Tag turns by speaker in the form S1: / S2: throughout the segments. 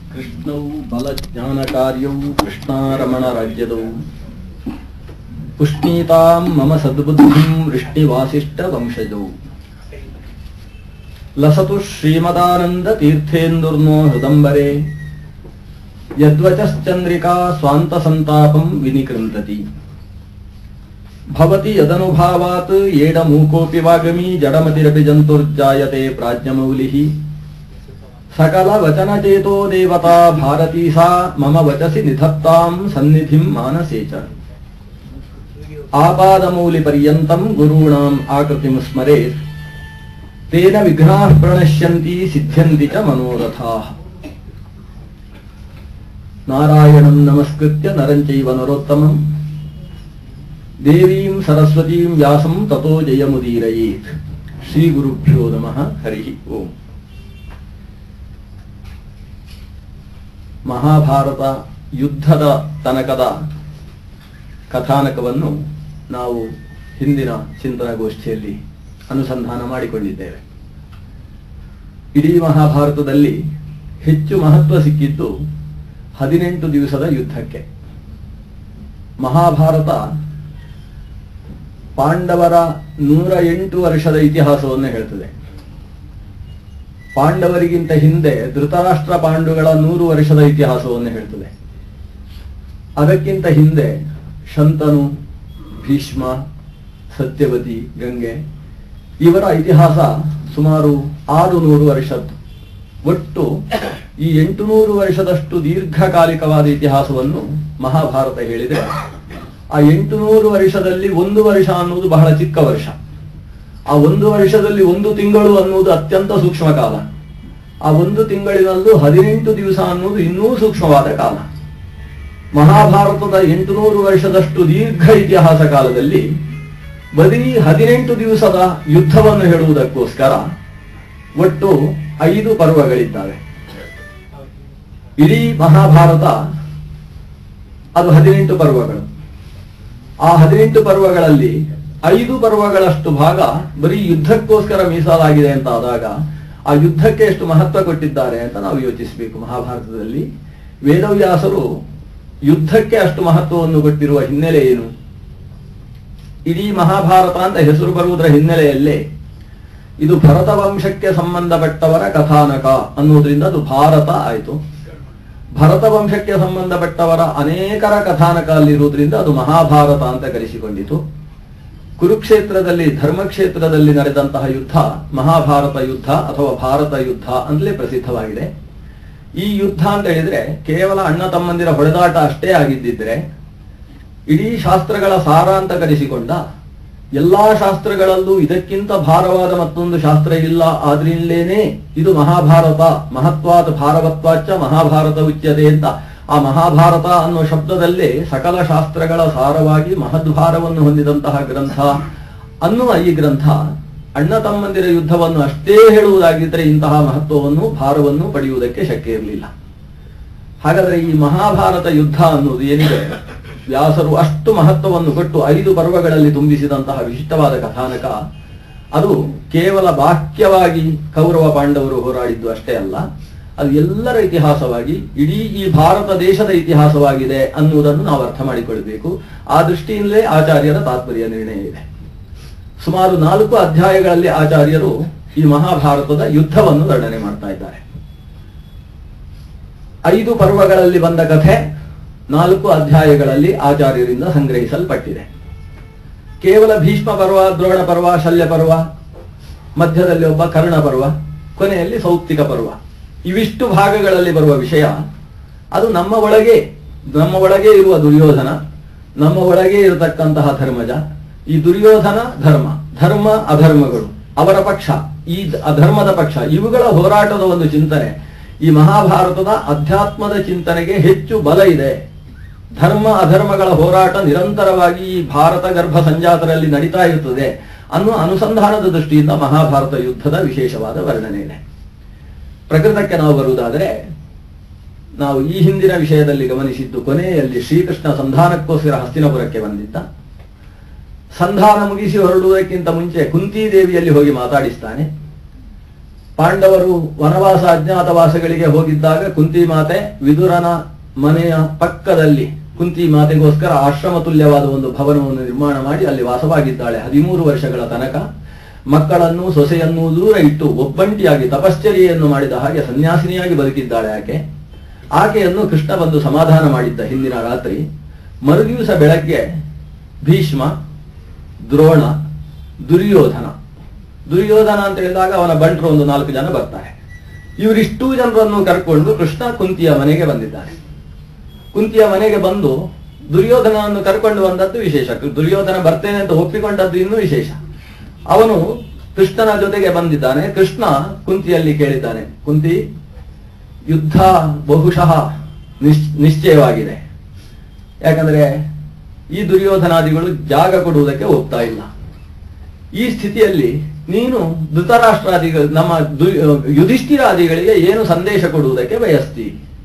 S1: ಕೃಷ್ಣೌ ಬಲಜ್ಞಾನಕಾರ್ಯೌ ಕೃಷ್ಣಾರಮಣರಾಜ್ಯದೌ ಪುಷ್ಣೀತಾಂ ಮಮ ಸದ್ಬುದ್ಧಿಂ ವೃಷ್ಣಿವಾಸಿಷ್ಠ ವಂಶಜೌ ಲಸತು ಶ್ರೀಮದಾನಂದ ತೀರ್ಥೇಂದುರ್ನೋ ಹೃದಂಬರೆ ಯದ್ವಚಶ್ಚಂದ್ರಿಕಾ ಸ್ವಾಂತ ಸಂತಾಪಂ ವಿನಿಕೃಂತತಿ ಭವತಿ ಯದನುಭಾವಾತ್ ಏಡಮೂಕೋಪಿ ವಾಗಮಿ ಜಡಮತಿರಪಿ ಜಂತುರ್ಜಾಯತೆ ಪ್ರಾಜ್ಞಮೌಲಿಃ ಸಕಲ ವಚನಚೇತೋ ದೇವತಾ ಭಾರತೀ ಸಾ ಮಮ ವಚಸಿ ನಿಧತ್ತಾಂ ಸನ್ನಿಧಿಂ ಮಾನಸೇ ಚ ಆಪಾದಮೌಲಿ ಪರ್ಯಂತಂ ಗುರುಣಾಂ ಆಕೃತಿಂ ಸ್ಮರೇತ್ ತೇನ ವಿಘ್ನಾಃ ಪ್ರಣಶ್ಯಂತಿ ಸಿದ್ಧ್ಯಂತಿ ಚ ಮನೋರಥಾಃ ನಾರಾಯಣಂ ನಮಸ್ಕೃತ್ಯ ನರಂ ಚೈವ ನರೋತ್ತಮಂ ದೇವೀಂ ಸರಸ್ವತೀಂ ವ್ಯಾಸಂ ತಥೋ ಜಯಮುದೀರಯೇತ್ ಶ್ರೀ ಗುರುಭ್ಯೋ ನಮಃ ಹರಿ ಓಂ ಮಹಾಭಾರತ ಯುದ್ಧದ ತನಕದ ಕಥಾನಕವನ್ನು ನಾವು ಹಿಂದಿನ ಚಿಂತನಗೋಷ್ಠಿಯಲ್ಲಿ ಅನುಸಂಧಾನ ಮಾಡಿಕೊಂಡಿದ್ದೇವೆ ಇಡೀ ಮಹಾಭಾರತದಲ್ಲಿ ಹೆಚ್ಚು ಮಹತ್ವ ಸಿಕ್ಕಿದ್ದು ಹದಿನೆಂಟು ದಿವಸದ ಯುದ್ಧಕ್ಕೆ ಮಹಾಭಾರತ ಪಾಂಡವರ ನೂರ ಎಂಟು ವರ್ಷದ ಇತಿಹಾಸವನ್ನು ಹೇಳ್ತದೆ ಪಾಂಡವರಿಗಿಂತ ಹಿಂದೆ ಧೃತರಾಷ್ಟ್ರ ಪಾಂಡುಗಳ ನೂರು ವರ್ಷದ ಇತಿಹಾಸವನ್ನು ಹೇಳ್ತದೆ ಅದಕ್ಕಿಂತ ಹಿಂದೆ ಶಂತನು ಭೀಷ್ಮ ಸತ್ಯವತಿ ಗಂಗೆ ಇವರ ಇತಿಹಾಸ ಸುಮಾರು ಆರು ನೂರು ವರ್ಷದ್ದು ಒಟ್ಟು ಈ ಎಂಟು ನೂರು ವರ್ಷದಷ್ಟು ದೀರ್ಘಕಾಲಿಕವಾದ ಇತಿಹಾಸವನ್ನು ಮಹಾಭಾರತ ಹೇಳಿದರೆ ಆ ಎಂಟು ನೂರು ವರ್ಷದಲ್ಲಿ ಒಂದು ವರ್ಷ ಅನ್ನುವುದು ಬಹಳ ಚಿಕ್ಕ ವರ್ಷ ಆ ಒಂದು ವರ್ಷದಲ್ಲಿ ಒಂದು ತಿಂಗಳು ಅನ್ನುವುದು ಅತ್ಯಂತ ಸೂಕ್ಷ್ಮ ಕಾಲ ಆ ಒಂದು ತಿಂಗಳಿನಲ್ಲೂ ಹದಿನೆಂಟು ದಿವಸ ಅನ್ನುವುದು ಇನ್ನೂ ಸೂಕ್ಷ್ಮವಾದ ಕಾಲ ಮಹಾಭಾರತದ ಎಂಟುನೂರು ವರ್ಷದಷ್ಟು ದೀರ್ಘ ಇತಿಹಾಸ ಕಾಲದಲ್ಲಿ ಬರೀ ಹದಿನೆಂಟು ದಿವಸದ ಯುದ್ಧವನ್ನು ಹೇಳುವುದಕ್ಕೋಸ್ಕರ ಒಟ್ಟು ಐದು ಪರ್ವಗಳಿದ್ದಾವೆ ಇಡೀ ಮಹಾಭಾರತ ಅದು ಹದಿನೆಂಟು ಪರ್ವಗಳು ಆ ಹದಿನೆಂಟು ಪರ್ವಗಳಲ್ಲಿ ಐದು ಪರ್ವಗಳಷ್ಟು ಭಾಗ ಬರೀ ಯುದ್ಧಕ್ಕೋಸ್ಕರ ಮೀಸಲಾಗಿದೆ ಅಂತ ಆದಾಗ ಆ ಯುದ್ಧಕ್ಕೆ ಎಷ್ಟು ಮಹತ್ವ ಕೊಟ್ಟಿದ್ದಾರೆ ಅಂತ ನಾವು ಯೋಚಿಸಬೇಕು ಮಹಾಭಾರತದಲ್ಲಿ ವೇದವ್ಯಾಸರು ಯುದ್ಧಕ್ಕೆ ಅಷ್ಟು ಮಹತ್ವವನ್ನು ಕೊಟ್ಟಿರುವ ಹಿನ್ನೆಲೆ ಏನು ಇಡೀ ಮಹಾಭಾರತ ಅಂತ ಹೆಸರು ಬರುವುದರ ಹಿನ್ನೆಲೆಯಲ್ಲೇ ಇದು ಭರತ ವಂಶಕ್ಕೆ ಸಂಬಂಧಪಟ್ಟವರ ಕಥಾನಕ ಅನ್ನುವುದರಿಂದ ಅದು ಭಾರತ ಆಯಿತು ಭರತ ವಂಶಕ್ಕೆ ಸಂಬಂಧಪಟ್ಟವರ ಅನೇಕರ ಕಥಾನಕ ಅಲ್ಲಿರುವುದರಿಂದ ಅದು ಮಹಾಭಾರತ ಅಂತ ಕರೆಸಿಕೊಂಡಿತು ಕುರುಕ್ಷೇತ್ರದಲ್ಲಿ ಧರ್ಮಕ್ಷೇತ್ರದಲ್ಲಿ ನಡೆದಂತಹ ಯುದ್ಧ ಮಹಾಭಾರತ ಯುದ್ಧ ಅಥವಾ ಭಾರತ ಯುದ್ಧ ಅಂತಲೇ ಪ್ರಸಿದ್ಧವಾಗಿದೆ ಈ ಯುದ್ಧ ಅಂತ ಹೇಳಿದ್ರೆ ಕೇವಲ ಅಣ್ಣ ತಮ್ಮಂದಿರ ಹೊಡೆದಾಟ ಅಷ್ಟೇ ಆಗಿದ್ದಿದ್ರೆ ಇಡೀ ಶಾಸ್ತ್ರಗಳ ಸಾರ ಅಂತ ಕರೆಸಿಕೊಂಡ ಎಲ್ಲಾ ಶಾಸ್ತ್ರಗಳಲ್ಲೂ ಇದಕ್ಕಿಂತ ಭಾರವಾದ ಮತ್ತೊಂದು ಶಾಸ್ತ್ರ ಇಲ್ಲ ಆದ್ರಿಂದಲೇನೆ ಇದು ಮಹಾಭಾರತ ಮಹತ್ವಾದ ಭಾರವತ್ವಾಚ ಮಹಾಭಾರತ ಉಚ್ಯತೆ ಅಂತ ಆ ಮಹಾಭಾರತ ಅನ್ನೋ ಶಬ್ದದಲ್ಲೇ ಸಕಲ ಶಾಸ್ತ್ರಗಳ ಸಾರವಾಗಿ ಮಹದ್ಭಾರವನ್ನು ಹೊಂದಿದಂತಹ ಗ್ರಂಥ ಅನ್ನುವ ಈ ಗ್ರಂಥ ಅಣ್ಣ ತಮ್ಮಂದಿರ ಯುದ್ಧವನ್ನು ಅಷ್ಟೇ ಹೇಳುವುದಾಗಿದ್ದರೆ ಇಂತಹ ಮಹತ್ವವನ್ನು ಭಾರವನ್ನು ಪಡೆಯುವುದಕ್ಕೆ ಶಕ್ಯ ಇರಲಿಲ್ಲ ಹಾಗಾದರೆ ಈ ಮಹಾಭಾರತ ಯುದ್ಧ ಅನ್ನೋದು ಏನಿದೆ ವ್ಯಾಸರು ಅಷ್ಟು ಮಹತ್ವವನ್ನು ಕೊಟ್ಟು ಐದು ಪರ್ವಗಳಲ್ಲಿ ತುಂಬಿಸಿದಂತಹ ವಿಶಿಷ್ಟವಾದ ಕಥಾನಕ ಅದು ಕೇವಲ ಬಾಕ್ಯವಾಗಿ ಕೌರವ ಪಾಂಡವರು ಹೋರಾಡಿದ್ದು ಅಷ್ಟೇ ಅಲ್ಲ ಅದು ಎಲ್ಲರ ಇತಿಹಾಸವಾಗಿ ಇಡೀ ಈ ಭಾರತ ದೇಶದ ಇತಿಹಾಸವಾಗಿದೆ ಅನ್ನುವುದನ್ನು ನಾವು ಅರ್ಥ ಮಾಡಿಕೊಳ್ಬೇಕು ಆ ದೃಷ್ಟಿಯಿಂದಲೇ ಆಚಾರ್ಯರ ತಾತ್ಪರ್ಯ ನಿರ್ಣಯ ಇದೆ ಸುಮಾರು ನಾಲ್ಕು ಅಧ್ಯಾಯಗಳಲ್ಲಿ ಆಚಾರ್ಯರು ಈ ಮಹಾಭಾರತದ ಯುದ್ಧವನ್ನು ವರ್ಣನೆ ಮಾಡ್ತಾ ಇದ್ದಾರೆ ಐದು ಪರ್ವಗಳಲ್ಲಿ ಬಂದ ಕಥೆ ನಾಲ್ಕು ಅಧ್ಯಾಯಗಳಲ್ಲಿ ಆಚಾರ್ಯರಿಂದ ಸಂಗ್ರಹಿಸಲ್ಪಟ್ಟಿದೆ ಕೇವಲ ಭೀಷ್ಮ ಪರ್ವ ದ್ರೋಣ ಪರ್ವ ಶಲ್ಯ ಪರ್ವ ಮಧ್ಯದಲ್ಲಿ ಒಬ್ಬ ಕರ್ಣ ಪರ್ವ ಕೊನೆಯಲ್ಲಿ ಸೌಪ್ತಿಕ ಪರ್ವ ಇವಿಷ್ಟು ಭಾಗಗಳಲ್ಲಿ ಬರುವ ವಿಷಯ ಅದು ನಮ್ಮ ಒಳಗೆ ನಮ್ಮ ಒಳಗೆ ಇರುವ ದುರ್ಯೋಧನ ನಮ್ಮ ಒಳಗೆ ಇರತಕ್ಕಂತಹ ಧರ್ಮಜ ಈ ದುರ್ಯೋಧನ ಧರ್ಮ ಧರ್ಮ ಅಧರ್ಮಗಳು ಅವರ ಪಕ್ಷ ಈ ಅಧರ್ಮದ ಪಕ್ಷ ಇವುಗಳ ಹೋರಾಟದ ಒಂದು ಚಿಂತನೆ ಈ ಮಹಾಭಾರತದ ಅಧ್ಯಾತ್ಮದ ಚಿಂತನೆಗೆ ಹೆಚ್ಚು ಬಲ ಇದೆ ಧರ್ಮ ಅಧರ್ಮಗಳ ಹೋರಾಟ ನಿರಂತರವಾಗಿ ಈ ಭಾರತ ಗರ್ಭ ಸಂಜಾತರಲ್ಲಿ ನಡೀತಾ ಇರುತ್ತದೆ ಅನ್ನುವ ಅನುಸಂಧಾನದ ದೃಷ್ಟಿಯಿಂದ ಮಹಾಭಾರತ ಯುದ್ಧದ ವಿಶೇಷವಾದ ವರ್ಣನೆ ಇದೆ ಪ್ರಕೃತಕ್ಕೆ ನಾವು ಬರುವುದಾದರೆ ನಾವು ಈ ಹಿಂದಿನ ವಿಷಯದಲ್ಲಿ ಗಮನಿಸಿದ್ದು ಕೊನೆಯಲ್ಲಿ ಶ್ರೀಕೃಷ್ಣ ಸಂಧಾನಕ್ಕೋಸ್ಕರ ಹಸ್ತಿನಪುರಕ್ಕೆ ಬಂದಿದ್ದ ಸಂಧಾನ ಮುಗಿಸಿ ಹೊರಡುವುದಕ್ಕಿಂತ ಮುಂಚೆ ಕುಂತಿ ದೇವಿಯಲ್ಲಿ ಹೋಗಿ ಮಾತಾಡಿಸ್ತಾನೆ ಪಾಂಡವರು ವನವಾಸ ಅಜ್ಞಾತವಾಸಗಳಿಗೆ ಹೋಗಿದ್ದಾಗ ಕುಂತಿ ಮಾತೆ ವಿದುರನ ಮನೆಯ ಪಕ್ಕದಲ್ಲಿ ಕುಂತಿ ಮಾತೆಗೋಸ್ಕರ ಆಶ್ರಮ ತುಲ್ಯವಾದ ಒಂದು ಭವನವನ್ನು ನಿರ್ಮಾಣ ಮಾಡಿ ಅಲ್ಲಿ ವಾಸವಾಗಿದ್ದಾಳೆ ಹದಿಮೂರು ವರ್ಷಗಳ ತನಕ ಮಕ್ಕಳನ್ನು ಸೊಸೆಯನ್ನು ದೂರ ಇಟ್ಟು ಒಬ್ಬಂಟಿಯಾಗಿ ತಪಶ್ಚರ್ಯೆಯನ್ನು ಮಾಡಿದ ಹಾಗೆ ಸನ್ಯಾಸಿನಿಯಾಗಿ ಬದುಕಿದ್ದಾಳೆ ಆಕೆ ಆಕೆಯನ್ನು ಕೃಷ್ಣ ಬಂದು ಸಮಾಧಾನ ಮಾಡಿದ್ದ ಹಿಂದಿನ ರಾತ್ರಿ ಮರುದಿವಸ ಬೆಳಗ್ಗೆ ಭೀಷ್ಮ ದ್ರೋಣ ದುರ್ಯೋಧನ ದುರ್ಯೋಧನ ಅಂತ ಹೇಳಿದಾಗ ಅವನ ಬಂಟರು ಒಂದು ನಾಲ್ಕು ಜನ ಬರ್ತಾರೆ ಇವರಿಷ್ಟೂ ಜನರನ್ನು ಕರ್ಕೊಂಡು ಕೃಷ್ಣ ಕುಂತಿಯ ಮನೆಗೆ ಬಂದಿದ್ದಾರೆ ಕುಂತಿಯ ಮನೆಗೆ ಬಂದು ದುರ್ಯೋಧನವನ್ನು ಕರ್ಕೊಂಡು ಬಂದದ್ದು ವಿಶೇಷ ದುರ್ಯೋಧನ ಬರ್ತೇನೆ ಅಂತ ಒಪ್ಪಿಕೊಂಡದ್ದು ಇನ್ನೂ ವಿಶೇಷ ಅವನು ಕೃಷ್ಣನ ಜೊತೆಗೆ ಬಂದಿದ್ದಾನೆ ಕೃಷ್ಣ ಕುಂತಿಯಲ್ಲಿ ಕೇಳಿದ್ದಾನೆ ಕುಂತಿ ಯುದ್ಧ ಬಹುಶಃ ನಿಶ್- ನಿಶ್ಚಯವಾಗಿದೆ ಯಾಕಂದ್ರೆ ಈ ದುರ್ಯೋಧನಾದಿಗಳು ಜಾಗ ಕೊಡುವುದಕ್ಕೆ ಒಪ್ತಾ ಇಲ್ಲ ಈ ಸ್ಥಿತಿಯಲ್ಲಿ ನೀನು ಧೃತರಾಷ್ಟ್ರಾದಿಗಳು ನಮ್ಮ ದು- ಯುಧಿಷ್ಠಿರಾದಿಗಳಿಗೆ ಏನು ಸಂದೇಶ ಕೊಡುವುದಕ್ಕೆ ಬಯಸ್ತಿ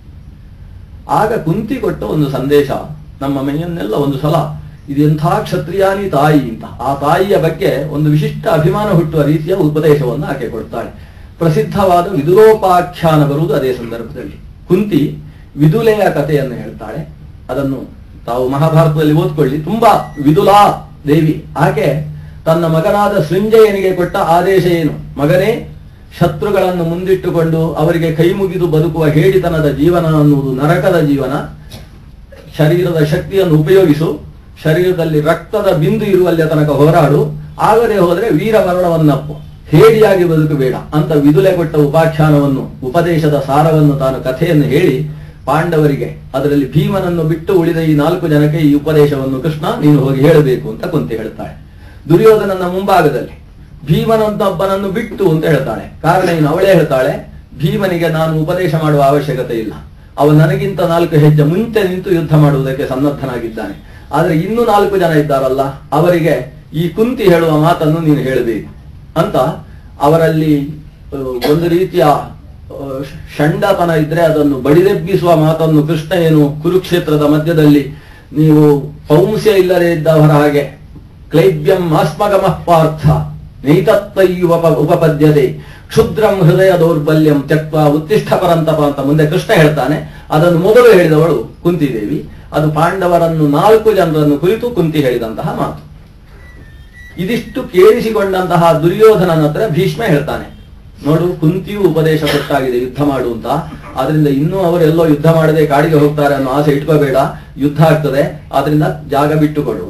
S1: ಆಗ ಕುಂತಿ ಕೊಟ್ಟ ಒಂದು ಸಂದೇಶ ನಮ್ಮ ಮೈಯನ್ನೆಲ್ಲ ಒಂದು ಸಲ ಇದೆಂಥ ಕ್ಷತ್ರಿಯಾನಿ ತಾಯಿ ಅಂತ ಆ ತಾಯಿಯ ಬಗ್ಗೆ ಒಂದು ವಿಶಿಷ್ಟ ಅಭಿಮಾನ ಹುಟ್ಟುವ ರೀತಿಯ ಉಪದೇಶವನ್ನು ಆಕೆ ಕೊಡ್ತಾಳೆ ಪ್ರಸಿದ್ಧವಾದ ವಿದುರೋಪಾಖ್ಯಾನ ಬರುವುದು ಅದೇ ಸಂದರ್ಭದಲ್ಲಿ ಕುಂತಿ ವಿದುಲೆಯ ಕಥೆಯನ್ನು ಹೇಳ್ತಾಳೆ ಅದನ್ನು ತಾವು ಮಹಾಭಾರತದಲ್ಲಿ ಓದ್ಕೊಳ್ಳಿ ತುಂಬಾ ವಿದುಲಾ ದೇವಿ ಆಕೆ ತನ್ನ ಮಗನಾದ ಸೃಂಜಯನಿಗೆ ಕೊಟ್ಟ ಆದೇಶ ಏನು ಮಗನೇ ಶತ್ರುಗಳನ್ನು ಮುಂದಿಟ್ಟುಕೊಂಡು ಅವರಿಗೆ ಕೈ ಮುಗಿದು ಬದುಕುವ ಹೇಡಿತನದ ಜೀವನ ಅನ್ನುವುದು ನರಕದ ಜೀವನ ಶರೀರದ ಶಕ್ತಿಯನ್ನು ಉಪಯೋಗಿಸು ಶರೀರದಲ್ಲಿ ರಕ್ತದ ಬಿಂದು ಇರುವಲ್ಲಿಯ ತನಕ ಹೋರಾಡು ಆಗದೆ ಹೋದರೆ ವೀರಮರಣವನ್ನಪ್ಪು ಹೇಡಿಯಾಗಿ ಬದುಕಬೇಡ ಅಂತ ವಿದುಲೆ ಕೊಟ್ಟ ಉಪಾಖ್ಯಾನವನ್ನು ಉಪದೇಶದ ಸಾರವನ್ನು ತಾನು ಕಥೆಯನ್ನು ಹೇಳಿ ಪಾಂಡವರಿಗೆ ಅದರಲ್ಲಿ ಭೀಮನನ್ನು ಬಿಟ್ಟು ಉಳಿದ ಈ ನಾಲ್ಕು ಜನಕ್ಕೆ ಈ ಉಪದೇಶವನ್ನು ಕೃಷ್ಣ ನೀನು ಹೋಗಿ ಹೇಳಬೇಕು ಅಂತ ಕುಂತಿ ಹೇಳ್ತಾಳೆ ದುರ್ಯೋಧನನ ಮುಂಭಾಗದಲ್ಲಿ ಭೀಮನಂತೊಬ್ಬನನ್ನು ಬಿಟ್ಟು ಅಂತ ಹೇಳ್ತಾಳೆ ಕಾರಣ ಏನು ಅವಳೇ ಹೇಳ್ತಾಳೆ ಭೀಮನಿಗೆ ನಾನು ಉಪದೇಶ ಮಾಡುವ ಅವಶ್ಯಕತೆ ಇಲ್ಲ ಅವನು ನನಗಿಂತ ನಾಲ್ಕು ಹೆಜ್ಜೆ ಮುಂಚೆ ನಿಂತು ಯುದ್ಧ ಮಾಡುವುದಕ್ಕೆ ಸನ್ನದ್ಧನಾಗಿದ್ದಾನೆ ಆದ್ರೆ ಇನ್ನು ನಾಲ್ಕು ಜನ ಇದ್ದಾರಲ್ಲ ಅವರಿಗೆ ಈ ಕುಂತಿ ಹೇಳುವ ಮಾತನ್ನು ನೀನು ಹೇಳಬೇಕು ಅಂತ ಅವರಲ್ಲಿ ಆ, ಒಂದು ರೀತಿಯ ಆ, ಷಂಡತನ ಇದ್ರೆ ಅದನ್ನು ಬಡಿದೆಬ್ಬಿಸುವ ಮಾತನ್ನು ಕೃಷ್ಣ ಏನು ಕುರುಕ್ಷೇತ್ರದ ಮಧ್ಯದಲ್ಲಿ ನೀವು ಪೌಂಸ್ಯ ಇಲ್ಲದೆ ಇದ್ದವರ ಹಾಗೆ ಕ್ಲೈಬ್ಯಂ ಆಸ್ಮಗಮಃ ಪಾರ್ಥ ನೈತತ್ತಯ್ಯುವ ಉಪಪದ್ಯತೆ ಕ್ಷುದ್ರಂ ಹೃದಯ ದೌರ್ಬಲ್ಯಂ ತ್ಯಕ್ವ ಉತ್ತಿಷ್ಠ ಪರಂತಪ ಅಂತ ಮುಂದೆ ಕೃಷ್ಣ ಹೇಳ್ತಾನೆ ಅದನ್ನು ಮೊದಲು ಹೇಳಿದವಳು ಕುಂತಿದೇವಿ ಅದು ಪಾಂಡವರನ್ನು ನಾಲ್ಕು ಜನರನ್ನು ಕುರಿತು ಕುಂತಿ ಹೇಳಿದಂತಹ ಮಾತು ಇದಿಷ್ಟು ಕೇಳಿಸಿಕೊಂಡಂತಹ ದುರ್ಯೋಧನನ ಹತ್ರ ಭೀಷ್ಮ ಹೇಳ್ತಾನೆ ನೋಡು ಕುಂತಿಯು ಉಪದೇಶ ಕೊಟ್ಟಾಗಿದೆ ಯುದ್ಧ ಮಾಡು ಅಂತ ಆದ್ರಿಂದ ಇನ್ನೂ ಅವರೆಲ್ಲೋ ಯುದ್ಧ ಮಾಡದೆ ಕಾಡಿಗೆ ಹೋಗ್ತಾರೆ ಅನ್ನೋ ಆಸೆ ಇಟ್ಕೋಬೇಡ ಯುದ್ಧ ಆಗ್ತದೆ ಆದ್ರಿಂದ ಜಾಗ ಬಿಟ್ಟುಕೊಡು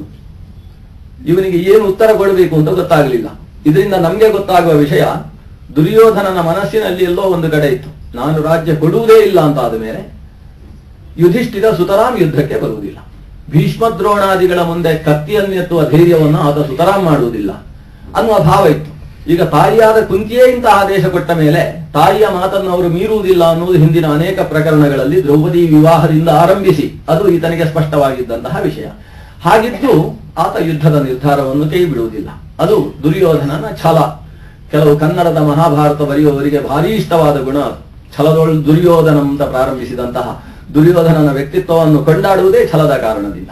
S1: ಇವನಿಗೆ ಏನು ಉತ್ತರ ಕೊಡಬೇಕು ಅಂತ ಗೊತ್ತಾಗಲಿಲ್ಲ ಇದರಿಂದ ನಮ್ಗೆ ಗೊತ್ತಾಗುವ ವಿಷಯ ದುರ್ಯೋಧನನ ಮನಸ್ಸಿನಲ್ಲಿ ಎಲ್ಲೋ ಒಂದು ಕಡೆ ಇತ್ತು ನಾನು ರಾಜ್ಯ ಕೊಡುವುದೇ ಇಲ್ಲ ಅಂತ ಆದ ಮೇಲೆ ಯುಧಿಷ್ಠಿರ ಸುತರಾಂ ಯುದ್ಧಕ್ಕೆ ಬರುವುದಿಲ್ಲ ಭೀಷ್ಮ ದ್ರೋಣಾದಿಗಳ ಮುಂದೆ ಕತ್ತಿಯನ್ನೆತ್ತುವ ಧೈರ್ಯವನ್ನು ಆತ ಸುತರಾಂ ಮಾಡುವುದಿಲ್ಲ ಅನ್ನುವ ಭಾವ ಇತ್ತು ಈಗ ತಾಯಿಯಾದ ಕುಂತಿಯೇ ಇಂತಹ ಆದೇಶ ಕೊಟ್ಟ ಮೇಲೆ ತಾಯಿಯ ಮಾತನ್ನು ಅವರು ಮೀರುವುದಿಲ್ಲ ಅನ್ನುವುದು ಹಿಂದಿನ ಅನೇಕ ಪ್ರಕರಣಗಳಲ್ಲಿ ದ್ರೌಪದಿ ವಿವಾಹದಿಂದ ಆರಂಭಿಸಿ ಅದು ಈತನಿಗೆ ಸ್ಪಷ್ಟವಾಗಿದ್ದಂತಹ ವಿಷಯ ಹಾಗಿದ್ದು ಆತ ಯುದ್ಧದ ನಿರ್ಧಾರವನ್ನು ಕೈ ಬಿಡುವುದಿಲ್ಲ ಅದು ದುರ್ಯೋಧನನ ಛಲ ಕೆಲವು ಕನ್ನಡದ ಮಹಾಭಾರತ ಬರೆಯುವವರಿಗೆ ಭಾರಿ ಇಷ್ಟವಾದ ಗುಣ ಅದು. ಛಲದೊಳು ದುರ್ಯೋಧನ ಅಂತ ಪ್ರಾರಂಭಿಸಿದಂತಹ ದುರ್ಯೋಧನನ ವ್ಯಕ್ತಿತ್ವವನ್ನು ಕೊಂಡಾಡುವುದೇ ಛಲದ ಕಾರಣದಿಂದ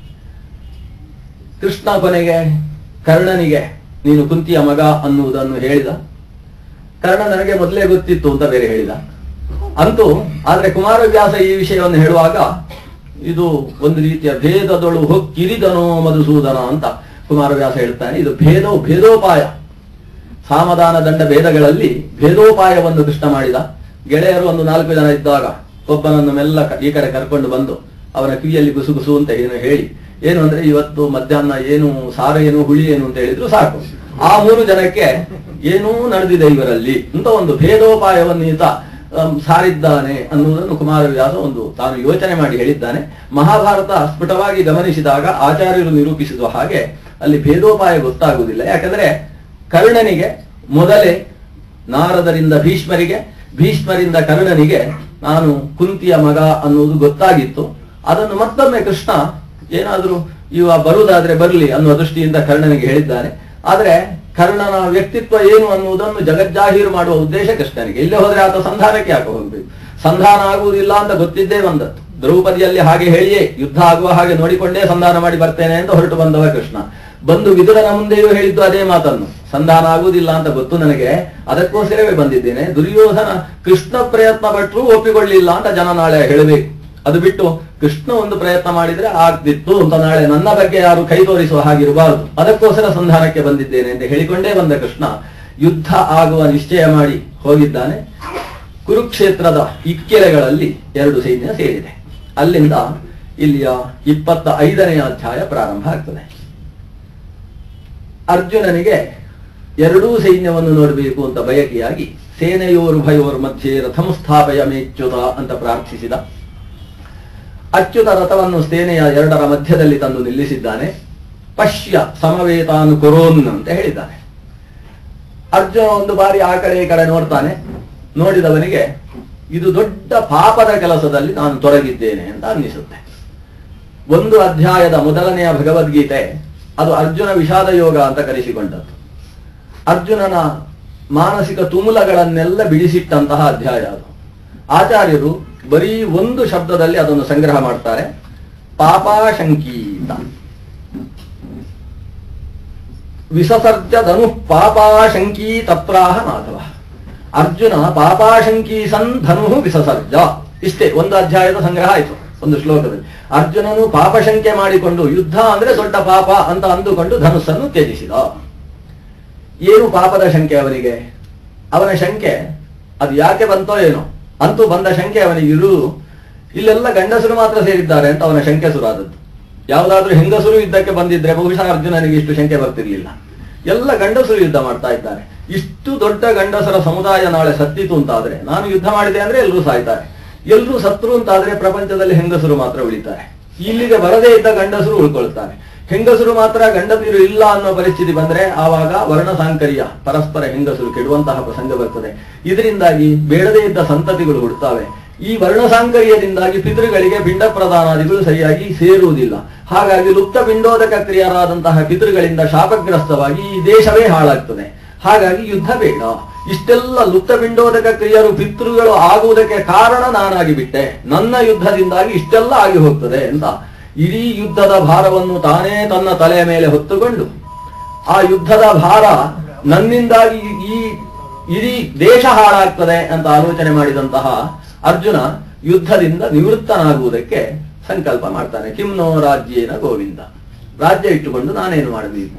S1: ಕೃಷ್ಣ ಕೊನೆಗೆ ಕರ್ಣನಿಗೆ ನೀನು ಕುಂತಿಯ ಮಗ ಅನ್ನುವುದನ್ನು ಹೇಳಿದ ಕರ್ಣ ನನಗೆ ಮೊದಲೇ ಗೊತ್ತಿತ್ತು ಅಂತ ಬೇರೆ ಹೇಳಿದ ಅಂತೂ ಆದ್ರೆ ಕುಮಾರವ್ಯಾಸ ಈ ವಿಷಯವನ್ನು ಹೇಳುವಾಗ ಇದು ಒಂದು ರೀತಿಯ ಭೇದದೊಳು ಹೊಕ್ಕಿರಿದನೋ ಮಧುಸೂದನ ಅಂತ ಕುಮಾರವ್ಯಾಸ ಹೇಳ್ತಾನೆ ಇದು ಭೇದೋ ಭೇದೋಪಾಯ ಸಾಮದಾನ ದಂಡ ಭೇದಗಳಲ್ಲಿ ಭೇದೋಪಾಯವನ್ನು ಕೃಷ್ಣ ಮಾಡಿದ ಗೆಳೆಯರು ಒಂದು ನಾಲ್ಕು ಜನ ಇದ್ದಾಗ ಒಬ್ಬನನ್ನು ಮೆಲ್ಲ ಕ- ಈ ಕಡೆ ಕರ್ಕೊಂಡು ಬಂದು ಅವನ ಕಿವಿಯಲ್ಲಿ ಗುಸುಗುಸು ಅಂತ ಏನು ಹೇಳಿ ಏನು ಅಂದ್ರೆ ಇವತ್ತು ಮಧ್ಯಾಹ್ನ ಏನು ಸಾರು ಏನು ಹುಳಿ ಏನು ಅಂತ ಹೇಳಿದ್ರು ಸಾಕು ಆ ಮೂರು ಜನಕ್ಕೆ ಏನೂ ನಡೆದಿದೆ ಇವರಲ್ಲಿ ಅಂತ ಒಂದು ಭೇದೋಪಾಯವನ್ನು ಈತ ಅಮ್, ಸಾರಿದ್ದಾನೆ ಅನ್ನುವುದನ್ನು ಕುಮಾರವ್ಯಾಸ ಒಂದು ತಾನು ಯೋಚನೆ ಮಾಡಿ ಹೇಳಿದ್ದಾನೆ ಮಹಾಭಾರತ ಸ್ಫುಟವಾಗಿ ಗಮನಿಸಿದಾಗ ಆಚಾರ್ಯರು ನಿರೂಪಿಸಿದ ಹಾಗೆ ಅಲ್ಲಿ ಭೇದೋಪಾಯ ಗೊತ್ತಾಗುವುದಿಲ್ಲ ಯಾಕಂದ್ರೆ ಕರ್ಣನಿಗೆ ಮೊದಲೇ ನಾರದರಿಂದ ಭೀಷ್ಮರಿಗೆ ಭೀಷ್ಮರಿಂದ ಕರ್ಣನಿಗೆ ನಾನು ಕುಂತಿಯ ಮಗ ಅನ್ನುವುದು ಗೊತ್ತಾಗಿತ್ತು ಅದನ್ನು ಮತ್ತೊಮ್ಮೆ ಕೃಷ್ಣ ಏನಾದರೂ ಇವ ಬರುವುದಾದ್ರೆ ಬರಲಿ ಅನ್ನುವ ದೃಷ್ಟಿಯಿಂದ ಕರ್ಣನಿಗೆ ಹೇಳಿದ್ದಾನೆ ಆದ್ರೆ ಕರ್ಣನ ವ್ಯಕ್ತಿತ್ವ ಏನು ಅನ್ನುವುದನ್ನು ಜಗಜ್ಜಾಹೀರು ಮಾಡುವ ಉದ್ದೇಶ ಕೃಷ್ಣನಿಗೆ ಇಲ್ಲೇ ಹೋದ್ರೆ ಆತ ಸಂಧಾನಕ್ಕೆ ಯಾಕೆ ಹೋಗ್ಬೇಕು ಸಂಧಾನ ಆಗುವುದಿಲ್ಲ ಅಂತ ಗೊತ್ತಿದ್ದೇ ಬಂದದ್ದು ದ್ರೌಪದಿಯಲ್ಲಿ ಹಾಗೆ ಹೇಳಿಯೇ ಯುದ್ಧ ಆಗುವ ಹಾಗೆ ನೋಡಿಕೊಂಡೇ ಸಂಧಾನ ಮಾಡಿ ಬರ್ತೇನೆ ಅಂತ ಹೊರಟು ಬಂದವ ಕೃಷ್ಣ ಬಂದು ವಿದುರನ ಮುಂದೆಯೂ ಹೇಳಿದ್ದು ಅದೇ ಮಾತನ್ನು ಸಂಧಾನ ಆಗುವುದಿಲ್ಲ ಅಂತ ಗೊತ್ತು ನನಗೆ ಅದಕ್ಕೋಸ್ಕರವೇ ಬಂದಿದ್ದೇನೆ ದುರ್ಯೋಧನ ಕೃಷ್ಣ ಪ್ರಯತ್ನ ಪಟ್ಟರು ಒಪ್ಪಿಕೊಳ್ಳಿಲ್ಲ ಅಂತ ಜನ ನಾಳೆ ಹೇಳಬೇಕು ಅದು ಬಿಟ್ಟು ಕೃಷ್ಣ ಒಂದು ಪ್ರಯತ್ನ ಮಾಡಿದ್ರೆ ಆಗ್ತಿತ್ತು ಅಂತ ನಾಳೆ ನನ್ನ ಬಗ್ಗೆ ಯಾರು ಕೈ ತೋರಿಸುವ ಹಾಗಿರಬಾರದು ಅದಕ್ಕೋಸ್ಕರ ಸಂಧಾನಕ್ಕೆ ಬಂದಿದ್ದೇನೆ ಅಂತ ಹೇಳಿಕೊಂಡೇ ಬಂದ ಕೃಷ್ಣ ಯುದ್ಧ ಆಗುವ ನಿಶ್ಚಯ ಮಾಡಿ ಹೋಗಿದ್ದಾನೆ ಕುರುಕ್ಷೇತ್ರದ ಇಕ್ಕೆಲೆಗಳಲ್ಲಿ ಎರಡು ಸೈನ್ಯ ಸೇರಿದೆ ಅಲ್ಲಿಂದ ಇಲ್ಲಿಯ ಇಪ್ಪತ್ತ ಐದನೆಯ ಅಧ್ಯಾಯ ಪ್ರಾರಂಭ ಆಗ್ತದೆ ಅರ್ಜುನನಿಗೆ ಎರಡೂ ಸೈನ್ಯವನ್ನು ನೋಡಬೇಕು ಅಂತ ಬಯಕೆಯಾಗಿ ಸೇನೆಯೋರುಭಯೋರ್ ಮಧ್ಯೆ ರಥಂ ಸ್ಥಾಪಯ ಮೇಚ್ಯುತ ಅಂತ ಪ್ರಾರ್ಥಿಸಿದ ಅಚ್ಯುತ ರಥವನ್ನು ಸೇನೆಯ ಎರಡರ ಮಧ್ಯದಲ್ಲಿ ತಂದು ನಿಲ್ಲಿಸಿದ್ದಾನೆ ಪಶ್ಯ ಸಮವೇತಾನು ಕೊರೋನ್ ಅಂತ ಹೇಳಿದ್ದಾನೆ ಅರ್ಜುನ ಒಂದು ಬಾರಿ ಆ ಕಡೆ ಈ ಕಡೆ ನೋಡ್ತಾನೆ ನೋಡಿದವನಿಗೆ ಇದು ದೊಡ್ಡ ಪಾಪದ ಕೆಲಸದಲ್ಲಿ ನಾನು ತೊಡಗಿದ್ದೇನೆ ಅಂತ ಅನ್ನಿಸುತ್ತೆ ಒಂದು ಅಧ್ಯಾಯದ ಮೊದಲನೆಯ ಭಗವದ್ಗೀತೆ ಅದು ಅರ್ಜುನ ವಿಷಾದ ಯೋಗ ಅಂತ ಕರೆಸಿಕೊಂಡದ್ದು ಅರ್ಜುನನ ಮಾನಸಿಕ ತುಮುಲಗಳನ್ನೆಲ್ಲ ಬಿಡಿಸಿಟ್ಟಂತಹ ಅಧ್ಯಾಯ ಅದು ಆಚಾರ್ಯರು ಬರೀ ಒಂದು ಶಬ್ದದಲ್ಲಿ ಅದನ್ನು ಸಂಗ್ರಹ ಮಾಡ್ತಾರೆ ಪಾಪಾಶಂಕಿ ಅಂತ ವಿಸಸರ್ಜಧನು ಪಾಪಾಶಂಕಿ ತಪ್ರಾಹ ಮಾಧವ ಅರ್ಜುನ ಪಾಪಾಶಂಕಿ ಸನ್ ಧನು ವಿಸಸರ್ಜ ಇಷ್ಟೇ ಒಂದು ಅಧ್ಯಾಯದ ಸಂಗ್ರಹ ಆಯಿತು ಒಂದು ಶ್ಲೋಕದಲ್ಲಿ ಅರ್ಜುನನು ಪಾಪಶಂಕೆ ಮಾಡಿಕೊಂಡು ಯುದ್ಧ ಅಂದ್ರೆ ದೊಡ್ಡ ಪಾಪ ಅಂತ ಅಂದುಕೊಂಡು ಧನುಸ್ಸನ್ನು ತ್ಯಜಿಸಿದ ಏನು ಪಾಪದ ಶಂಕೆ ಅವನಿಗೆ ಅವನ ಶಂಕೆ ಅದು ಯಾಕೆ ಬಂತೋ ಏನೋ ಅಂತೂ ಬಂದ ಶಂಕೆ ಅವನಿಗೆ ಇರು ಇಲ್ಲೆಲ್ಲ ಗಂಡಸರು ಮಾತ್ರ ಸೇರಿದ್ದಾರೆ ಅಂತ ಅವನ ಶಂಕೆ ಶುರುವಾದದ್ದು ಯಾವುದಾದ್ರೂ ಹೆಂಗಸರು ಯುದ್ಧಕ್ಕೆ ಬಂದಿದ್ರೆ ಬಹುಶಃ ಅರ್ಜುನನಿಗೆ ಇಷ್ಟು ಶಂಕೆ ಬರ್ತಿರ್ಲಿಲ್ಲ ಎಲ್ಲ ಗಂಡಸರು ಯುದ್ಧ ಮಾಡ್ತಾ ಇದ್ದಾರೆ ಇಷ್ಟು ದೊಡ್ಡ ಗಂಡಸರ ಸಮುದಾಯ ನಾಳೆ ಸತ್ತಿತು ಅಂತಾದ್ರೆ ನಾನು ಯುದ್ಧ ಮಾಡಿದೆ ಅಂದ್ರೆ ಎಲ್ಲರೂ ಸಾಯ್ತಾರೆ ಎಲ್ಲರೂ ಸತ್ರು ಅಂತಾದ್ರೆ ಪ್ರಪಂಚದಲ್ಲಿ ಹೆಂಗಸರು ಮಾತ್ರ ಉಳಿತಾರೆ ಇಲ್ಲಿಗೆ ಬರದೇ ಇದ್ದ ಗಂಡಸರು ಉಳ್ಕೊಳ್ತಾರೆ ಹೆಂಗಸರು ಮಾತ್ರ ಗಂಡಸರು ಇಲ್ಲ ಅನ್ನೋ ಪರಿಸ್ಥಿತಿ ಬಂದ್ರೆ ಆವಾಗ ವರ್ಣ ಸಾಂಕರ್ಯ ಪರಸ್ಪರ ಹೆಂಗಸರು ಕೆಡುವಂತಹ ಪ್ರಸಂಗ ಬರ್ತದೆ ಇದರಿಂದಾಗಿ ಬೇಡದೇ ಇದ್ದ ಸಂತತಿಗಳು ಹುಡ್ತಾವೆ ಈ ವರ್ಣ ಸಾಂಕರ್ಯದಿಂದಾಗಿ ಪಿತೃಗಳಿಗೆ ಪಿಂಡ ಪ್ರದಾನಾದಿಗಳು ಸರಿಯಾಗಿ ಸೇರುವುದಿಲ್ಲ ಹಾಗಾಗಿ ಲುಪ್ತ ಪಿಂಡೋದಕ ಕ್ರಿಯರಾದಂತಹ ಪಿತೃಗಳಿಂದ ಶಾಪಗ್ರಸ್ತವಾಗಿ ಈ ದೇಶವೇ ಹಾಳಾಗ್ತದೆ ಹಾಗಾಗಿ ಯುದ್ಧ ಬೇಡ ಇಷ್ಟೆಲ್ಲ ಲುಪ್ತ ಪಿಂಡೋದಕ ಕ್ರಿಯರು ಪಿತೃಗಳು ಆಗುವುದಕ್ಕೆ ಕಾರಣ ನಾನಾಗಿ ಬಿಟ್ಟೆ ನನ್ನ ಯುದ್ಧದಿಂದಾಗಿ ಇಷ್ಟೆಲ್ಲ ಆಗಿ ಹೋಗ್ತದೆ ಅಂತ ಇಡೀ ಯುದ್ಧದ ಭಾರವನ್ನು ತಾನೇ ತನ್ನ ತಲೆಯ ಮೇಲೆ ಹೊತ್ತುಕೊಂಡು ಆ ಯುದ್ಧದ ಭಾರ ನನ್ನಿಂದಾಗಿ ಈ ಇಡೀ ದೇಶ ಹಾಳಾಗ್ತದೆ ಅಂತ ಆಲೋಚನೆ ಮಾಡಿದಂತಹ ಅರ್ಜುನ ಯುದ್ಧದಿಂದ ನಿವೃತ್ತನಾಗುವುದಕ್ಕೆ ಸಂಕಲ್ಪ ಮಾಡ್ತಾನೆ ಕಿಮ್ನೋ ರಾಜ್ಯೇನ ಗೋವಿಂದ ರಾಜ್ಯ ಇಟ್ಟುಕೊಂಡು ನಾನೇನು ಮಾಡಬೇಕು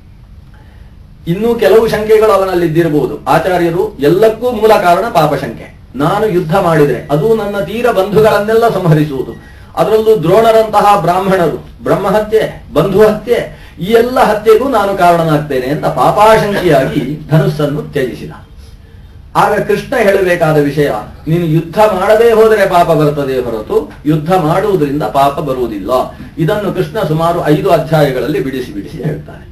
S1: ಇನ್ನೂ ಕೆಲವು ಶಂಕೆಗಳು ಅವನಲ್ಲಿ ಇದ್ದಿರಬಹುದು ಆಚಾರ್ಯರು ಎಲ್ಲಕ್ಕೂ ಮೂಲ ಕಾರಣ ಪಾಪಶಂಕೆ ನಾನು ಯುದ್ಧ ಮಾಡಿದ್ರೆ ಅದು ನನ್ನ ತೀರ ಬಂಧುಗಳನ್ನೆಲ್ಲ ಸಂಹರಿಸುವುದು ಅದರಲ್ಲೂ ದ್ರೋಣರಂತಹ ಬ್ರಾಹ್ಮಣರು ಬ್ರಹ್ಮಹತ್ಯೆ ಬಂಧು ಹತ್ಯೆ ಈ ಎಲ್ಲ ಹತ್ಯೆಗೂ ನಾನು ಕಾರಣನಾಗ್ತೇನೆ ಅಂತ ಪಾಪಾಶಂಕಿಯಾಗಿ ಧನುಸ್ಸನ್ನು ತ್ಯಜಿಸಿದ ಆಗ ಕೃಷ್ಣ ಹೇಳಬೇಕಾದ ವಿಷಯ ನೀನು ಯುದ್ಧ ಮಾಡದೇ ಹೋದರೆ ಪಾಪ ಬರುತ್ತದೆ ಹೊರತು ಯುದ್ಧ ಮಾಡುವುದರಿಂದ ಪಾಪ ಬರುವುದಿಲ್ಲ ಇದನ್ನು ಕೃಷ್ಣ ಸುಮಾರು ಐದು ಅಧ್ಯಾಯಗಳಲ್ಲಿ ಬಿಡಿಸಿ ಬಿಡಿಸಿ ಹೇಳ್ತಾನೆ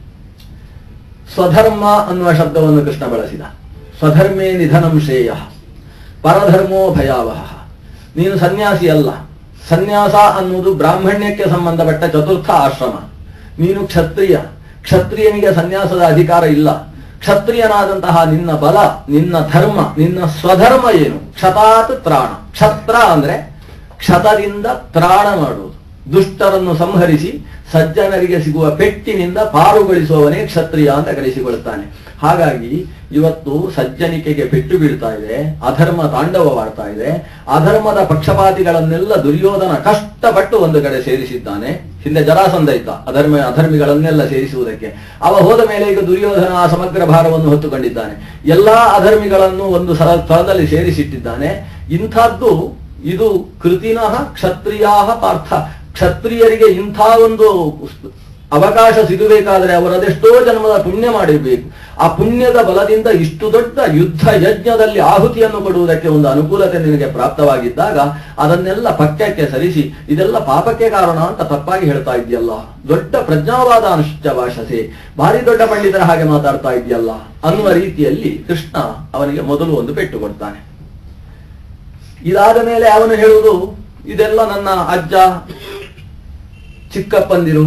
S1: ಸ್ವಧರ್ಮ ಅನ್ನುವ ಶಬ್ದವನ್ನು ಕೃಷ್ಣ ಬಳಸಿದ ಸ್ವಧರ್ಮೇ ನಿಧನಂ ಶ್ರೇಯ ಪರಧರ್ಮೋ ಭಯಾವಹ ನೀನು ಸನ್ಯಾಸಿ ಅಲ್ಲ ಸನ್ಯಾಸ ಅನ್ನುವುದು ಬ್ರಾಹ್ಮಣ್ಯಕ್ಕೆ ಸಂಬಂಧಪಟ್ಟ ಚತುರ್ಥ ಆಶ್ರಮ ನೀನು ಕ್ಷತ್ರಿಯ ಕ್ಷತ್ರಿಯನಿಗೆ ಸನ್ಯಾಸದ ಅಧಿಕಾರ ಇಲ್ಲ ಕ್ಷತ್ರಿಯನಾದಂತಹ ನಿನ್ನ ಬಲ ನಿನ್ನ ಧರ್ಮ ನಿನ್ನ ಸ್ವಧರ್ಮ ಏನು ಕ್ಷತಾತ್ ತ್ರಾಣ ಕ್ಷತ್ರ ಅಂದ್ರೆ ಕ್ಷತದಿಂದ ತ್ರಾಣ ಮಾಡುವುದು ದುಷ್ಟರನ್ನು ಸಂಹರಿಸಿ ಸಜ್ಜನರಿಗೆ ಸಿಗುವ ಪೆಟ್ಟಿನಿಂದ ಪಾರುಗೊಳಿಸುವವನೇ ಕ್ಷತ್ರಿಯ ಅಂತ ಕರೆಸಿಕೊಳ್ಳುತ್ತಾನೆ ಹಾಗಾಗಿ ಇವತ್ತು ಸಜ್ಜನಿಕೆಗೆ ಪೆಟ್ಟು ಬೀಳ್ತಾ ಇದೆ ಅಧರ್ಮ ತಾಂಡವವಾಡ್ತಾ ಇದೆ ಅಧರ್ಮದ ಪಕ್ಷಪಾತಿಗಳನ್ನೆಲ್ಲ ದುರ್ಯೋಧನ ಕಷ್ಟಪಟ್ಟು ಒಂದು ಕಡೆ ಸೇರಿಸಿದ್ದಾನೆ ಹಿಂದೆ ಜರಾಸಂಧ ಇದ್ದ ಅಧರ್ಮ ಅಧರ್ಮಿಗಳನ್ನೆಲ್ಲ ಸೇರಿಸುವುದಕ್ಕೆ ಅವ ಹೋದ ಮೇಲೆ ಈಗ ದುರ್ಯೋಧನ ಆ ಸಮಗ್ರ ಭಾರವನ್ನು ಹೊತ್ತುಕೊಂಡಿದ್ದಾನೆ ಎಲ್ಲಾ ಅಧರ್ಮಿಗಳನ್ನು ಒಂದು ಸರ ಸ್ಥಳದಲ್ಲಿ ಸೇರಿಸಿಟ್ಟಿದ್ದಾನೆ ಇಂಥದ್ದು ಇದು ಕೃತಿನಃ ಕ್ಷತ್ರಿಯಾ ಪಾರ್ಥ ಕ್ಷತ್ರಿಯರಿಗೆ ಇಂಥ ಒಂದು ಅವಕಾಶ ಸಿಗಬೇಕಾದ್ರೆ ಅವರದೆಷ್ಟೋ ಜನ್ಮದ ಪುಣ್ಯ ಮಾಡಿರ್ಬೇಕು ಆ ಪುಣ್ಯದ ಬಲದಿಂದ ಇಷ್ಟು ದೊಡ್ಡ ಯುದ್ಧ ಯಜ್ಞದಲ್ಲಿ ಆಹುತಿಯನ್ನು ಕೊಡುವುದಕ್ಕೆ ಒಂದು ಅನುಕೂಲತೆ ನಿನಗೆ ಪ್ರಾಪ್ತವಾಗಿದ್ದಾಗ ಅದನ್ನೆಲ್ಲ ಪಕ್ಯಕ್ಕೆ ಸರಿಸಿ ಇದೆಲ್ಲ ಪಾಪಕ್ಕೆ ಕಾರಣ ಅಂತ ತಪ್ಪಾಗಿ ಹೇಳ್ತಾ ಇದೆಯಲ್ಲ ದೊಡ್ಡ ಪ್ರಜ್ಞಾವಾದ ಅನುಷ್ಠ ಭಾಷಸೆ ಭಾರಿ ದೊಡ್ಡ ಪಂಡಿತರ ಹಾಗೆ ಮಾತಾಡ್ತಾ ಇದೆಯಲ್ಲ ಅನ್ನುವ ರೀತಿಯಲ್ಲಿ ಕೃಷ್ಣ ಅವನಿಗೆ ಮೊದಲು ಒಂದು ಪೆಟ್ಟು ಕೊಡ್ತಾನೆ ಇದಾದ ಮೇಲೆ ಅವನು ಹೇಳುವುದು ಇದೆಲ್ಲ ನನ್ನ ಅಜ್ಜ ಚಿಕ್ಕಪ್ಪಂದಿರು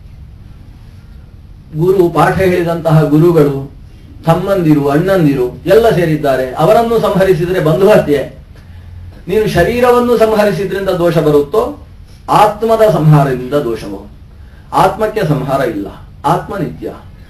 S1: ಗುರು ಪಾಠ ಹೇಳಿದಂತಹ ಗುರುಗಳು ತಮ್ಮಂದಿರು ಅಣ್ಣಂದಿರು ಎಲ್ಲ ಸೇರಿದ್ದಾರೆ ಅವರನ್ನು ಸಂಹರಿಸಿದರೆ ಬಂಧು ಹತ್ಯೆ ನೀನು ಶರೀರವನ್ನು ಸಂಹರಿಸಿದ್ರಿಂದ ದೋಷ ಬರುತ್ತೋ ಆತ್ಮದ ಸಂಹಾರದಿಂದ ದೋಷವೋ ಆತ್ಮಕ್ಕೆ ಸಂಹಾರ ಇಲ್ಲ ಆತ್ಮನಿತ್ಯ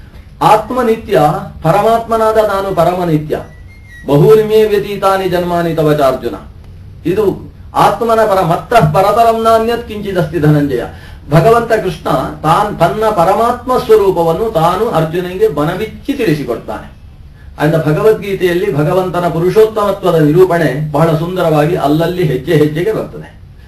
S1: ಆತ್ಮನಿತ್ಯ ಪರಮಾತ್ಮನಾದ ನಾನು ಪರಮನಿತ್ಯ ಬಹುನಿ ಮೇ ವ್ಯತೀತಾನಿ ಜನ್ಮಾನಿ ತವ ಚ ಅರ್ಜುನ ಇದು ಆತ್ಮನ ಪರ ಮತ್ತ ಪರತರಂ ನಾನ್ಯತ್ ಕಿಂಚಿದಸ್ತಿ ಧನಂಜಯ ಭಗವಂತ ಕೃಷ್ಣ ತಾನ್ ತನ್ನ ಪರಮಾತ್ಮ ಸ್ವರೂಪವನ್ನು ತಾನು ಅರ್ಜುನನಿಗೆ ಬನಬಿಚ್ಚಿ ತಿಳಿಸಿಕೊಡ್ತಾನೆ ಅಂದ ಭಗವದ್ಗೀತೆಯಲ್ಲಿ ಭಗವಂತನ ಪುರುಷೋತ್ತಮತ್ವದ ನಿರೂಪಣೆ ಬಹಳ ಸುಂದರವಾಗಿ ಅಲ್ಲಲ್ಲಿ ಹೆಜ್ಜೆ ಹೆಜ್ಜೆಗೆ ಬರ್ತದೆ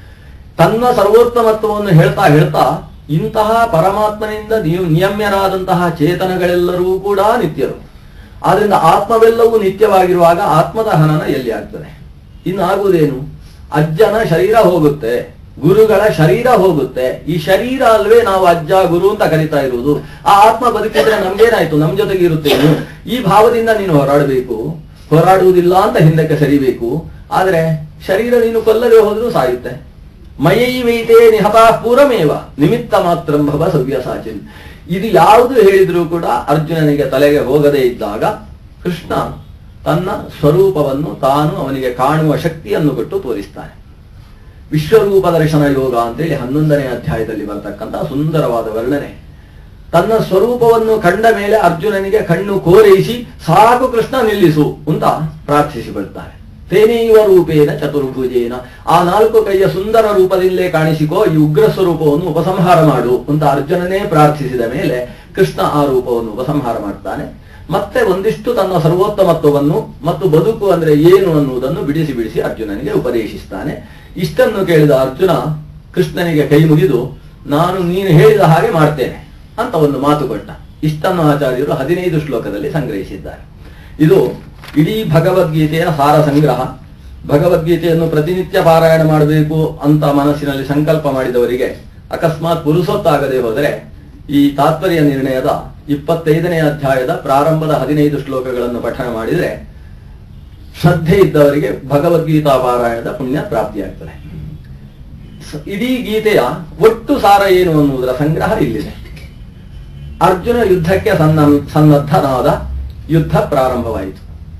S1: ತನ್ನ ಸರ್ವೋತ್ತಮತ್ವವನ್ನು ಹೇಳ್ತಾ ಹೇಳ್ತಾ ಇಂತಹ ಪರಮಾತ್ಮನಿಂದ ನಿಯ- ನಿಯಮ್ಯರಾದಂತಹ ಚೇತನಗಳೆಲ್ಲರೂ ಕೂಡ ನಿತ್ಯರು ಆದ್ರಿಂದ ಆತ್ಮವೆಲ್ಲವೂ ನಿತ್ಯವಾಗಿರುವಾಗ ಆತ್ಮದ ಹನನ ಎಲ್ಲಿ ಆಗ್ತದೆ ಇನ್ನು ಆಗುವುದೇನು ಅಜ್ಜನ ಶರೀರ ಹೋಗುತ್ತೆ ಗುರುಗಳ ಶರೀರ ಹೋಗುತ್ತೆ ಈ ಶರೀರ ಅಲ್ವೇ ನಾವು ಅಜ್ಜ ಗುರು ಅಂತ ಕರಿತಾ ಇರುವುದು ಆ ಆತ್ಮ ಬದುಕಿದ್ರೆ ನಮ್ಗೇನಾಯ್ತು ನಮ್ ಜೊತೆಗೆ ಇರುತ್ತೇನು ಈ ಭಾವದಿಂದ ನೀನು ಹೋರಾಡಬೇಕು ಹೋರಾಡುವುದಿಲ್ಲ ಅಂತ ಹಿಂದಕ್ಕೆ ಸರಿಬೇಕು ಆದ್ರೆ ಶರೀರ ನೀನು ಕೊಲ್ಲದೆ ಹೋದ್ರೂ ಸಾಯುತ್ತೆ ಮಯೈವೈತೆ ನಿಹತಾ ಪೂರಮೇವ ನಿಮಿತ್ತ ಮಾತ್ರ ಭವ ಸವ್ಯಸಾಚಿನ್ ಇದು ಯಾವುದು ಹೇಳಿದ್ರೂ ಕೂಡ ಅರ್ಜುನನಿಗೆ ತಲೆಗೆ ಹೋಗದೇ ಇದ್ದಾಗ ಕೃಷ್ಣ ತನ್ನ ಸ್ವರೂಪವನ್ನು ತಾನು ಅವನಿಗೆ ಕಾಣುವ ಶಕ್ತಿಯನ್ನು ಕೊಟ್ಟು ತೋರಿಸ್ತಾನೆ ವಿಶ್ವರೂಪ ದರ್ಶನ ಯೋಗ ಅಂತೇಳಿ ಹನ್ನೊಂದನೇ ಅಧ್ಯಾಯದಲ್ಲಿ ಬರತಕ್ಕಂತ ಸುಂದರವಾದ ವರ್ಣನೆ ತನ್ನ ಸ್ವರೂಪವನ್ನು ಕಂಡ ಮೇಲೆ ಅರ್ಜುನನಿಗೆ ಕಣ್ಣು ಕೋರೈಸಿ ಸಾಕು ಕೃಷ್ಣ ನಿಲ್ಲಿಸು ಅಂತ ಪ್ರಾರ್ಥಿಸಿಕೊಳ್ತಾರೆ ತೇನೇಯುವ ರೂಪೇನ ಚತುರ್ಭುಜೇನ ಆ ನಾಲ್ಕು ಕೈಯ ಸುಂದರ ರೂಪದಿಂದಲೇ ಕಾಣಿಸಿಕೋ ಈ ಉಗ್ರ ಸ್ವರೂಪವನ್ನು ಉಪಸಂಹಾರ ಮಾಡು ಅಂತ ಅರ್ಜುನನೇ ಪ್ರಾರ್ಥಿಸಿದ ಮೇಲೆ ಕೃಷ್ಣ ಆ ರೂಪವನ್ನು ಉಪಸಂಹಾರ ಮಾಡ್ತಾನೆ ಮತ್ತೆ ಒಂದಿಷ್ಟು ತನ್ನ ಸರ್ವೋತ್ತಮತ್ವವನ್ನು ಮತ್ತು ಬದುಕು ಅಂದ್ರೆ ಏನು ಅನ್ನುವುದನ್ನು ಬಿಡಿಸಿ ಬಿಡಿಸಿ ಅರ್ಜುನನಿಗೆ ಉಪದೇಶಿಸ್ತಾನೆ ಇಷ್ಟನ್ನು ಕೇಳಿದ ಅರ್ಜುನ ಕೃಷ್ಣನಿಗೆ ಕೈ ಮುಗಿದು ನಾನು ನೀನು ಹೇಳಿದ ಹಾಗೆ ಮಾಡ್ತೇನೆ ಅಂತ ಒಂದು ಮಾತು ಕೊಟ್ಟ ಇಷ್ಟನ್ನು ಆಚಾರ್ಯರು ಹದಿನೈದು ಶ್ಲೋಕದಲ್ಲಿ ಸಂಗ್ರಹಿಸಿದ್ದಾರೆ ಇದು ಇಡೀ ಭಗವದ್ಗೀತೆಯ ಸಾರ ಸಂಗ್ರಹ ಭಗವದ್ಗೀತೆಯನ್ನು ಪ್ರತಿನಿತ್ಯ ಪಾರಾಯಣ ಮಾಡಬೇಕು ಅಂತ ಮನಸ್ಸಿನಲ್ಲಿ ಸಂಕಲ್ಪ ಮಾಡಿದವರಿಗೆ ಅಕಸ್ಮಾತ್ ಪುರುಸೊತ್ತಾಗದೆ ಹೋದರೆ ಈ ತಾತ್ಪರ್ಯ ನಿರ್ಣಯದ ಇಪ್ಪತ್ತೈದನೇ ಅಧ್ಯಾಯದ ಪ್ರಾರಂಭದ ಹದಿನೈದು ಶ್ಲೋಕಗಳನ್ನು ಪಠಣ ಮಾಡಿದರೆ ಶ್ರದ್ಧೆ ಇದ್ದವರಿಗೆ ಭಗವದ್ಗೀತಾ ಪಾರಾಯಣದ ಪುಣ್ಯ ಪ್ರಾಪ್ತಿಯಾಗ್ತದೆ ಸ- ಇಡೀ ಗೀತೆಯ ಒಟ್ಟು ಸಾರ ಏನು ಅನ್ನುವುದರ ಸಂಗ್ರಹ ಇಲ್ಲಿದೆ ಅರ್ಜುನ ಯುದ್ಧಕ್ಕೆ ಸನ್ನ ಸನ್ನದ್ಧನಾದ ಯುದ್ಧ ಪ್ರಾರಂಭವಾಯಿತು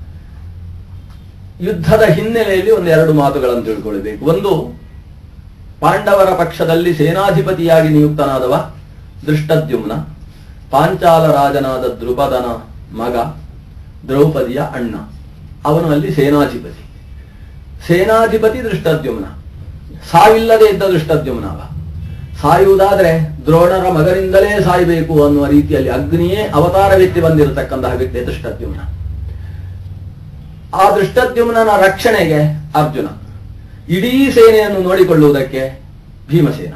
S1: ಯುದ್ಧದ ಹಿನ್ನೆಲೆಯಲ್ಲಿ ಒಂದು ಎರಡು ಮಾತುಗಳನ್ನು ತಿಳ್ಕೊಳ್ಬೇಕು ಒಂದು ಪಾಂಡವರ ಪಕ್ಷದಲ್ಲಿ ಸೇನಾಧಿಪತಿಯಾಗಿ ನಿಯುಕ್ತನಾದವ ದೃಷ್ಟದ್ಯುಮ್ನ ಪಾಂಚಾಲ ರಾಜನಾದ ದ್ರುಪದನ ಮಗ ದ್ರೌಪದಿಯ ಅಣ್ಣ ಅವನು ಅಲ್ಲಿ ಸೇನಾಧಿಪತಿ ಸೇನಾಧಿಪತಿ ದೃಷ್ಟದ್ಯುಮ್ನ ಸಾವಿಲ್ಲದೆ ಇದ್ದ ದೃಷ್ಟದ್ಯುಮ್ನ ಅವ ಸಾಯುವುದಾದ್ರೆ ದ್ರೋಣರ ಮಗನಿಂದಲೇ ಸಾಯಬೇಕು ಅನ್ನುವ ರೀತಿಯಲ್ಲಿ ಅಗ್ನಿಯೇ ಅವತಾರವೆತ್ತಿ ಬಂದಿರತಕ್ಕಂತಹ ವ್ಯಕ್ತಿ ದೃಷ್ಟದ್ಯುಮ್ನ ಆ ದೃಷ್ಟದ್ಯುಮ್ನನ ರಕ್ಷಣೆಗೆ ಅರ್ಜುನ ಇಡೀ ಸೇನೆಯನ್ನು ನೋಡಿಕೊಳ್ಳುವುದಕ್ಕೆ ಭೀಮಸೇನ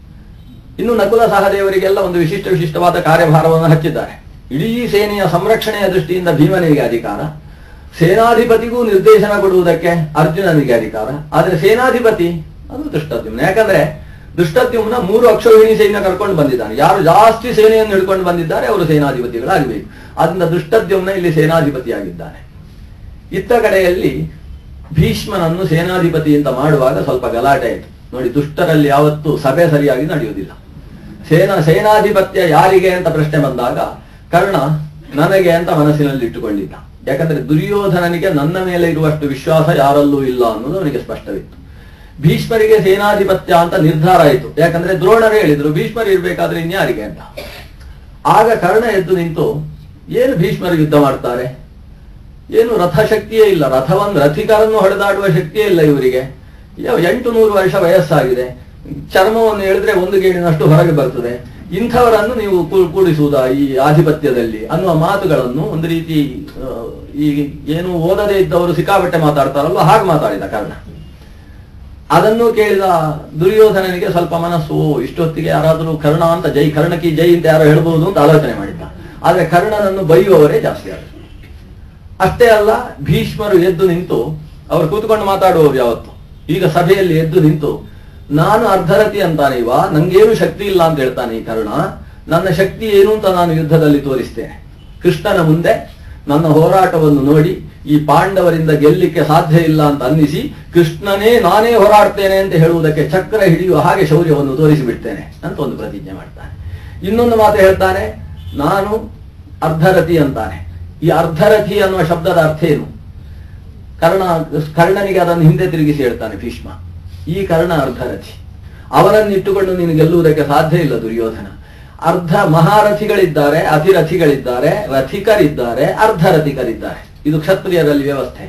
S1: ಇನ್ನು ನಕುಲ ಸಹದೇವರಿಗೆಲ್ಲ ಒಂದು ವಿಶಿಷ್ಟ ವಿಶಿಷ್ಟವಾದ ಕಾರ್ಯಭಾರವನ್ನು ಹಚ್ಚಿದ್ದಾರೆ ಇಡೀ ಸೇನೆಯ ಸಂರಕ್ಷಣೆಯ ದೃಷ್ಟಿಯಿಂದ ಭೀಮನಿಗೆ ಅಧಿಕಾರ ಸೇನಾಧಿಪತಿಗೂ ನಿರ್ದೇಶನ ಕೊಡುವುದಕ್ಕೆ ಅರ್ಜುನನಿಗೆ ಅಧಿಕಾರ ಆದರೆ ಸೇನಾಧಿಪತಿ ಅದು ದುಷ್ಟದ್ಯುಮ್ನ ಯಾಕಂದ್ರೆ ದುಷ್ಟದ್ಯುಮ್ನ ಮೂರು ಅಕ್ಷೋಹಿಣಿ ಸೈನ್ಯ ಕರ್ಕೊಂಡು ಬಂದಿದ್ದಾನೆ ಯಾರು ಜಾಸ್ತಿ ಸೇನೆಯನ್ನು ಹಿಡ್ಕೊಂಡು ಬಂದಿದ್ದಾರೆ ಅವರು ಸೇನಾಧಿಪತಿಗಳಾಗಬೇಕು ಆದ್ರಿಂದ ದುಷ್ಟದ್ಯುಮ್ನ ಇಲ್ಲಿ ಸೇನಾಧಿಪತಿಯಾಗಿದ್ದಾನೆ ಇತ್ತ ಕಡೆಯಲ್ಲಿ ಭೀಷ್ಮನನ್ನು ಸೇನಾಧಿಪತಿ ಅಂತ ಮಾಡುವಾಗ ಸ್ವಲ್ಪ ಗಲಾಟೆ ಆಯಿತು ನೋಡಿ ದುಷ್ಟರಲ್ಲಿ ಯಾವತ್ತೂ ಸಭೆ ಸರಿಯಾಗಿ ನಡೆಯುವುದಿಲ್ಲ ಸೇನಾ ಸೇನಾಧಿಪತ್ಯ ಯಾರಿಗೆ ಅಂತ ಪ್ರಶ್ನೆ ಬಂದಾಗ ಕರ್ಣ ನನಗೆ ಅಂತ ಮನಸ್ಸಿನಲ್ಲಿ ಇಟ್ಟುಕೊಂಡಿದ್ದ ಯಾಕಂದ್ರೆ ದುರ್ಯೋಧನನಿಗೆ ನನ್ನ ಮೇಲೆ ಇರುವಷ್ಟು ವಿಶ್ವಾಸ ಯಾರಲ್ಲೂ ಇಲ್ಲ ಅನ್ನೋದು ಅವನಿಗೆ ಸ್ಪಷ್ಟವಿತ್ತು ಭೀಷ್ಮರಿಗೆ ಸೇನಾಧಿಪತ್ಯ ಅಂತ ನಿರ್ಧಾರ ಆಯಿತು ಯಾಕಂದ್ರೆ ದ್ರೋಣರೇ ಹೇಳಿದ್ರು ಭೀಷ್ಮರು ಇರ್ಬೇಕಾದ್ರೆ ಇನ್ಯಾರಿಗೆ ಅಂತ ಆಗ ಕರ್ಣ ಎದ್ದು ನಿಂತು ಏನು ಭೀಷ್ಮರು ಯುದ್ಧ ಮಾಡ್ತಾರೆ ಏನು ರಥಶಕ್ತಿಯೇ ಇಲ್ಲ ರಥವನ್ನು ರಥಿಕರನ್ನು ಹೊಡೆದಾಡುವ ಶಕ್ತಿಯೇ ಇಲ್ಲ ಇವರಿಗೆ ಯಾವ- ಎಂಟು ನೂರು ವರ್ಷ ವಯಸ್ಸಾಗಿದೆ ಚರ್ಮವನ್ನು ಎಳೆದ್ರೆ ಒಂದು ಗೇಡಿನಷ್ಟು ಹೊರಗೆ ಬರ್ತದೆ ಇಂಥವರನ್ನು ನೀವು ಕೂ- ಕೂಡಿಸುವುದಾ ಈ ಆಧಿಪತ್ಯದಲ್ಲಿ ಅನ್ನುವ ಮಾತುಗಳನ್ನು ಒಂದು ರೀತಿ ಆ, ಈ ಏನು ಓದದೇ ಇದ್ದವರು ಸಿಕ್ಕಾಬಟ್ಟೆ ಮಾತಾಡ್ತಾರಲ್ವ ಹಾಗೆ ಮಾತಾಡಿದ ಕರ್ಣ ಅದನ್ನು ಕೇಳಿದ ದುರ್ಯೋಧನನಿಗೆ ಸ್ವಲ್ಪ ಮನಸ್ಸು ಓ, ಇಷ್ಟೊತ್ತಿಗೆ ಯಾರಾದರೂ ಕರ್ಣ ಅಂತ ಜೈ ಕರ್ಣಕಿ ಜೈ ಅಂತ ಯಾರೋ ಹೇಳ್ಬೋದು ಅಂತ ಆಲೋಚನೆ ಮಾಡಿದ್ದ ಆದ್ರೆ ಕರ್ಣನನ್ನು ಬೈಯುವವರೇ ಜಾಸ್ತಿ ಆದರು ಅಷ್ಟೇ ಅಲ್ಲ ಭೀಷ್ಮರು ಎದ್ದು ನಿಂತು ಅವರು ಕೂತ್ಕೊಂಡು ಮಾತಾಡುವವರು ಯಾವತ್ತು ಈಗ ಸಭೆಯಲ್ಲಿ ಎದ್ದು ನಿಂತು ನಾನು ಅರ್ಧರತಿ ಅಂತಾನೆ ಇವ ನಂಗೇನು ಶಕ್ತಿ ಇಲ್ಲ ಅಂತ ಹೇಳ್ತಾನೆ ಈ ಕರ್ಣ ನನ್ನ ಶಕ್ತಿ ಏನು ಅಂತ ನಾನು ಯುದ್ಧದಲ್ಲಿ ತೋರಿಸ್ತೇನೆ ಕೃಷ್ಣನ ಮುಂದೆ ನನ್ನ ಹೋರಾಟವನ್ನು ನೋಡಿ ಈ ಪಾಂಡವರಿಂದ ಗೆಲ್ಲಿಕ್ಕೆ ಸಾಧ್ಯ ಇಲ್ಲ ಅಂತ ಅನ್ನಿಸಿ ಕೃಷ್ಣನೇ ನಾನೇ ಹೋರಾಡ್ತೇನೆ ಅಂತ ಹೇಳುವುದಕ್ಕೆ ಚಕ್ರ ಹಿಡಿಯುವ ಹಾಗೆ ಶೌರ್ಯವನ್ನು ತೋರಿಸಿಬಿಡ್ತೇನೆ ಅಂತ ಒಂದು ಪ್ರತಿಜ್ಞೆ ಮಾಡ್ತಾನೆ ಇನ್ನೊಂದು ಮಾತು ಹೇಳ್ತಾನೆ ನಾನು ಅರ್ಧರತಿ ಅಂತಾನೆ ಈ ಅರ್ಧರಥಿ ಅನ್ನುವ ಶಬ್ದದ ಅರ್ಥ ಏನು ಕರ್ಣ ಕರ್ಣನಿಗೆ ಅದನ್ನು ಹಿಂದೆ ತಿರುಗಿಸಿ ಹೇಳ್ತಾನೆ ಭೀಷ್ಮ ಈ ಕರ್ಣ ಅರ್ಧರಥಿ ಅವನನ್ನು ಇಟ್ಟುಕೊಂಡು ನೀನು ಗೆಲ್ಲುವುದಕ್ಕೆ ಸಾಧ್ಯ ಇಲ್ಲ ದುರ್ಯೋಧನ ಅರ್ಧ ಮಹಾರಥಿಗಳಿದ್ದಾರೆ ಅತಿರಥಿಗಳಿದ್ದಾರೆ ರಥಿಕರಿದ್ದಾರೆ ಅರ್ಧರಥಿಕರಿದ್ದಾರೆ ಇದು ಕ್ಷತ್ರಿಯರಲ್ಲಿ ವ್ಯವಸ್ಥೆ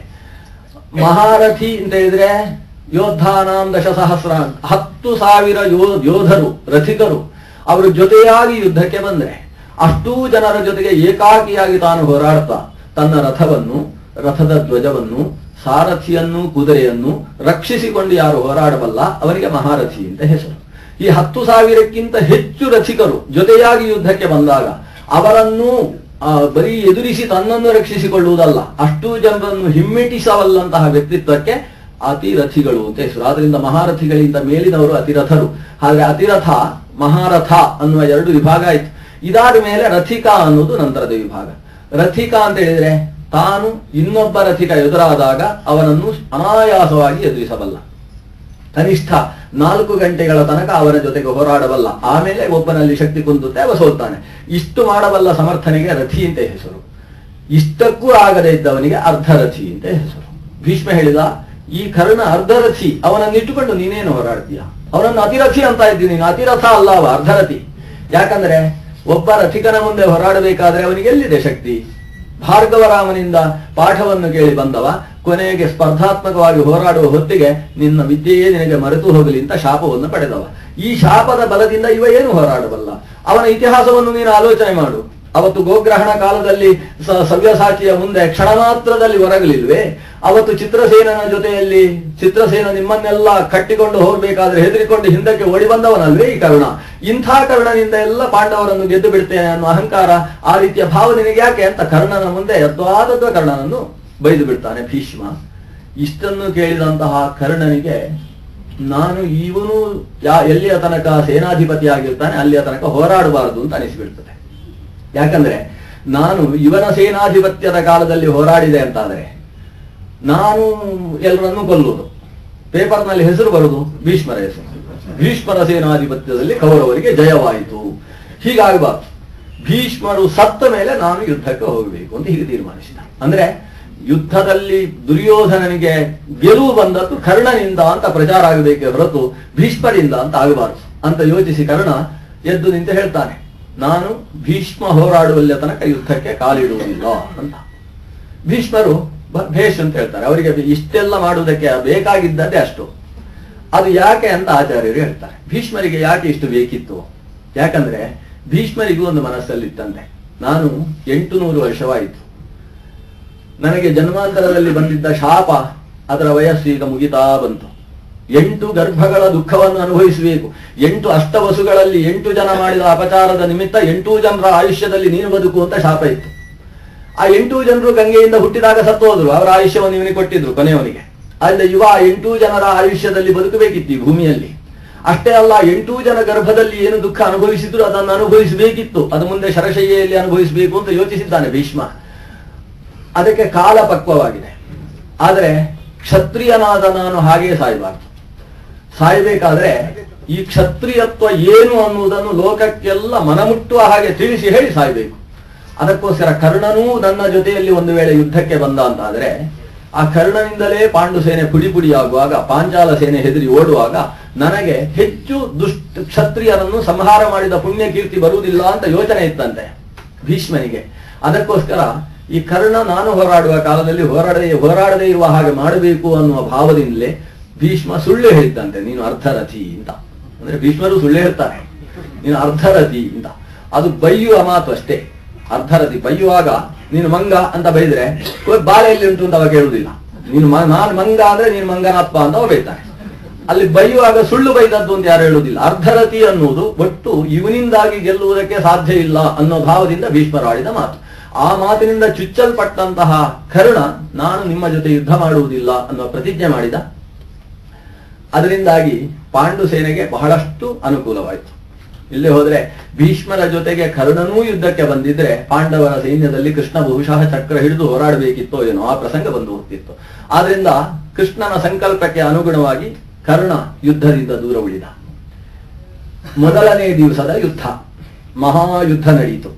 S1: ಮಹಾರಥಿ ಅಂತ ಹೇಳಿದ್ರೆ ಯೋದ್ಧಾನಾಂ ದಶಸಹಸ್ರ ಹತ್ತು ಸಾವಿರ ಯೋ ಯೋಧರು ರಥಿಕರು ಅವರು ಜೊತೆಯಾಗಿ ಯುದ್ಧಕ್ಕೆ ಬಂದ್ರೆ ಅಷ್ಟೂ ಜನರ ಜೊತೆಗೆ ಏಕಾಕಿಯಾಗಿ ತಾನು ಹೋರಾಡ್ತಾ ತನ್ನ ರಥವನ್ನು ರಥದ ಧ್ವಜವನ್ನು ಸಾರಥಿಯನ್ನು ಕುದುರೆಯನ್ನು ರಕ್ಷಿಸಿಕೊಂಡು ಯಾರು ಹೋರಾಡಬಲ್ಲ ಅವನಿಗೆ ಮಹಾರಥಿ ಅಂತ ಹೆಸರು ಈ ಹತ್ತು ಸಾವಿರಕ್ಕಿಂತ ಹೆಚ್ಚು ರಥಿಕರು ಜೊತೆಯಾಗಿ ಯುದ್ಧಕ್ಕೆ ಬಂದಾಗ ಅವರನ್ನು ಆ, ಬರೀ ಎದುರಿಸಿ ತನ್ನನ್ನು ರಕ್ಷಿಸಿಕೊಳ್ಳುವುದಲ್ಲ ಅಷ್ಟೂ ಜನರನ್ನು ಹಿಮ್ಮೆಟ್ಟಿಸವಲ್ಲಂತಹ ವ್ಯಕ್ತಿತ್ವಕ್ಕೆ ಅತಿರಥಿಗಳು ಅಂತ ಹೆಸರು ಆದ್ರಿಂದ ಮಹಾರಥಿಗಳಿಂದ ಮೇಲಿನವರು ಅತಿರಥರು ಆದ್ರೆ ಅತಿರಥ ಮಹಾರಥ ಅನ್ನುವ ಎರಡು ವಿಭಾಗ ಆಯ್ತು ಇದಾದ ಮೇಲೆ ರಥಿಕ ಅನ್ನೋದು ನಂತರದ ವಿಭಾಗ ರಥಿಕ ಅಂತ ಹೇಳಿದ್ರೆ ತಾನು ಇನ್ನೊಬ್ಬ ರಥಿಕ ಎದುರಾದಾಗ ಅವನನ್ನು ಅನಾಯಾಸವಾಗಿ ಎದುರಿಸಬಲ್ಲ ಕನಿಷ್ಠ ನಾಲ್ಕು ಗಂಟೆಗಳ ತನಕ ಅವನ ಜೊತೆಗೆ ಹೋರಾಡಬಲ್ಲ ಆಮೇಲೆ ಒಬ್ಬನಲ್ಲಿ ಶಕ್ತಿ ಕುಂದುತ್ತೆ ಅವ ಸೋಲ್ತಾನೆ ಇಷ್ಟು ಮಾಡಬಲ್ಲ ಸಮರ್ಥನೆಗೆ ರಥಿ ಅಂತ ಹೆಸರು ಇಷ್ಟಕ್ಕೂ ಆಗದೇ ಇದ್ದವನಿಗೆ ಅರ್ಧರಥಿ ಅಂತ ಹೆಸರು ಭೀಷ್ಮ ಹೇಳಿದ ಈ ಕರ್ಣ ಅರ್ಧರಥಿ ಅವನನ್ನು ಇಟ್ಟುಕೊಂಡು ನೀನೇನು ಹೋರಾಡ್ತೀಯ ಅವನನ್ನು ಅತಿರಥಿ ಅಂತ ಇದ್ದೀನಿ ನೀನು ಅತಿರಥ ಅಲ್ಲ ಅವ ಅರ್ಧರಥಿ ಯಾಕಂದ್ರೆ ಒಬ್ಬ ರಥಿಕನ ಮುಂದೆ ಹೋರಾಡಬೇಕಾದ್ರೆ ಅವನಿಗೆ ಎಲ್ಲಿದೆ ಶಕ್ತಿ ಭಾರ್ಗವರಾಮನಿಂದ ಪಾಠವನ್ನು ಕೇಳಿ ಬಂದವ ಕೊನೆಗೆ ಸ್ಪರ್ಧಾತ್ಮಕವಾಗಿ ಹೋರಾಡುವ ಹೊತ್ತಿಗೆ ನಿನ್ನ ವಿದ್ಯೆಯೇ ನಿನಗೆ ಮರೆತು ಹೋಗಲಿ ಅಂತ ಶಾಪವನ್ನು ಪಡೆದವ ಈ ಶಾಪದ ಬಲದಿಂದ ಇವ ಏನು ಹೋರಾಡಬಲ್ಲ ಅವನ ಇತಿಹಾಸವನ್ನು ನೀನು ಆಲೋಚನೆ ಮಾಡು ಅವತ್ತು ಗೋಗ್ರಹಣ ಕಾಲದಲ್ಲಿ ಸ- ಸವ್ಯಸಾಚಿಯ ಮುಂದೆ ಕ್ಷಣ ಮಾತ್ರದಲ್ಲಿ ಹೊರಗಲಿಲ್ವೇ ಅವತ್ತು ಚಿತ್ರಸೇನನ ಜೊತೆಯಲ್ಲಿ ಚಿತ್ರಸೇನ ನಿಮ್ಮನ್ನೆಲ್ಲ ಕಟ್ಟಿಕೊಂಡು ಹೋಗ್ಬೇಕಾದ್ರೆ ಹೆದರಿಕೊಂಡು ಹಿಂದಕ್ಕೆ ಓಡಿ ಬಂದವನಲ್ವೇ ಈ ಕರ್ಣ ಇಂಥ ಕರ್ಣನಿಂದ ಎಲ್ಲ ಪಾಂಡವರನ್ನು ಗೆದ್ದು ಬಿಡ್ತೇನೆ ಅನ್ನೋ ಅಹಂಕಾರ ಆ ರೀತಿಯ ಭಾವ ನಿನಗೆ ಯಾಕೆ ಅಂತ ಕರ್ಣನ ಮುಂದೆ ಯದ್ವಾದದ್ವ ಕರ್ಣನನ್ನು ಬೈದು ಬಿಡ್ತಾನೆ ಭೀಷ್ಮ ಇಷ್ಟನ್ನು ಕೇಳಿದಂತಹ ಕರ್ಣನಿಗೆ ನಾನು ಇವನು ಯಾ ಎಲ್ಲಿಯ ತನಕ ಸೇನಾಧಿಪತಿ ಆಗಿರ್ತಾನೆ ಅಲ್ಲಿಯ ತನಕ ಹೋರಾಡಬಾರದು ಅಂತ ಅನಿಸಿಬಿಡ್ತದೆ ಯಾಕಂದ್ರೆ ನಾನು ಇವನ ಸೇನಾಧಿಪತ್ಯದ ಕಾಲದಲ್ಲಿ ಹೋರಾಡಿದೆ ಅಂತಾದರೆ ನಾನು ಎಲ್ಲರನ್ನು ಕೊಲ್ಲುವುದು ಪೇಪರ್ನಲ್ಲಿ ಹೆಸರು ಬರುವುದು ಭೀಷ್ಮರ ಹೆಸರು ಭೀಷ್ಮರ ಸೇನಾಧಿಪತ್ಯದಲ್ಲಿ ಕೌರವರಿಗೆ ಜಯವಾಯಿತು ಹೀಗಾಗಬಾರ್ದು ಭೀಷ್ಮರು ಸತ್ತ ಮೇಲೆ ನಾನು ಯುದ್ಧಕ್ಕೆ ಹೋಗಬೇಕು ಅಂತ ಹೀಗೆ ತೀರ್ಮಾನಿಸಿದ ಅಂದ್ರೆ ಯುದ್ಧದಲ್ಲಿ ದುರ್ಯೋಧನನಿಗೆ ಗೆಲುವು ಬಂದದ್ದು ಕರ್ಣನಿಂದ ಅಂತ ಪ್ರಚಾರ ಆಗಬೇಕೆ ಹೊರತು ಭೀಷ್ಮರಿಂದ ಅಂತ ಆಗಬಾರದು ಅಂತ ಯೋಚಿಸಿ ಕರ್ಣ ಎದ್ದು ನಿಂತು ಹೇಳ್ತಾನೆ ನಾನು ಭೀಷ್ಮ ಹೋರಾಡುವಲ್ಲಿ ತನಕ ಯುದ್ಧಕ್ಕೆ ಕಾಲಿಡುವುದಿಲ್ಲ ಅಂತ ಭೀಷ್ಮರು ಬ- ಭೇಷ್ ಅಂತ ಹೇಳ್ತಾರೆ ಅವರಿಗೆ ಇಷ್ಟೆಲ್ಲ ಮಾಡುವುದಕ್ಕೆ ಬೇಕಾಗಿದ್ದದ್ದೇ ಅಷ್ಟು ಅದು ಯಾಕೆ ಅಂತ ಆಚಾರ್ಯರು ಹೇಳ್ತಾರೆ ಭೀಷ್ಮರಿಗೆ ಯಾಕೆ ಇಷ್ಟು ಬೇಕಿತ್ತು ಯಾಕಂದ್ರೆ ಭೀಷ್ಮರಿಗೂ ಒಂದು ಮನಸ್ಸಲ್ಲಿತ್ತಂತೆ ನಾನು ಎಂಟು ನೂರು ವರ್ಷವಾಯಿತು ನನಗೆ ಜನ್ಮಾಂತರದಲ್ಲಿ ಬಂದಿದ್ದ ಶಾಪ ಅದರ ವಯಸ್ಸು ಈಗ ಮುಗಿತಾ ಬಂತು ಎಂಟು ಗರ್ಭಗಳ ದುಃಖವನ್ನು ಅನುಭವಿಸಬೇಕು ಎಂಟು ಅಷ್ಟವಸುಗಳಲ್ಲಿ ಎಂಟು ಜನ ಮಾಡಿದ ಅಪಚಾರದ ನಿಮಿತ್ತ ಎಂಟು ಜನರ ಆಯುಷ್ಯದಲ್ಲಿ ನೀನು ಬದುಕು ಅಂತ ಶಾಪ ಇತ್ತು ಆ ಎಂಟು ಜನರು ಗಂಗೆಯಿಂದ ಹುಟ್ಟಿದಾಗ ಸತ್ತು ಹೋದ್ರು ಅವರ ಆಯುಷ್ಯವನ್ನು ಇವನಿಗೆ ಕೊಟ್ಟಿದ್ರು ಕೊನೆಯವನಿಗೆ ಆದ್ರೆ ಯುವ ಆ ಎಂಟು ಜನರ ಆಯುಷ್ಯದಲ್ಲಿ ಬದುಕಬೇಕಿತ್ತು ಈ ಭೂಮಿಯಲ್ಲಿ ಅಷ್ಟೇ ಅಲ್ಲ ಎಂಟು ಜನ ಗರ್ಭದಲ್ಲಿ ಏನು ದುಃಖ ಅನುಭವಿಸಿದ್ರು ಅದನ್ನು ಅನುಭವಿಸಬೇಕಿತ್ತು ಅದು ಮುಂದೆ ಶರಶಯ್ಯೆಯಲ್ಲಿ ಅನುಭವಿಸಬೇಕು ಅಂತ ಯೋಚಿಸಿದ್ದಾನೆ ಭೀಷ್ಮ ಅದಕ್ಕೆ ಕಾಲ ಪಕ್ವವಾಗಿದೆ ಆದರೆ ಕ್ಷತ್ರಿಯನಾದ ನಾನು ಹಾಗೇ ಸಾಯಬಾರ್ದು ಸಾಯಬೇಕಾದ್ರೆ ಈ ಕ್ಷತ್ರಿಯತ್ವ ಏನು ಅನ್ನುವುದನ್ನು ಲೋಕಕ್ಕೆಲ್ಲ ಮನಮುಟ್ಟುವ ಹಾಗೆ ತಿಳಿಸಿ ಹೇಳಿ ಸಾಯ್ಬೇಕು ಅದಕ್ಕೋಸ್ಕರ ಕರ್ಣನೂ ನನ್ನ ಜೊತೆಯಲ್ಲಿ ಒಂದು ವೇಳೆ ಯುದ್ಧಕ್ಕೆ ಬಂದ ಅಂತಾದ್ರೆ ಆ ಕರ್ಣನಿಂದಲೇ ಪಾಂಡು ಸೇನೆ ಪುಡಿ ಪುಡಿಯಾಗುವಾಗ ಪಾಂಚಾಲ ಸೇನೆ ಹೆದರಿ ಓಡುವಾಗ ನನಗೆ ಹೆಚ್ಚು ದುಷ್ಟ ಕ್ಷತ್ರಿಯರನ್ನು ಸಂಹಾರ ಮಾಡಿದ ಪುಣ್ಯ ಕೀರ್ತಿ ಬರುವುದಿಲ್ಲ ಅಂತ ಯೋಚನೆ ಇತ್ತಂತೆ ಭೀಷ್ಮನಿಗೆ ಅದಕ್ಕೋಸ್ಕರ ಈ ಕರ್ಣ ನಾನು ಹೋರಾಡುವ ಕಾಲದಲ್ಲಿ ಹೋರಾಡದೆ ಹೋರಾಡದೇ ಇರುವ ಹಾಗೆ ಮಾಡಬೇಕು ಅನ್ನುವ ಭಾವದಿಂದಲೇ ಭೀಷ್ಮ ಸುಳ್ಳು ಹೇಳಿದ್ದಂತೆ ನೀನು ಅರ್ಧರಥಿ ಅಂತ ಅಂದ್ರೆ ಭೀಷ್ಮರು ಸುಳ್ಳು ಹೇಳ್ತಾರೆ ನೀನು ಅರ್ಧರಥಿ ಅಂತ ಅದು ಬೈಯುವ ಮಾತು ಅಷ್ಟೇ ಅರ್ಧರಥಿ ಬೈಯುವಾಗ ನೀನು ಮಂಗ ಅಂತ ಬೈದ್ರೆ "ಓ, ಬಾಲ ಎಲ್ಲಿ ಉಂಟು ಅಂತ ಅವ ಕೇಳುವುದಿಲ್ಲ ನೀನು ಮ- ನಾನು ಮಂಗ ಅಂದ್ರೆ ನೀನು ಮಂಗನಪ್ಪ ಅಂತ ಅವ ಬೈತಾನೆ ಅಲ್ಲಿ ಬೈಯುವಾಗ ಸುಳ್ಳು ಬೈದದ್ದು ಅಂತ ಯಾರು ಹೇಳುವುದಿಲ್ಲ ಅರ್ಧರಥಿ ಅನ್ನುವುದು ಒಟ್ಟು ಇವನಿಂದಾಗಿ ಗೆಲ್ಲುವುದಕ್ಕೆ ಸಾಧ್ಯ ಇಲ್ಲ ಅನ್ನೋ ಭಾವದಿಂದ ಭೀಷ್ಮರು ಆಡಿದ ಮಾತು ಆ ಮಾತಿನಿಂದ ಚುಚ್ಚಲ್ಪಟ್ಟಂತಹ ಕರ್ಣ ನಾನು ನಿಮ್ಮ ಜೊತೆ ಯುದ್ಧ ಮಾಡುವುದಿಲ್ಲ ಅನ್ನೋ ಪ್ರತಿಜ್ಞೆ ಮಾಡಿದ ಅದರಿಂದಾಗಿ ಪಾಂಡು ಸೇನೆಗೆ ಬಹಳಷ್ಟು ಅನುಕೂಲವಾಯಿತು ಇಲ್ಲಿ ಹೋದ್ರೆ ಭೀಷ್ಮರ ಜೊತೆಗೆ ಕರ್ಣನೂ ಯುದ್ಧಕ್ಕೆ ಬಂದಿದ್ರೆ ಪಾಂಡವರ ಸೈನ್ಯದಲ್ಲಿ ಕೃಷ್ಣ ಬಹುಶಃ ಚಕ್ರ ಹಿಡಿದು ಹೋರಾಡಬೇಕಿತ್ತೋ ಏನೋ ಆ ಪ್ರಸಂಗ ಬಂದು ಹೋಗ್ತಿತ್ತು ಆದ್ರಿಂದ ಕೃಷ್ಣನ ಸಂಕಲ್ಪಕ್ಕೆ ಅನುಗುಣವಾಗಿ ಕರ್ಣ ಯುದ್ಧದಿಂದ ದೂರ ಉಳಿದ ಮೊದಲನೇ ದಿವಸದ ಯುದ್ಧ ಮಹಾಯುದ್ಧ ನಡೆಯಿತು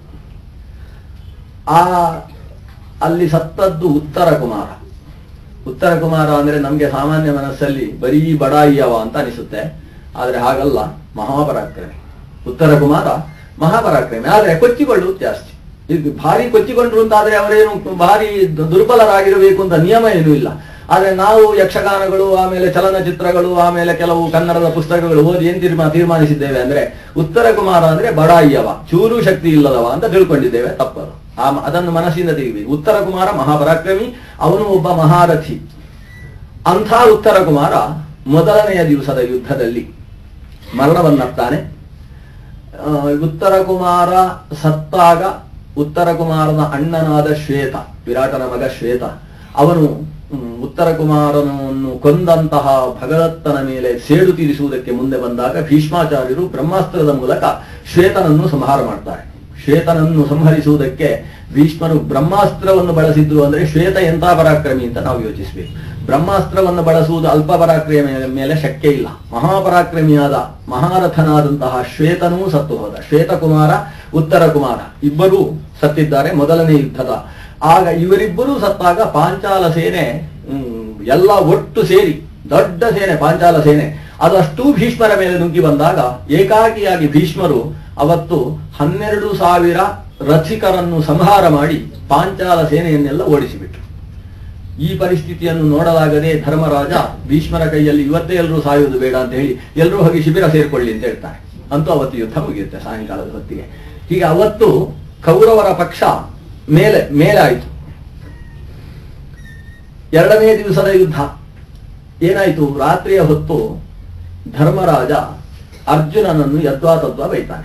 S1: ಆ ಅಲ್ಲಿ ಸತ್ತದ್ದು ಉತ್ತರ ಕುಮಾರ ಉತ್ತರ ಕುಮಾರ ಅಂದ್ರೆ ನಮ್ಗೆ ಸಾಮಾನ್ಯ ಮನಸ್ಸಲ್ಲಿ ಬರೀ ಬಡಾಯಿಯವ ಅಂತ ಅನಿಸುತ್ತೆ ಆದ್ರೆ ಹಾಗಲ್ಲ ಮಹಾಪರಾಕ್ರಮಿ ಉತ್ತರ ಕುಮಾರ ಮಹಾಪರಾಕ್ರಮಿ ಆದ್ರೆ ಕೊಚ್ಚಿಕೊಳ್ಳುವುದು ಜಾಸ್ತಿ ಈಗ ಭಾರಿ ಕೊಚ್ಚಿಕೊಂಡ್ರು ಅಂತಾದ್ರೆ ಅವರೇನು ಭಾರಿ ದು- ದುರ್ಬಲರಾಗಿರಬೇಕು ಅಂತ ನಿಯಮ ಏನೂ ಇಲ್ಲ ಆದ್ರೆ ನಾವು ಯಕ್ಷಗಾನಗಳು ಆಮೇಲೆ ಚಲನಚಿತ್ರಗಳು ಆಮೇಲೆ ಕೆಲವು ಕನ್ನಡದ ಪುಸ್ತಕಗಳು ಓದಿ ಏನ್ ತೀರ್ಮಾ ತೀರ್ಮಾನಿಸಿದ್ದೇವೆ ಅಂದ್ರೆ ಉತ್ತರ ಕುಮಾರ ಅಂದ್ರೆ ಬಡಾಯಿಯವ ಚೂರು ಶಕ್ತಿ ಇಲ್ಲದವ ಅಂತ ತಿಳ್ಕೊಂಡಿದ್ದೇವೆ ತಪ್ಪದು ಆ ಮ- ಅದನ್ನು ಮನಸ್ಸಿಂದ ತೆಗಿಬೇಕು ಉತ್ತರ ಕುಮಾರ ಮಹಾಪರಾಕ್ರಮಿ ಅವನು ಒಬ್ಬ ಮಹಾರಥಿ ಅಂಥ ಉತ್ತರ ಕುಮಾರ ಮೊದಲನೆಯ ದಿವಸದ ಯುದ್ಧದಲ್ಲಿ ಮರಣವನ್ನಪ್ತಾನೆ ಆ, ಉತ್ತರ ಕುಮಾರ ಸತ್ತಾಗ ಉತ್ತರ ಕುಮಾರನ ಅಣ್ಣನಾದ ಶ್ವೇತ ವಿರಾಟನ ಮಗ ಶ್ವೇತ ಅವನು ಹ್ಮ್, ಉತ್ತರ ಕುಮಾರನನ್ನು ಕೊಂದಂತಹ ಭಗದತ್ತನ ಮೇಲೆ ಸೇಡು ತೀರಿಸುವುದಕ್ಕೆ ಮುಂದೆ ಬಂದಾಗ ಭೀಷ್ಮಾಚಾರ್ಯರು ಬ್ರಹ್ಮಾಸ್ತ್ರದ ಮೂಲಕ ಶ್ವೇತನನ್ನು ಸಂಹಾರ ಮಾಡ್ತಾರೆ ಶ್ವೇತನನ್ನು ಸಂಹರಿಸುವುದಕ್ಕೆ ಭೀಷ್ಮರು ಬ್ರಹ್ಮಾಸ್ತ್ರವನ್ನು ಬಳಸಿದ್ರು ಅಂದ್ರೆ ಶ್ವೇತ ಎಂಥ ಪರಾಕ್ರಮಿ ಅಂತ ನಾವು ಯೋಚಿಸಬೇಕು ಬ್ರಹ್ಮಾಸ್ತ್ರವನ್ನು ಬಳಸುವುದು ಅಲ್ಪ ಪರಾಕ್ರಮಿಯ ಮೇಲೆ ಶಕ್ಯ ಇಲ್ಲ ಮಹಾಪರಾಕ್ರಮಿಯಾದ ಮಹಾರಥನಾದಂತಹ ಶ್ವೇತನೂ ಸತ್ತು ಹೋದ ಶ್ವೇತಕುಮಾರ ಉತ್ತರ ಕುಮಾರ ಇಬ್ಬರೂ ಸತ್ತಿದ್ದಾರೆ ಮೊದಲನೇ ಯುದ್ಧದ ಆಗ ಇವರಿಬ್ಬರೂ ಸತ್ತಾಗ ಪಾಂಚಾಲ ಸೇನೆ ಹ್ಮ್, ಎಲ್ಲ ಒಟ್ಟು ಸೇರಿ ದೊಡ್ಡ ಸೇನೆ ಪಾಂಚಾಲ ಸೇನೆ ಅದಷ್ಟೂ ಭೀಷ್ಮರ ಮೇಲೆ ನುಗ್ಗಿ ಬಂದಾಗ ಏಕಾಕಿಯಾಗಿ ಭೀಷ್ಮರು ಅವತ್ತು ಹನ್ನೆರಡು ಸಾವಿರ ರಥಿಕರನ್ನು ಸಂಹಾರ ಮಾಡಿ ಪಾಂಚಾಲ ಸೇನೆಯನ್ನೆಲ್ಲ ಓಡಿಸಿಬಿಟ್ರು ಈ ಪರಿಸ್ಥಿತಿಯನ್ನು ನೋಡಲಾಗದೆ ಧರ್ಮರಾಜ ಭೀಷ್ಮರ ಕೈಯಲ್ಲಿ ಇವತ್ತೇ ಎಲ್ಲರೂ ಸಾಯುವುದು ಬೇಡ ಅಂತ ಹೇಳಿ ಎಲ್ಲರೂ ಹೋಗಿ ಶಿಬಿರ ಸೇರ್ಕೊಳ್ಳಿ ಅಂತ ಹೇಳ್ತಾರೆ ಅಂತೂ ಅವತ್ತು ಯುದ್ಧ ಮುಗಿಯುತ್ತೆ ಸಾಯಂಕಾಲದ ಹೊತ್ತಿಗೆ ಹೀಗೆ ಅವತ್ತು ಕೌರವರ ಪಕ್ಷ ಮೇಲೆ ಮೇಲಾಯಿತು ಎರಡನೇ ದಿವಸದ ಯುದ್ಧ ಏನಾಯಿತು ರಾತ್ರಿಯ ಹೊತ್ತು ಧರ್ಮರಾಜ ಅರ್ಜುನನನ್ನು ಯದ್ವಾ ತದ್ವಾ ಬೈತಾನೆ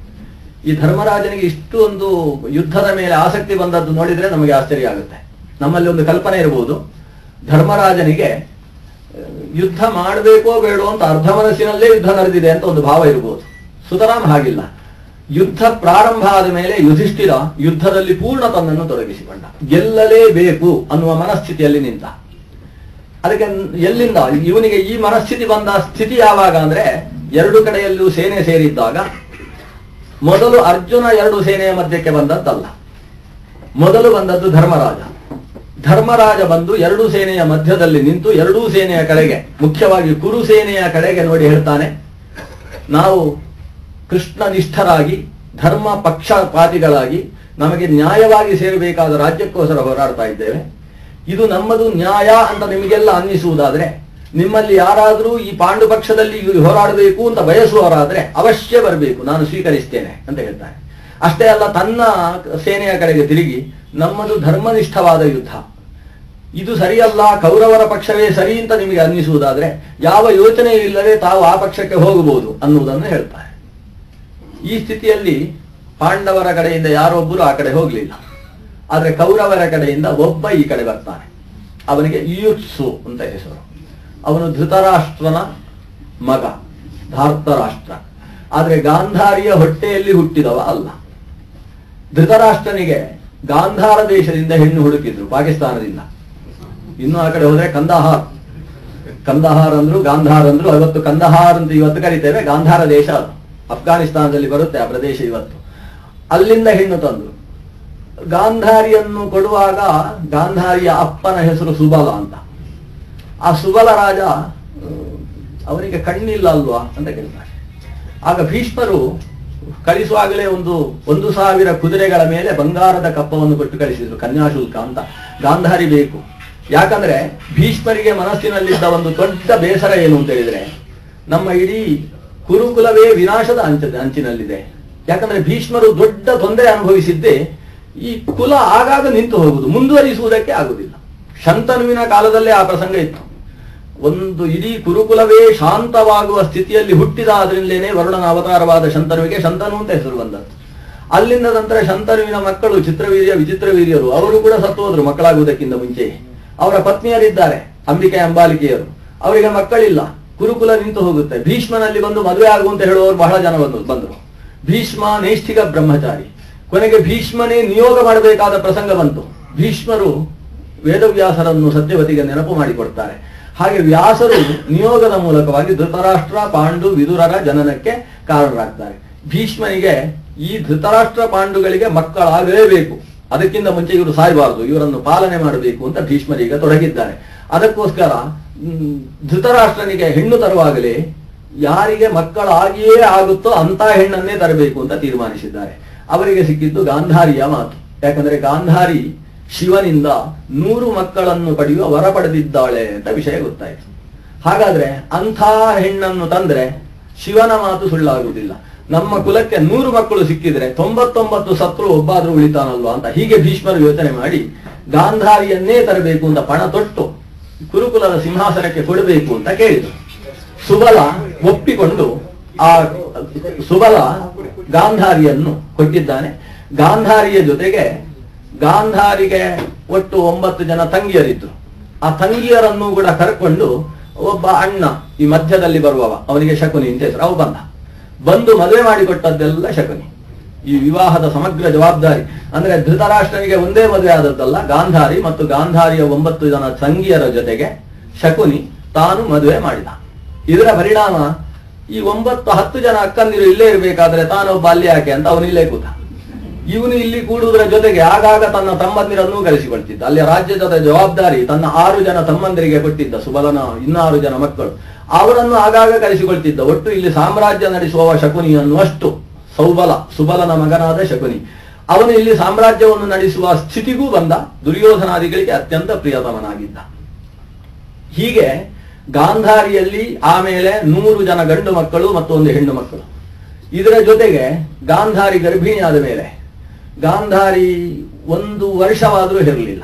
S1: ಈ ಧರ್ಮರಾಜನಿಗೆ ಇಷ್ಟು ಒಂದು ಯುದ್ಧದ ಮೇಲೆ ಆಸಕ್ತಿ ಬಂದದ್ದು ನೋಡಿದ್ರೆ ನಮಗೆ ಆಶ್ಚರ್ಯ ಆಗುತ್ತೆ ನಮ್ಮಲ್ಲಿ ಒಂದು ಕಲ್ಪನೆ ಇರಬಹುದು ಧರ್ಮರಾಜನಿಗೆ ಆ, ಯುದ್ಧ ಮಾಡಬೇಕೋ ಬೇಡೋ ಅಂತ ಅರ್ಧ ಮನಸ್ಸಿನಲ್ಲೇ ಯುದ್ಧ ನಡೆದಿದೆ ಅಂತ ಒಂದು ಭಾವ ಇರಬಹುದು ಸುತರಾಮ್ ಹಾಗಿಲ್ಲ ಯುದ್ಧ ಪ್ರಾರಂಭ ಆದ ಮೇಲೆ ಯುಧಿಷ್ಠಿರ ಯುದ್ಧದಲ್ಲಿ ಪೂರ್ಣ ತನ್ನನ್ನು ತೊಡಗಿಸಿಕೊಂಡ ಗೆಲ್ಲಲೇಬೇಕು ಅನ್ನುವ ಮನಸ್ಥಿತಿಯಲ್ಲಿ ನಿಂತ ಅದಕ್ಕೆ ಎಲ್ಲಿಂದ ಇವನಿಗೆ ಈ ಮನಸ್ಥಿತಿ ಬಂದ ಸ್ಥಿತಿ ಯಾವಾಗ ಅಂದ್ರೆ ಎರಡು ಕಡೆಯಲ್ಲೂ ಸೇನೆ ಸೇರಿದ್ದಾಗ ಮೊದಲು ಅರ್ಜುನ ಎರಡು ಸೇನೆಯ ಮಧ್ಯಕ್ಕೆ ಬಂದದ್ದಲ್ಲ ಮೊದಲು ಬಂದದ್ದು ಧರ್ಮರಾಜ ಧರ್ಮರಾಜ ಬಂದು ಎರಡೂ ಸೇನೆಯ ಮಧ್ಯದಲ್ಲಿ ನಿಂತು ಎರಡೂ ಸೇನೆಯ ಕಡೆಗೆ ಮುಖ್ಯವಾಗಿ ಕುರು ಸೇನೆಯ ಕಡೆಗೆ ನೋಡಿ ಹೇಳ್ತಾನೆ ನಾವು ಕೃಷ್ಣ ನಿಷ್ಠರಾಗಿ ಧರ್ಮ ಪಕ್ಷಪಾತಿಗಳಾಗಿ ನಮಗೆ ನ್ಯಾಯವಾಗಿ ಸೇರಬೇಕಾದ ರಾಜ್ಯಕ್ಕೋಸ್ಕರ ಹೋರಾಡ್ತಾ ಇದ್ದೇವೆ ಇದು ನಮ್ಮದು ನ್ಯಾಯ ಅಂತ ನಿಮಗೆಲ್ಲ ಅನ್ನಿಸುವುದಾದ್ರೆ ನಿಮ್ಮಲ್ಲಿ ಯಾರಾದರೂ ಈ ಪಾಂಡು ಪಕ್ಷದಲ್ಲಿ ಇವ್ರು ಹೋರಾಡಬೇಕು ಅಂತ ಬಯಸುವವರಾದ್ರೆ ಅವಶ್ಯ ಬರಬೇಕು ನಾನು ಸ್ವೀಕರಿಸ್ತೇನೆ ಅಂತ ಹೇಳ್ತಾನೆ ಅಷ್ಟೇ ಅಲ್ಲ ತನ್ನ ಸೇನೆಯ ಕಡೆಗೆ ತಿರುಗಿ ನಮ್ಮದು ಧರ್ಮನಿಷ್ಠವಾದ ಯುದ್ಧ ಇದು ಸರಿಯಲ್ಲ ಕೌರವರ ಪಕ್ಷವೇ ಸರಿ ಅಂತ ನಿಮಗೆ ಅನ್ನಿಸುವುದಾದ್ರೆ ಯಾವ ಯೋಚನೆಯೂ ಇಲ್ಲದೆ ತಾವು ಆ ಪಕ್ಷಕ್ಕೆ ಹೋಗಬಹುದು ಅನ್ನುವುದನ್ನು ಹೇಳ್ತಾರೆ ಈ ಸ್ಥಿತಿಯಲ್ಲಿ ಪಾಂಡವರ ಕಡೆಯಿಂದ ಯಾರೊಬ್ಬರು ಆ ಕಡೆ ಹೋಗಲಿಲ್ಲ ಆದ್ರೆ ಕೌರವರ ಕಡೆಯಿಂದ ಒಬ್ಬ ಈ ಕಡೆ ಬರ್ತಾನೆ ಅವನಿಗೆ ಯುತ್ಸು ಅಂತ ಹೆಸರು ಅವನು ಧೃತರಾಷ್ಟ್ರನ ಮಗ ಧಾರ್ತರಾಷ್ಟ್ರ ಆದ್ರೆ ಗಾಂಧಾರಿಯ ಹೊಟ್ಟೆಯಲ್ಲಿ ಹುಟ್ಟಿದವ ಅಲ್ಲ ಧೃತರಾಷ್ಟ್ರನಿಗೆ ಗಾಂಧಾರ ದೇಶದಿಂದ ಹೆಣ್ಣು ಹುಡುಕಿದ್ರು ಪಾಕಿಸ್ತಾನದಿಂದ ಇನ್ನು ಆ ಕಡೆ ಹೋದ್ರೆ ಕಂದಹಾರ್ ಕಂದಹಾರ್ ಅಂದ್ರು ಗಾಂಧಾರ್ ಅಂದ್ರು ಅವತ್ತು ಕಂದಹಾರ್ ಅಂತ ಇವತ್ತು ಕರಿತೇವೆ ಗಾಂಧಾರ ದೇಶ ಅದು ಅಫ್ಘಾನಿಸ್ತಾನದಲ್ಲಿ ಬರುತ್ತೆ ಆ ಪ್ರದೇಶ ಇವತ್ತು ಅಲ್ಲಿಂದ ಹೆಣ್ಣು ತಂದ್ರು ಗಾಂಧಾರಿಯನ್ನು ಕೊಡುವಾಗ ಗಾಂಧಾರಿಯ ಅಪ್ಪನ ಹೆಸರು ಸುಬಲ ಅಂತ ಆ ಸುಬಲ ರಾಜ ಅಹ್, ಅವನಿಗೆ ಕಣ್ಣಿಲ್ಲ ಅಲ್ವಾ ಅಂತ ಕೇಳ್ತಾರೆ ಆಗ ಭೀಷ್ಮರು ಕಳಿಸುವಾಗಲೇ ಒಂದು ಒಂದು ಸಾವಿರ ಕುದುರೆಗಳ ಮೇಲೆ ಬಂಗಾರದ ಕಪ್ಪವನ್ನು ಕೊಟ್ಟು ಕಳಿಸಿದ್ರು ಕನ್ಯಾಶುಲ್ಕ ಅಂತ ಗಾಂಧಾರಿ ಬೇಕು ಯಾಕಂದ್ರೆ ಭೀಷ್ಮರಿಗೆ ಮನಸ್ಸಿನಲ್ಲಿದ್ದ ಒಂದು ದೊಡ್ಡ ಬೇಸರ ಏನು ಅಂತ ಹೇಳಿದ್ರೆ ನಮ್ಮ ಇಡೀ ಕುರುಕುಲವೇ ವಿನಾಶದ ಅಂಚ ಅಂಚಿನಲ್ಲಿದೆ ಯಾಕಂದ್ರೆ ಭೀಷ್ಮರು ದೊಡ್ಡ ತೊಂದರೆ ಅನುಭವಿಸಿದ್ದೇ ಈ ಕುಲ ಆಗಾಗ ನಿಂತು ಹೋಗುದು ಮುಂದುವರಿಸುವುದಕ್ಕೆ ಆಗುದಿಲ್ಲ ಶಂತನುವಿನ ಕಾಲದಲ್ಲೇ ಆ ಪ್ರಸಂಗ ಇತ್ತು ಒಂದು ಇಡೀ ಕುರುಕುಲವೇ ಶಾಂತವಾಗುವ ಸ್ಥಿತಿಯಲ್ಲಿ ಹುಟ್ಟಿದ ಆದ್ರಿಂದಲೇನೆ ವರುಣನ ಅವತಾರವಾದ ಶಂತನುವಿಗೆ ಶಂತನು ಅಂತ ಹೆಸರು ಬಂದದ್ದು ಅಲ್ಲಿಂದ ನಂತರ ಶಂತನುವಿನ ಮಕ್ಕಳು ಚಿತ್ರವೀರ್ಯ ವಿಚಿತ್ರವೀರ್ಯರು ಅವರು ಕೂಡ ಸತ್ತು ಹೋದ್ರು ಮಕ್ಕಳಾಗುವುದಕ್ಕಿಂತ ಮುಂಚೆ ಅವರ ಪತ್ನಿಯರಿದ್ದಾರೆ ಅಂಬಿಕೆ ಅಂಬಾಲಿಕೆಯರು ಅವರಿಗೆ ಮಕ್ಕಳಿಲ್ಲ ಕುರುಕುಲ ನಿಂತು ಹೋಗುತ್ತೆ ಭೀಷ್ಮನಲ್ಲಿ ಬಂದು ಮದುವೆ ಆಗುವಂತ ಹೇಳುವವರು ಬಹಳ ಜನ ಬಂದು ಬಂದರು ಭೀಷ್ಮ ನೈಷ್ಠಿಕ ಬ್ರಹ್ಮಚಾರಿ ಕೊನೆಗೆ ಭೀಷ್ಮನೇ ನಿಯೋಗ ಮಾಡಬೇಕಾದ ಪ್ರಸಂಗ ಬಂತು ಭೀಷ್ಮರು ವೇದವ್ಯಾಸರನ್ನು ಸತ್ಯವತಿಗೆ ನೆನಪು ಮಾಡಿಕೊಡ್ತಾರೆ ಹಾಗೆ ವ್ಯಾಸರು ನಿಯೋಗದ ಮೂಲಕವಾಗಿ ಧೃತರಾಷ್ಟ್ರ ಪಾಂಡು ವಿದುರರ ಜನನಕ್ಕೆ ಕಾರಣರಾಗ್ತಾರೆ ಭೀಷ್ಮನಿಗೆ ಈ ಧೃತರಾಷ್ಟ್ರ ಪಾಂಡುಗಳಿಗೆ ಮಕ್ಕಳಾಗಲೇಬೇಕು ಅದಕ್ಕಿಂತ ಮುಂಚೆ ಇವರು ಸಾಯಬಾರದು ಇವರನ್ನು ಪಾಲನೆ ಮಾಡಬೇಕು ಅಂತ ಭೀಷ್ಮರೀಗ ತೊಡಗಿದ್ದಾರೆ ಅದಕ್ಕೋಸ್ಕರ ಹ್ಮ್, ಧೃತರಾಷ್ಟ್ರನಿಗೆ ಹೆಣ್ಣು ತರುವಾಗಲೇ ಯಾರಿಗೆ ಮಕ್ಕಳಾಗಿಯೇ ಆಗುತ್ತೋ ಅಂತ ಹೆಣ್ಣನ್ನೇ ತರಬೇಕು ಅಂತ ತೀರ್ಮಾನಿಸಿದ್ದಾರೆ ಅವರಿಗೆ ಸಿಕ್ಕಿದ್ದು ಗಾಂಧಾರಿಯ ಮಾತು ಯಾಕಂದ್ರೆ ಗಾಂಧಾರಿ ಶಿವನಿಂದ ನೂರು ಮಕ್ಕಳನ್ನು ಪಡೆಯುವ ವರ ಪಡೆದಿದ್ದಾಳೆ ಅಂತ ವಿಷಯ ಗೊತ್ತಾಯಿತು ಹಾಗಾದ್ರೆ ಅಂಥ ಹೆಣ್ಣನ್ನು ತಂದ್ರೆ ಶಿವನ ಮಾತು ಸುಳ್ಳಾಗುವುದಿಲ್ಲ ನಮ್ಮ ಕುಲಕ್ಕೆ ನೂರು ಮಕ್ಕಳು ಸಿಕ್ಕಿದ್ರೆ ತೊಂಬತ್ತೊಂಬತ್ತು ಸತ್ರು ಒಬ್ಬಾದ್ರೂ ಉಳಿತಾನಲ್ವಾ ಅಂತ ಹೀಗೆ ಭೀಷ್ಮರು ಯೋಚನೆ ಮಾಡಿ ಗಾಂಧಾರಿಯನ್ನೇ ತರಬೇಕು ಅಂತ ಪಣ ತೊಟ್ಟು ಕುರುಕುಲದ ಸಿಂಹಾಸನಕ್ಕೆ ಕೊಡಬೇಕು ಅಂತ ಕೇಳಿದರು ಸುಬಲ ಒಪ್ಪಿಕೊಂಡು ಆ ಸುಬಲ ಗಾಂಧಾರಿಯನ್ನು ಕೊಟ್ಟಿದ್ದಾನೆ ಗಾಂಧಾರಿಯ ಜೊತೆಗೆ ಗಾಂಧಾರಿಗೆ ಒಟ್ಟು ಒಂಬತ್ತು ಜನ ತಂಗಿಯರಿದ್ರು ಆ ತಂಗಿಯರನ್ನು ಕೂಡ ಕರ್ಕೊಂಡು ಒಬ್ಬ ಅಣ್ಣ ಈ ಮಧ್ಯದಲ್ಲಿ ಬರುವವ ಅವನಿಗೆ ಶಕುನಿ ಅಂತ ಹೆಸರು ಅವ ಬಂದ ಬಂದು ಮದುವೆ ಮಾಡಿಕೊಟ್ಟದ್ದೆಲ್ಲ ಶಕುನಿ ಈ ವಿವಾಹದ ಸಮಗ್ರ ಜವಾಬ್ದಾರಿ ಅಂದ್ರೆ ಧೃತರಾಷ್ಟ್ರನಿಗೆ ಒಂದೇ ಮದುವೆ ಆದದ್ದಲ್ಲ ಗಾಂಧಾರಿ ಮತ್ತು ಗಾಂಧಾರಿಯ ಒಂಬತ್ತು ಜನ ತಂಗಿಯರ ಜೊತೆಗೆ ಶಕುನಿ ತಾನು ಮದುವೆ ಮಾಡಿದ ಇದರ ಪರಿಣಾಮ ಈ ಒಂಬತ್ತು ಹತ್ತು ಜನ ಅಕ್ಕಂದಿರು ಇಲ್ಲೇ ಇರಬೇಕಾದ್ರೆ ತಾನೊಬ್ಬ ಅಲ್ಲಿ ಯಾಕೆ ಅಂತ ಅವನು ಇಲ್ಲೇ ಕೂತ ಇವನು ಇಲ್ಲಿ ಕೂಡುವುದರ ಜೊತೆಗೆ ಆಗಾಗ ತನ್ನ ತಮ್ಮಂದಿರನ್ನೂ ಕರೆಸಿಕೊಳ್ತಿದ್ದ ಅಲ್ಲಿ ರಾಜ್ಯದ ಜವಾಬ್ದಾರಿ ತನ್ನ ಆರು ಜನ ತಮ್ಮಂದಿರಿಗೆ ಕೊಟ್ಟಿದ್ದ ಸುಬಲನ ಇನ್ನಾರು ಜನ ಮಕ್ಕಳು ಅವರನ್ನು ಆಗಾಗ ಕರೆಸಿಕೊಳ್ತಿದ್ದ ಒಟ್ಟು ಇಲ್ಲಿ ಸಾಮ್ರಾಜ್ಯ ನಡೆಸುವ ಶಕುನಿ ಅನ್ನುವಷ್ಟು ಸೌಬಲ ಸುಬಲನ ಮಗನಾದ ಶಕುನಿ ಅವನು ಇಲ್ಲಿ ಸಾಮ್ರಾಜ್ಯವನ್ನು ನಡೆಸುವ ಸ್ಥಿತಿಗೂ ಬಂದ ದುರ್ಯೋಧನಾದಿಗಳಿಗೆ ಅತ್ಯಂತ ಪ್ರಿಯತಮನಾಗಿದ್ದ ಹೀಗೆ ಗಾಂಧಾರಿಯಲ್ಲಿ ಆಮೇಲೆ ನೂರು ಜನ ಗಂಡು ಮಕ್ಕಳು ಮತ್ತು ಒಂದು ಹೆಣ್ಣು ಮಕ್ಕಳು ಇದರ ಜೊತೆಗೆ ಗಾಂಧಾರಿ ಗರ್ಭಿಣಿಯಾದ ಮೇಲೆ ಗಾಂಧಾರಿ ಒಂದು ವರ್ಷವಾದರೂ ಇರಲಿಲ್ಲ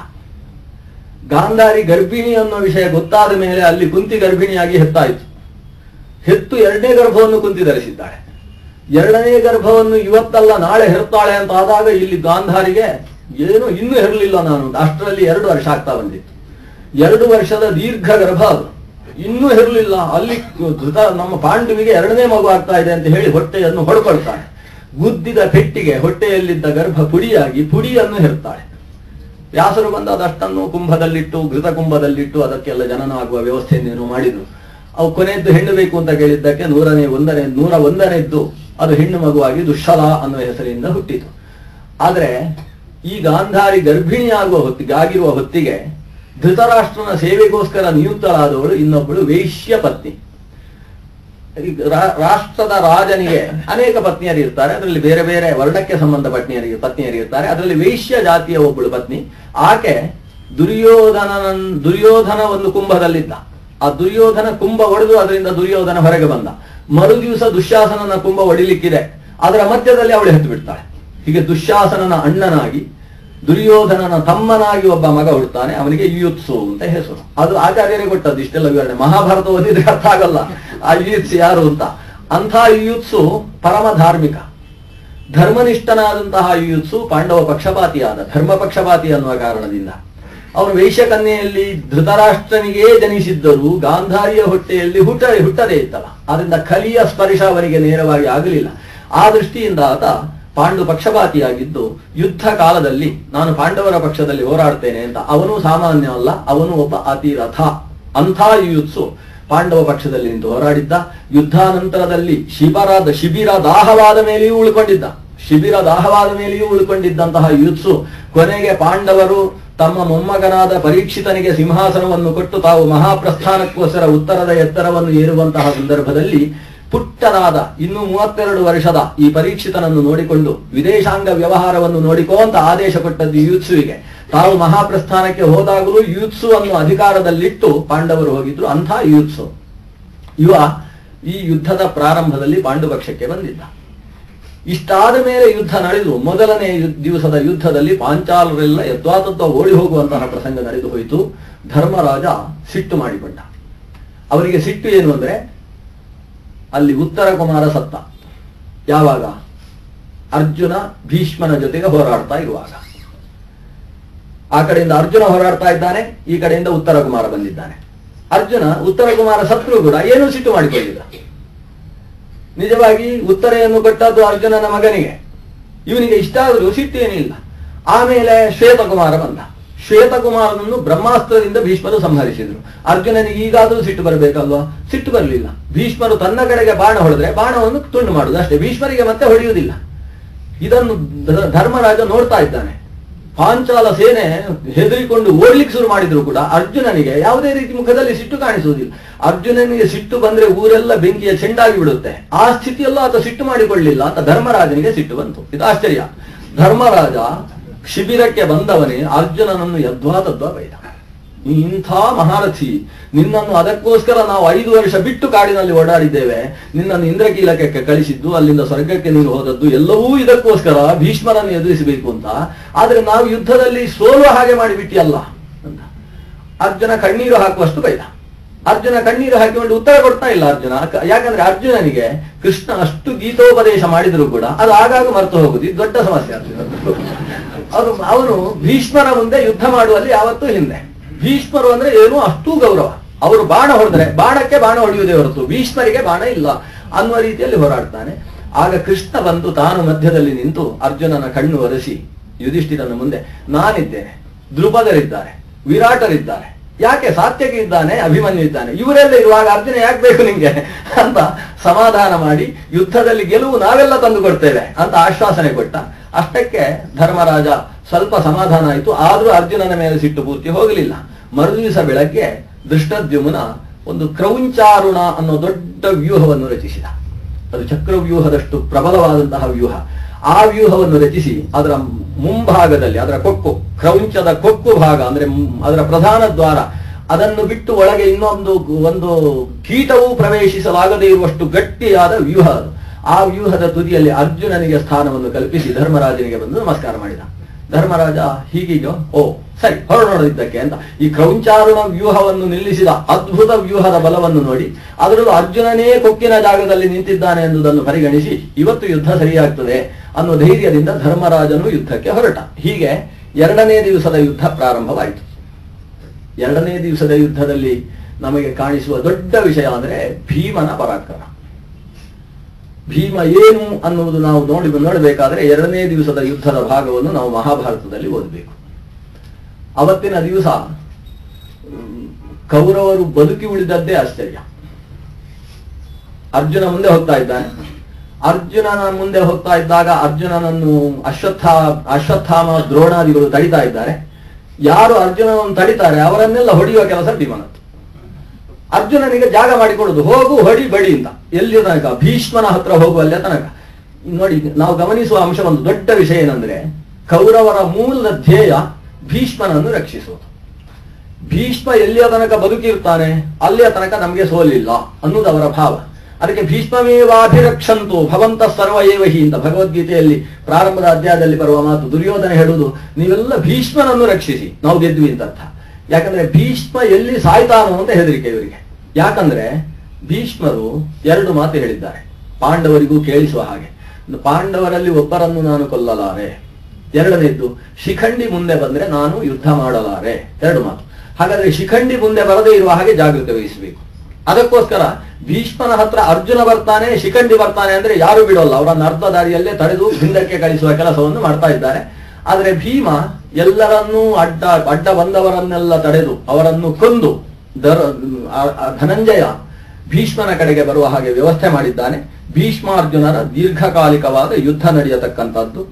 S1: ಗಾಂಧಾರಿ ಗರ್ಭಿಣಿ ಅನ್ನೋ ವಿಷಯ ಗೊತ್ತಾದ ಮೇಲೆ ಅಲ್ಲಿ ಕುಂತಿ ಗರ್ಭಿಣಿಯಾಗಿ ಹೆತ್ತಾಯಿತು ಹೆತ್ತು ಎರಡನೇ ಗರ್ಭವನ್ನು ಕುಂತಿ ಧರಿಸಿದ್ದಾಳೆ ಎರಡನೇ ಗರ್ಭವನ್ನು ಇವತ್ತಲ್ಲ ನಾಳೆ ಹೆರ್ತಾಳೆ ಅಂತ ಆದಾಗ ಇಲ್ಲಿ ಗಾಂಧಾರಿಗೆ ಏನು ಇನ್ನೂ ಇರಲಿಲ್ಲ ನಾನು ಅಂತ. ಅಷ್ಟರಲ್ಲಿ ಎರಡು ವರ್ಷ ಆಗ್ತಾ ಬಂದಿತ್ತು ಎರಡು ವರ್ಷದ ದೀರ್ಘ ಗರ್ಭ ಅದು ಇನ್ನೂ ಇರಲಿಲ್ಲ ಅಲ್ಲಿ ಧೃತ ನಮ್ಮ ಪಾಂಡುವಿಗೆ ಎರಡನೇ ಮಗು ಆಗ್ತಾ ಇದೆ ಅಂತ ಹೇಳಿ ಹೊಟ್ಟೆಯನ್ನು ಹೊಡ್ಕೊಳ್ತಾಳೆ ಗುದ್ದಿದ ಪೆಟ್ಟಿಗೆ ಹೊಟ್ಟೆಯಲ್ಲಿದ್ದ ಗರ್ಭ ಪುಡಿಯಾಗಿ ಪುಡಿಯನ್ನು ಹೆರ್ತಾಳೆ ವ್ಯಾಸರು ಬಂದ ಅದಷ್ಟನ್ನು ಕುಂಭದಲ್ಲಿಟ್ಟು ಘೃತ ಕುಂಭದಲ್ಲಿಟ್ಟು ಅದಕ್ಕೆಲ್ಲ ಜನನ ಆಗುವ ವ್ಯವಸ್ಥೆಯನ್ನೇನು ಮಾಡಿದ್ರು ಅವು ಕೊನೆಯದ್ದು ಹೆಣ್ಣು ಬೇಕು ಅಂತ ಕೇಳಿದ್ದಕ್ಕೆ ನೂರನೇ ಒಂದನೇ ನೂರ ಒಂದನೇದ್ದು ಅದು ಹೆಣ್ಣು ಮಗುವಾಗಿ ದುಶ್ಶಲ ಅನ್ನುವ ಹೆಸರಿನಿಂದ ಹುಟ್ಟಿತು ಆದ್ರೆ ಈ ಗಾಂಧಾರಿ ಗರ್ಭಿಣಿಯಾಗುವ ಹೊತ್ತಿಗೆ ಆಗಿರುವ ಹೊತ್ತಿಗೆ ಧೃತರಾಷ್ಟ್ರನ ಸೇವೆಗೋಸ್ಕರ ನಿಯುಕ್ತರಾದವಳು ಇನ್ನೊಬ್ಬಳು ವೈಶ್ಯ ಪತ್ನಿ ಈ ರಾ- ರಾಷ್ಟ್ರದ ರಾಜನಿಗೆ ಅನೇಕ ಪತ್ನಿಯರು ಇರ್ತಾರೆ ಅದರಲ್ಲಿ ಬೇರೆ ಬೇರೆ ವರ್ಣಕ್ಕೆ ಸಂಬಂಧ ಪತ್ನಿಯರಿಗೆ ಪತ್ನಿಯರು ಇರ್ತಾರೆ ಅದರಲ್ಲಿ ವೈಶ್ಯ ಜಾತಿಯ ಒಬ್ಬಳು ಪತ್ನಿ ಆಕೆ ದುರ್ಯೋಧನನ ದುರ್ಯೋಧನ ಒಂದು ಕುಂಭದಲ್ಲಿದ್ದ ಆ ದುರ್ಯೋಧನ ಕುಂಭ ಒಡೆದು ಅದರಿಂದ ದುರ್ಯೋಧನ ಹೊರಗೆ ಬಂದ ಮರು ದಿವಸ ದುಶ್ಯಾಸನನ ಕುಂಭ ಒಡಿಲಿಕ್ಕಿದೆ ಅದರ ಮಧ್ಯದಲ್ಲಿ ಅವಳು ಹೆತ್ತು ಬಿಡ್ತಾಳೆ ಹೀಗೆ ದುಶ್ಯಾಸನನ ಅಣ್ಣನಾಗಿ ದುರ್ಯೋಧನನ ತಮ್ಮನಾಗಿ ಒಬ್ಬ ಮಗ ಹುಡ್ತಾನೆ ಅವನಿಗೆ ಯುಯುತ್ಸು ಅಂತ ಹೆಸರು ಅದು ಆಚಾರ್ಯರೇ ಕೊಟ್ಟದ್ದು ಇಷ್ಟೆಲ್ಲ ವಿವರಣೆ ಮಹಾಭಾರತ ಓದಿದ್ರೆ ಅರ್ಥ ಆಗಲ್ಲ ಆ ಯುಯುತ್ಸು ಯಾರು ಅಂತ ಅಂಥ ಯುಯುತ್ಸು ಪರಮ ಧಾರ್ಮಿಕ ಧರ್ಮನಿಷ್ಠನಾದಂತಹ ಯುಯುತ್ಸು ಪಾಂಡವ ಪಕ್ಷಪಾತಿಯಾದ ಧರ್ಮ ಪಕ್ಷಪಾತಿ ಅನ್ನುವ ಕಾರಣದಿಂದ ಅವನು ವೈಶ್ಯಕನ್ಯೆಯಲ್ಲಿ ಧೃತರಾಷ್ಟ್ರನಿಗೇ ಜನಿಸಿದ್ದರೂ ಗಾಂಧಾರಿಯ ಹೊಟ್ಟೆಯಲ್ಲಿ ಹುಟ್ಟ ಹುಟ್ಟದೇ ಇತ್ತಲ್ಲ ಆದ್ರಿಂದ ಕಲಿಯ ಸ್ಪರ್ಶ ಅವನಿಗೆ ನೇರವಾಗಿ ಆಗಲಿಲ್ಲ ಆ ದೃಷ್ಟಿಯಿಂದ ಆತ ಪಾಂಡು ಪಕ್ಷಪಾತಿಯಾಗಿದ್ದು ಯುದ್ಧ ಕಾಲದಲ್ಲಿ ನಾನು ಪಾಂಡವರ ಪಕ್ಷದಲ್ಲಿ ಹೋರಾಡ್ತೇನೆ ಅಂತ ಅವನು ಸಾಮಾನ್ಯ ಅಲ್ಲ ಅವನು ಒಬ್ಬ ಅತಿರಥ ಅಂಥ ಯುತ್ಸು ಪಾಂಡವ ಪಕ್ಷದಲ್ಲಿ ನಿಂತು ಹೋರಾಡಿದ್ದ ಯುದ್ಧಾನಂತರದಲ್ಲಿ ಶಿಬಿರದ ಶಿಬಿರ ದಾಹವಾದ ಮೇಲೆಯೂ ಉಳ್ಕೊಂಡಿದ್ದ ಶಿಬಿರ ದಾಹವಾದ ಮೇಲೆಯೂ ಉಳ್ಕೊಂಡಿದ್ದಂತಹ ಯುತ್ಸು ಕೊನೆಗೆ ಪಾಂಡವರು ತಮ್ಮ ಮೊಮ್ಮಗನಾದ ಪರೀಕ್ಷಿತನಿಗೆ ಸಿಂಹಾಸನವನ್ನು ಕೊಟ್ಟು ತಾವು ಮಹಾಪ್ರಸ್ಥಾನಕ್ಕೋಸ್ಕರ ಉತ್ತರದ ಎತ್ತರವನ್ನು ಏರುವಂತಹ ಸಂದರ್ಭದಲ್ಲಿ ಪುಟ್ಟನಾದ ಇನ್ನು ಮೂವತ್ತೆರಡು ವರ್ಷದ ಈ ಪರೀಕ್ಷಿತನನ್ನು ನೋಡಿಕೊಂಡು ವಿದೇಶಾಂಗ ವ್ಯವಹಾರವನ್ನು ನೋಡಿಕೋ ಅಂತ ಆದೇಶ ಕೊಟ್ಟದ್ದು ಯೂತ್ಸುವಿಗೆ ತಾವು ಮಹಾಪ್ರಸ್ಥಾನಕ್ಕೆ ಹೋದಾಗಲೂ ಯೂತ್ಸು ಅನ್ನು ಅಧಿಕಾರದಲ್ಲಿಟ್ಟು ಪಾಂಡವರು ಹೋಗಿದ್ರು ಅಂಥ ಯೂತ್ಸು ಇವ ಈ ಯುದ್ಧದ ಪ್ರಾರಂಭದಲ್ಲಿ ಪಾಂಡುಪಕ್ಷಕ್ಕೆ ಬಂದಿದ್ದ ಇಷ್ಟಾದ ಮೇಲೆ ಯುದ್ಧ ನಡೆದು ಮೊದಲನೇ ಯು- ದಿವಸದ ಯುದ್ಧದಲ್ಲಿ ಪಾಂಚಾಲರೆಲ್ಲ ಯದ್ವಾತತ್ವ ಓಡಿ ಹೋಗುವಂತಹ ಪ್ರಸಂಗ ನಡೆದು ಹೋಯಿತು ಧರ್ಮರಾಜ ಸಿಟ್ಟು ಮಾಡಿಕೊಂಡ ಅವರಿಗೆ ಸಿಟ್ಟು ಏನು ಅಂದ್ರೆ ಅಲ್ಲಿ ಉತ್ತರ ಕುಮಾರ ಸತ್ತ ಯಾವಾಗ ಅರ್ಜುನ ಭೀಷ್ಮನ ಜೊತೆಗೆ ಹೋರಾಡ್ತಾ ಇರುವಾಗ ಆ ಕಡೆಯಿಂದ ಅರ್ಜುನ ಹೋರಾಡ್ತಾ ಇದ್ದಾನೆ ಈ ಕಡೆಯಿಂದ ಉತ್ತರ ಕುಮಾರ ಬಂದಿದ್ದಾನೆ ಅರ್ಜುನ ಉತ್ತರ ಕುಮಾರ ಸತ್ರು ಕೂಡ ಏನೂ ಸಿಟ್ಟು ಮಾಡಿಕೊಳ್ಳಿಲ್ಲ ನಿಜವಾಗಿ ಉತ್ತರೆಯನ್ನು ಕೊಟ್ಟದ್ದು ಅರ್ಜುನನ ಮಗನಿಗೆ ಇವನಿಗೆ ಇಷ್ಟ ಆದರೂ ಸಿಟ್ಟೇನಿಲ್ಲ ಆಮೇಲೆ ಶ್ವೇತಕುಮಾರ ಬಂದ ಶ್ವೇತಕುಮಾರನನ್ನು ಬ್ರಹ್ಮಾಸ್ತ್ರದಿಂದ ಭೀಷ್ಮರು ಸಂಹರಿಸಿದ್ರು ಅರ್ಜುನನಿಗೆ ಈಗಾದರೂ ಸಿಟ್ಟು ಬರಬೇಕಲ್ವಾ ಸಿಟ್ಟು ಬರಲಿಲ್ಲ ಭೀಷ್ಮರು ತನ್ನ ಕಡೆಗೆ ಬಾಣ ಹೊಡೆದ್ರೆ ಬಾಣವನ್ನು ತುಂಡು ಮಾಡುದು ಅಷ್ಟೇ ಭೀಷ್ಮರಿಗೆ ಮತ್ತೆ ಹೊಡೆಯುವುದಿಲ್ಲ ಇದನ್ನು ಧ- ಧರ್ಮರಾಜ ನೋಡ್ತಾ ಇದ್ದಾನೆ ಪಾಂಚಾಲ ಸೇನೆ ಹೆದರಿಕೊಂಡು ಓಡ್ಲಿಕ್ಕೆ ಶುರು ಮಾಡಿದ್ರು ಕೂಡ ಅರ್ಜುನನಿಗೆ ಯಾವುದೇ ರೀತಿ ಮುಖದಲ್ಲಿ ಸಿಟ್ಟು ಕಾಣಿಸುವುದಿಲ್ಲ ಅರ್ಜುನನಿಗೆ ಸಿಟ್ಟು ಬಂದ್ರೆ ಊರೆಲ್ಲ ಬೆಂಕಿಯ ಚೆಂಡಾಗಿ ಬಿಡುತ್ತೆ ಆ ಸ್ಥಿತಿಯಲ್ಲೂ ಆತ ಸಿಟ್ಟು ಮಾಡಿಕೊಳ್ಳಿಲ್ಲ ಅಂತ ಧರ್ಮರಾಜನಿಗೆ ಸಿಟ್ಟು ಬಂತು ಇದು ಆಶ್ಚರ್ಯ ಧರ್ಮರಾಜ ಶಿಬಿರಕ್ಕೆ ಬಂದವನೇ ಅರ್ಜುನನನ್ನು ಯದ್ವಾ ತದ್ವಾ ಬೈದ ನೀ ಇಂಥ ಮಹಾರಥಿ ನಿನ್ನನ್ನು ಅದಕ್ಕೋಸ್ಕರ ನಾವು ಐದು ವರ್ಷ ಬಿಟ್ಟು ಕಾಡಿನಲ್ಲಿ ಓಡಾಡಿದ್ದೇವೆ ನಿನ್ನನ್ನು ಇಂದ್ರಕೀಲಕ್ಕೆ ಕಳಿಸಿದ್ದು ಅಲ್ಲಿಂದ ಸ್ವರ್ಗಕ್ಕೆ ನೀನು ಹೋದದ್ದು ಎಲ್ಲವೂ ಇದಕ್ಕೋಸ್ಕರ ಭೀಷ್ಮರನ್ನು ಎದುರಿಸಬೇಕು ಅಂತ ಆದ್ರೆ ನಾವು ಯುದ್ಧದಲ್ಲಿ ಸೋಲುವ ಹಾಗೆ ಮಾಡಿಬಿಟ್ಟಿಯಲ್ಲ ಅಂತ ಅರ್ಜುನ ಕಣ್ಣೀರು ಹಾಕುವಷ್ಟು ಬೈದ ಅರ್ಜುನ ಕಣ್ಣೀರು ಹಾಕಿಕೊಂಡು ಉತ್ತರ ಕೊಡ್ತಾ ಇಲ್ಲ ಅರ್ಜುನ ಕ- ಯಾಕಂದ್ರೆ ಅರ್ಜುನನಿಗೆ ಕೃಷ್ಣ ಅಷ್ಟು ಗೀತೋಪದೇಶ ಮಾಡಿದ್ರು ಕೂಡ ಅದು ಆಗಾಗ ಮರೆತು ಹೋಗುದು ಇದು ದೊಡ್ಡ ಸಮಸ್ಯೆ ಅರ್ಜುನ ಅದು ಅವನು ಭೀಷ್ಮರ ಮುಂದೆ ಯುದ್ಧ ಮಾಡುವಲ್ಲಿ ಯಾವತ್ತೂ ಹಿಂದೆ ಭೀಷ್ಮರು ಅಂದ್ರೆ ಏನು ಅಷ್ಟೂ ಗೌರವ ಅವರು ಬಾಣ ಹೊಡೆದ್ರೆ ಬಾಣಕ್ಕೆ ಬಾಣ ಹೊಡೆಯುವುದೇ ಹೊರತು ಭೀಷ್ಮರಿಗೆ ಬಾಣ ಇಲ್ಲ ಅನ್ನುವ ರೀತಿಯಲ್ಲಿ ಹೋರಾಡ್ತಾನೆ ಆಗ ಕೃಷ್ಣ ಬಂದು ತಾನು ಮಧ್ಯದಲ್ಲಿ ನಿಂತು ಅರ್ಜುನನ ಕಣ್ಣು ಒರೆಸಿ ಯುಧಿಷ್ಠಿರನ ಮುಂದೆ ನಾನಿದ್ದೇನೆ ಧ್ರುಪದರಿದ್ದಾರೆ ವಿರಾಟರಿದ್ದಾರೆ ಯಾಕೆ ಸಾತ್ಯಕಿ ಇದ್ದಾನೆ ಅಭಿಮನ್ಯು ಇದ್ದಾನೆ ಇವರೆಲ್ಲ ಇರುವಾಗ ಅರ್ಜುನ ಯಾಕೆ ಬೇಕು ನಿಂಗೆ ಅಂತ ಸಮಾಧಾನ ಮಾಡಿ ಯುದ್ಧದಲ್ಲಿ ಗೆಲುವು ನಾವೆಲ್ಲ ತಂದು ಕೊಡ್ತೇವೆ ಅಂತ ಆಶ್ವಾಸನೆ ಕೊಟ್ಟ ಅಷ್ಟಕ್ಕೆ ಧರ್ಮರಾಜ ಸ್ವಲ್ಪ ಸಮಾಧಾನ ಆಯಿತು ಆದ್ರೂ ಅರ್ಜುನನ ಮೇಲೆ ಸಿಟ್ಟು ಪೂರ್ತಿ ಹೋಗಲಿಲ್ಲ ಮರುದಿವಸ ಬೆಳಗ್ಗೆ ದೃಷ್ಟದ್ಯುಮ್ನ ಒಂದು ಕ್ರೌಂಚಾರುಣ ಅನ್ನೋ ದೊಡ್ಡ ವ್ಯೂಹವನ್ನು ರಚಿಸಿದ ಅದು ಚಕ್ರವ್ಯೂಹದಷ್ಟು ಪ್ರಬಲವಾದಂತಹ ವ್ಯೂಹ ಆ ವ್ಯೂಹವನ್ನು ರಚಿಸಿ ಅದರ ಮುಂಭಾಗದಲ್ಲಿ ಅದರ ಕೊಕ್ಕು ಕ್ರೌಂಚದ ಕೊಕ್ಕು ಭಾಗ ಅಂದ್ರೆ ಮ್- ಅದರ ಪ್ರಧಾನ ದ್ವಾರ ಅದನ್ನು ಬಿಟ್ಟು ಒಳಗೆ ಇನ್ನೊಂದು ಒಂದು ಕೀಟವೂ ಪ್ರವೇಶಿಸಲಾಗದೇ ಇರುವಷ್ಟು ಗಟ್ಟಿಯಾದ ವ್ಯೂಹ ಅದು ಆ ವ್ಯೂಹದ ತುದಿಯಲ್ಲಿ ಅರ್ಜುನನಿಗೆ ಸ್ಥಾನವನ್ನು ಕಲ್ಪಿಸಿ ಧರ್ಮರಾಜನಿಗೆ ಬಂದು ನಮಸ್ಕಾರ ಮಾಡಿದ ಧರ್ಮರಾಜ ಹೀಗೀಗೋ ಓ ಸರಿ ಹೊರಡೋಣ ಇದ್ದಕ್ಕೆ ಅಂತ ಈ ಕ್ರೌಂಚಾರುಣ ವ್ಯೂಹವನ್ನು ನಿಲ್ಲಿಸಿದ ಅದ್ಭುತ ವ್ಯೂಹದ ಬಲವನ್ನು ನೋಡಿ ಅದರಲ್ಲೂ ಅರ್ಜುನನೇ ಕೊಕ್ಕಿನ ಜಾಗದಲ್ಲಿ ನಿಂತಿದ್ದಾನೆ ಎಂಬುದನ್ನು ಪರಿಗಣಿಸಿ ಇವತ್ತು ಯುದ್ಧ ಸರಿಯಾಗ್ತದೆ ಅನ್ನೋ ಧೈರ್ಯದಿಂದ ಧರ್ಮರಾಜನು ಯುದ್ಧಕ್ಕೆ ಹೊರಟ ಹೀಗೆ ಎರಡನೇ ದಿವಸದ ಯುದ್ಧ ಪ್ರಾರಂಭವಾಯಿತು ಎರಡನೇ ದಿವಸದ ಯುದ್ಧದಲ್ಲಿ ನಮಗೆ ಕಾಣಿಸುವ ದೊಡ್ಡ ವಿಷಯ ಅಂದ್ರೆ ಭೀಮನ ಪರಾಕ್ರಮ ಭೀಮ ಏನು ಅನ್ನುವುದು ನಾವು ನೋಡಿ ನೋಡಬೇಕಾದ್ರೆ ಎರಡನೇ ದಿವಸದ ಯುದ್ಧದ ಭಾಗವನ್ನು ನಾವು ಮಹಾಭಾರತದಲ್ಲಿ ಓದಬೇಕು ಅವತ್ತಿನ ದಿವಸ ಮ್, ಕೌರವರು ಬದುಕಿ ಉಳಿದದ್ದೇ ಆಶ್ಚರ್ಯ ಅರ್ಜುನ ಮುಂದೆ ಹೋಗ್ತಾ ಇದ್ದಾನೆ ಅರ್ಜುನನ ಮುಂದೆ ಹೋಗ್ತಾ ಇದ್ದಾಗ ಅರ್ಜುನನನ್ನು ಅಶ್ವತ್ಥ ಅಶ್ವತ್ಥಾಮ ದ್ರೋಣಾದಿಗಳು ತಡಿತಾ ಇದ್ದಾರೆ ಯಾರು ಅರ್ಜುನನನ್ನು ತಡಿತಾರೆ ಅವರನ್ನೆಲ್ಲ ಹೊಡೆಯುವ ಕೆಲಸ ಭೀಮನದ್ದು ಅರ್ಜುನನಿಗೆ ಜಾಗ ಮಾಡಿಕೊಡುದು ಹೋಗು ಹೊಡಿ ಬಡಿ ಅಂತ ಎಲ್ಲಿ ತನಕ ಭೀಷ್ಮನ ಹತ್ರ ಹೋಗುವಲ್ಲೇ ತನಕ ನೋಡಿ ನಾವು ಗಮನಿಸುವ ಅಂಶ ಒಂದು ದೊಡ್ಡ ವಿಷಯ ಏನಂದ್ರೆ ಕೌರವರ ಮೂಲ ಧ್ಯೇಯ ಭೀಷ್ಮನನ್ನು ರಕ್ಷಿಸುವುದು ಭೀಷ್ಮ ಎಲ್ಲಿಯ ತನಕ ಬದುಕಿರ್ತಾನೆ ಅಲ್ಲಿಯ ತನಕ ನಮಗೆ ಸೋಲಿಲ್ಲ ಅನ್ನೋದು ಅವರ ಭಾವ ಅದಕ್ಕೆ ಭೀಷ್ಮಮೇವಾಭಿರಕ್ಷಂತು ಭವಂತ ಸರ್ವ ಏವ ಹಿ ಅಂತ ಭಗವದ್ಗೀತೆಯಲ್ಲಿ ಪ್ರಾರಂಭದ ಅಧ್ಯಾಯದಲ್ಲಿ ಬರುವ ಮಾತು ದುರ್ಯೋಧನ ಹೇಳುವುದು ನೀವೆಲ್ಲ ಭೀಷ್ಮನನ್ನು ರಕ್ಷಿಸಿ ನಾವು ಗೆದ್ವಿ ಅಂತ ಅರ್ಥ ಯಾಕಂದ್ರೆ ಭೀಷ್ಮ ಎಲ್ಲಿ ಸಾಯ್ತಾನೋ ಅಂತ ಹೆದರಿಕೆ ಇವರಿಗೆ ಯಾಕಂದ್ರೆ ಭೀಷ್ಮರು ಎರಡು ಮಾತು ಹೇಳಿದ್ದಾರೆ ಪಾಂಡವರಿಗೂ ಕೇಳಿಸುವ ಹಾಗೆ ಪಾಂಡವರಲ್ಲಿ ಒಬ್ಬರನ್ನು ನಾನು ಕೊಲ್ಲಲಾರೆ ಎರಡನೇದ್ದು ಶಿಖಂಡಿ ಮುಂದೆ ಬಂದ್ರೆ ನಾನು ಯುದ್ಧ ಮಾಡಲಾರೆ ಎರಡು ಮಾತು ಹಾಗಾದ್ರೆ ಶಿಖಂಡಿ ಮುಂದೆ ಬರದೇ ಇರುವ ಹಾಗೆ ಜಾಗೃತಿ ವಹಿಸಬೇಕು ಅದಕ್ಕೋಸ್ಕರ ಭೀಷ್ಮನ ಹತ್ರ ಅರ್ಜುನ ಬರ್ತಾನೆ ಶಿಖಂಡಿ ಬರ್ತಾನೆ ಅಂದ್ರೆ ಯಾರು ಬಿಡೋಲ್ಲ ಅವರನ್ನು ಅರ್ಧ ದಾರಿಯಲ್ಲೇ ತಡೆದು ಹಿಂದಕ್ಕೆ ಕಳಿಸುವ ಕೆಲಸವನ್ನು ಮಾಡ್ತಾ ಇದ್ದಾರೆ ಆದ್ರೆ ಭೀಮ ಎಲ್ಲರನ್ನೂ ಅಡ್ಡ ಅಡ್ಡ ಬಂದವರನ್ನೆಲ್ಲ ತಡೆದು ಅವರನ್ನು ಕೊಂದು ದರ ಆ- ಆ ಧನಂಜಯ ಭೀಷ್ಮನ ಕಡೆಗೆ ಬರುವ ಹಾಗೆ ವ್ಯವಸ್ಥೆ ಮಾಡಿದ್ದಾನೆ ಭೀಷ್ಮಾರ್ಜುನರ ದೀರ್ಘಕಾಲಿಕವಾದ ಯುದ್ಧ ನಡೆಯತಕ್ಕಂಥದ್ದು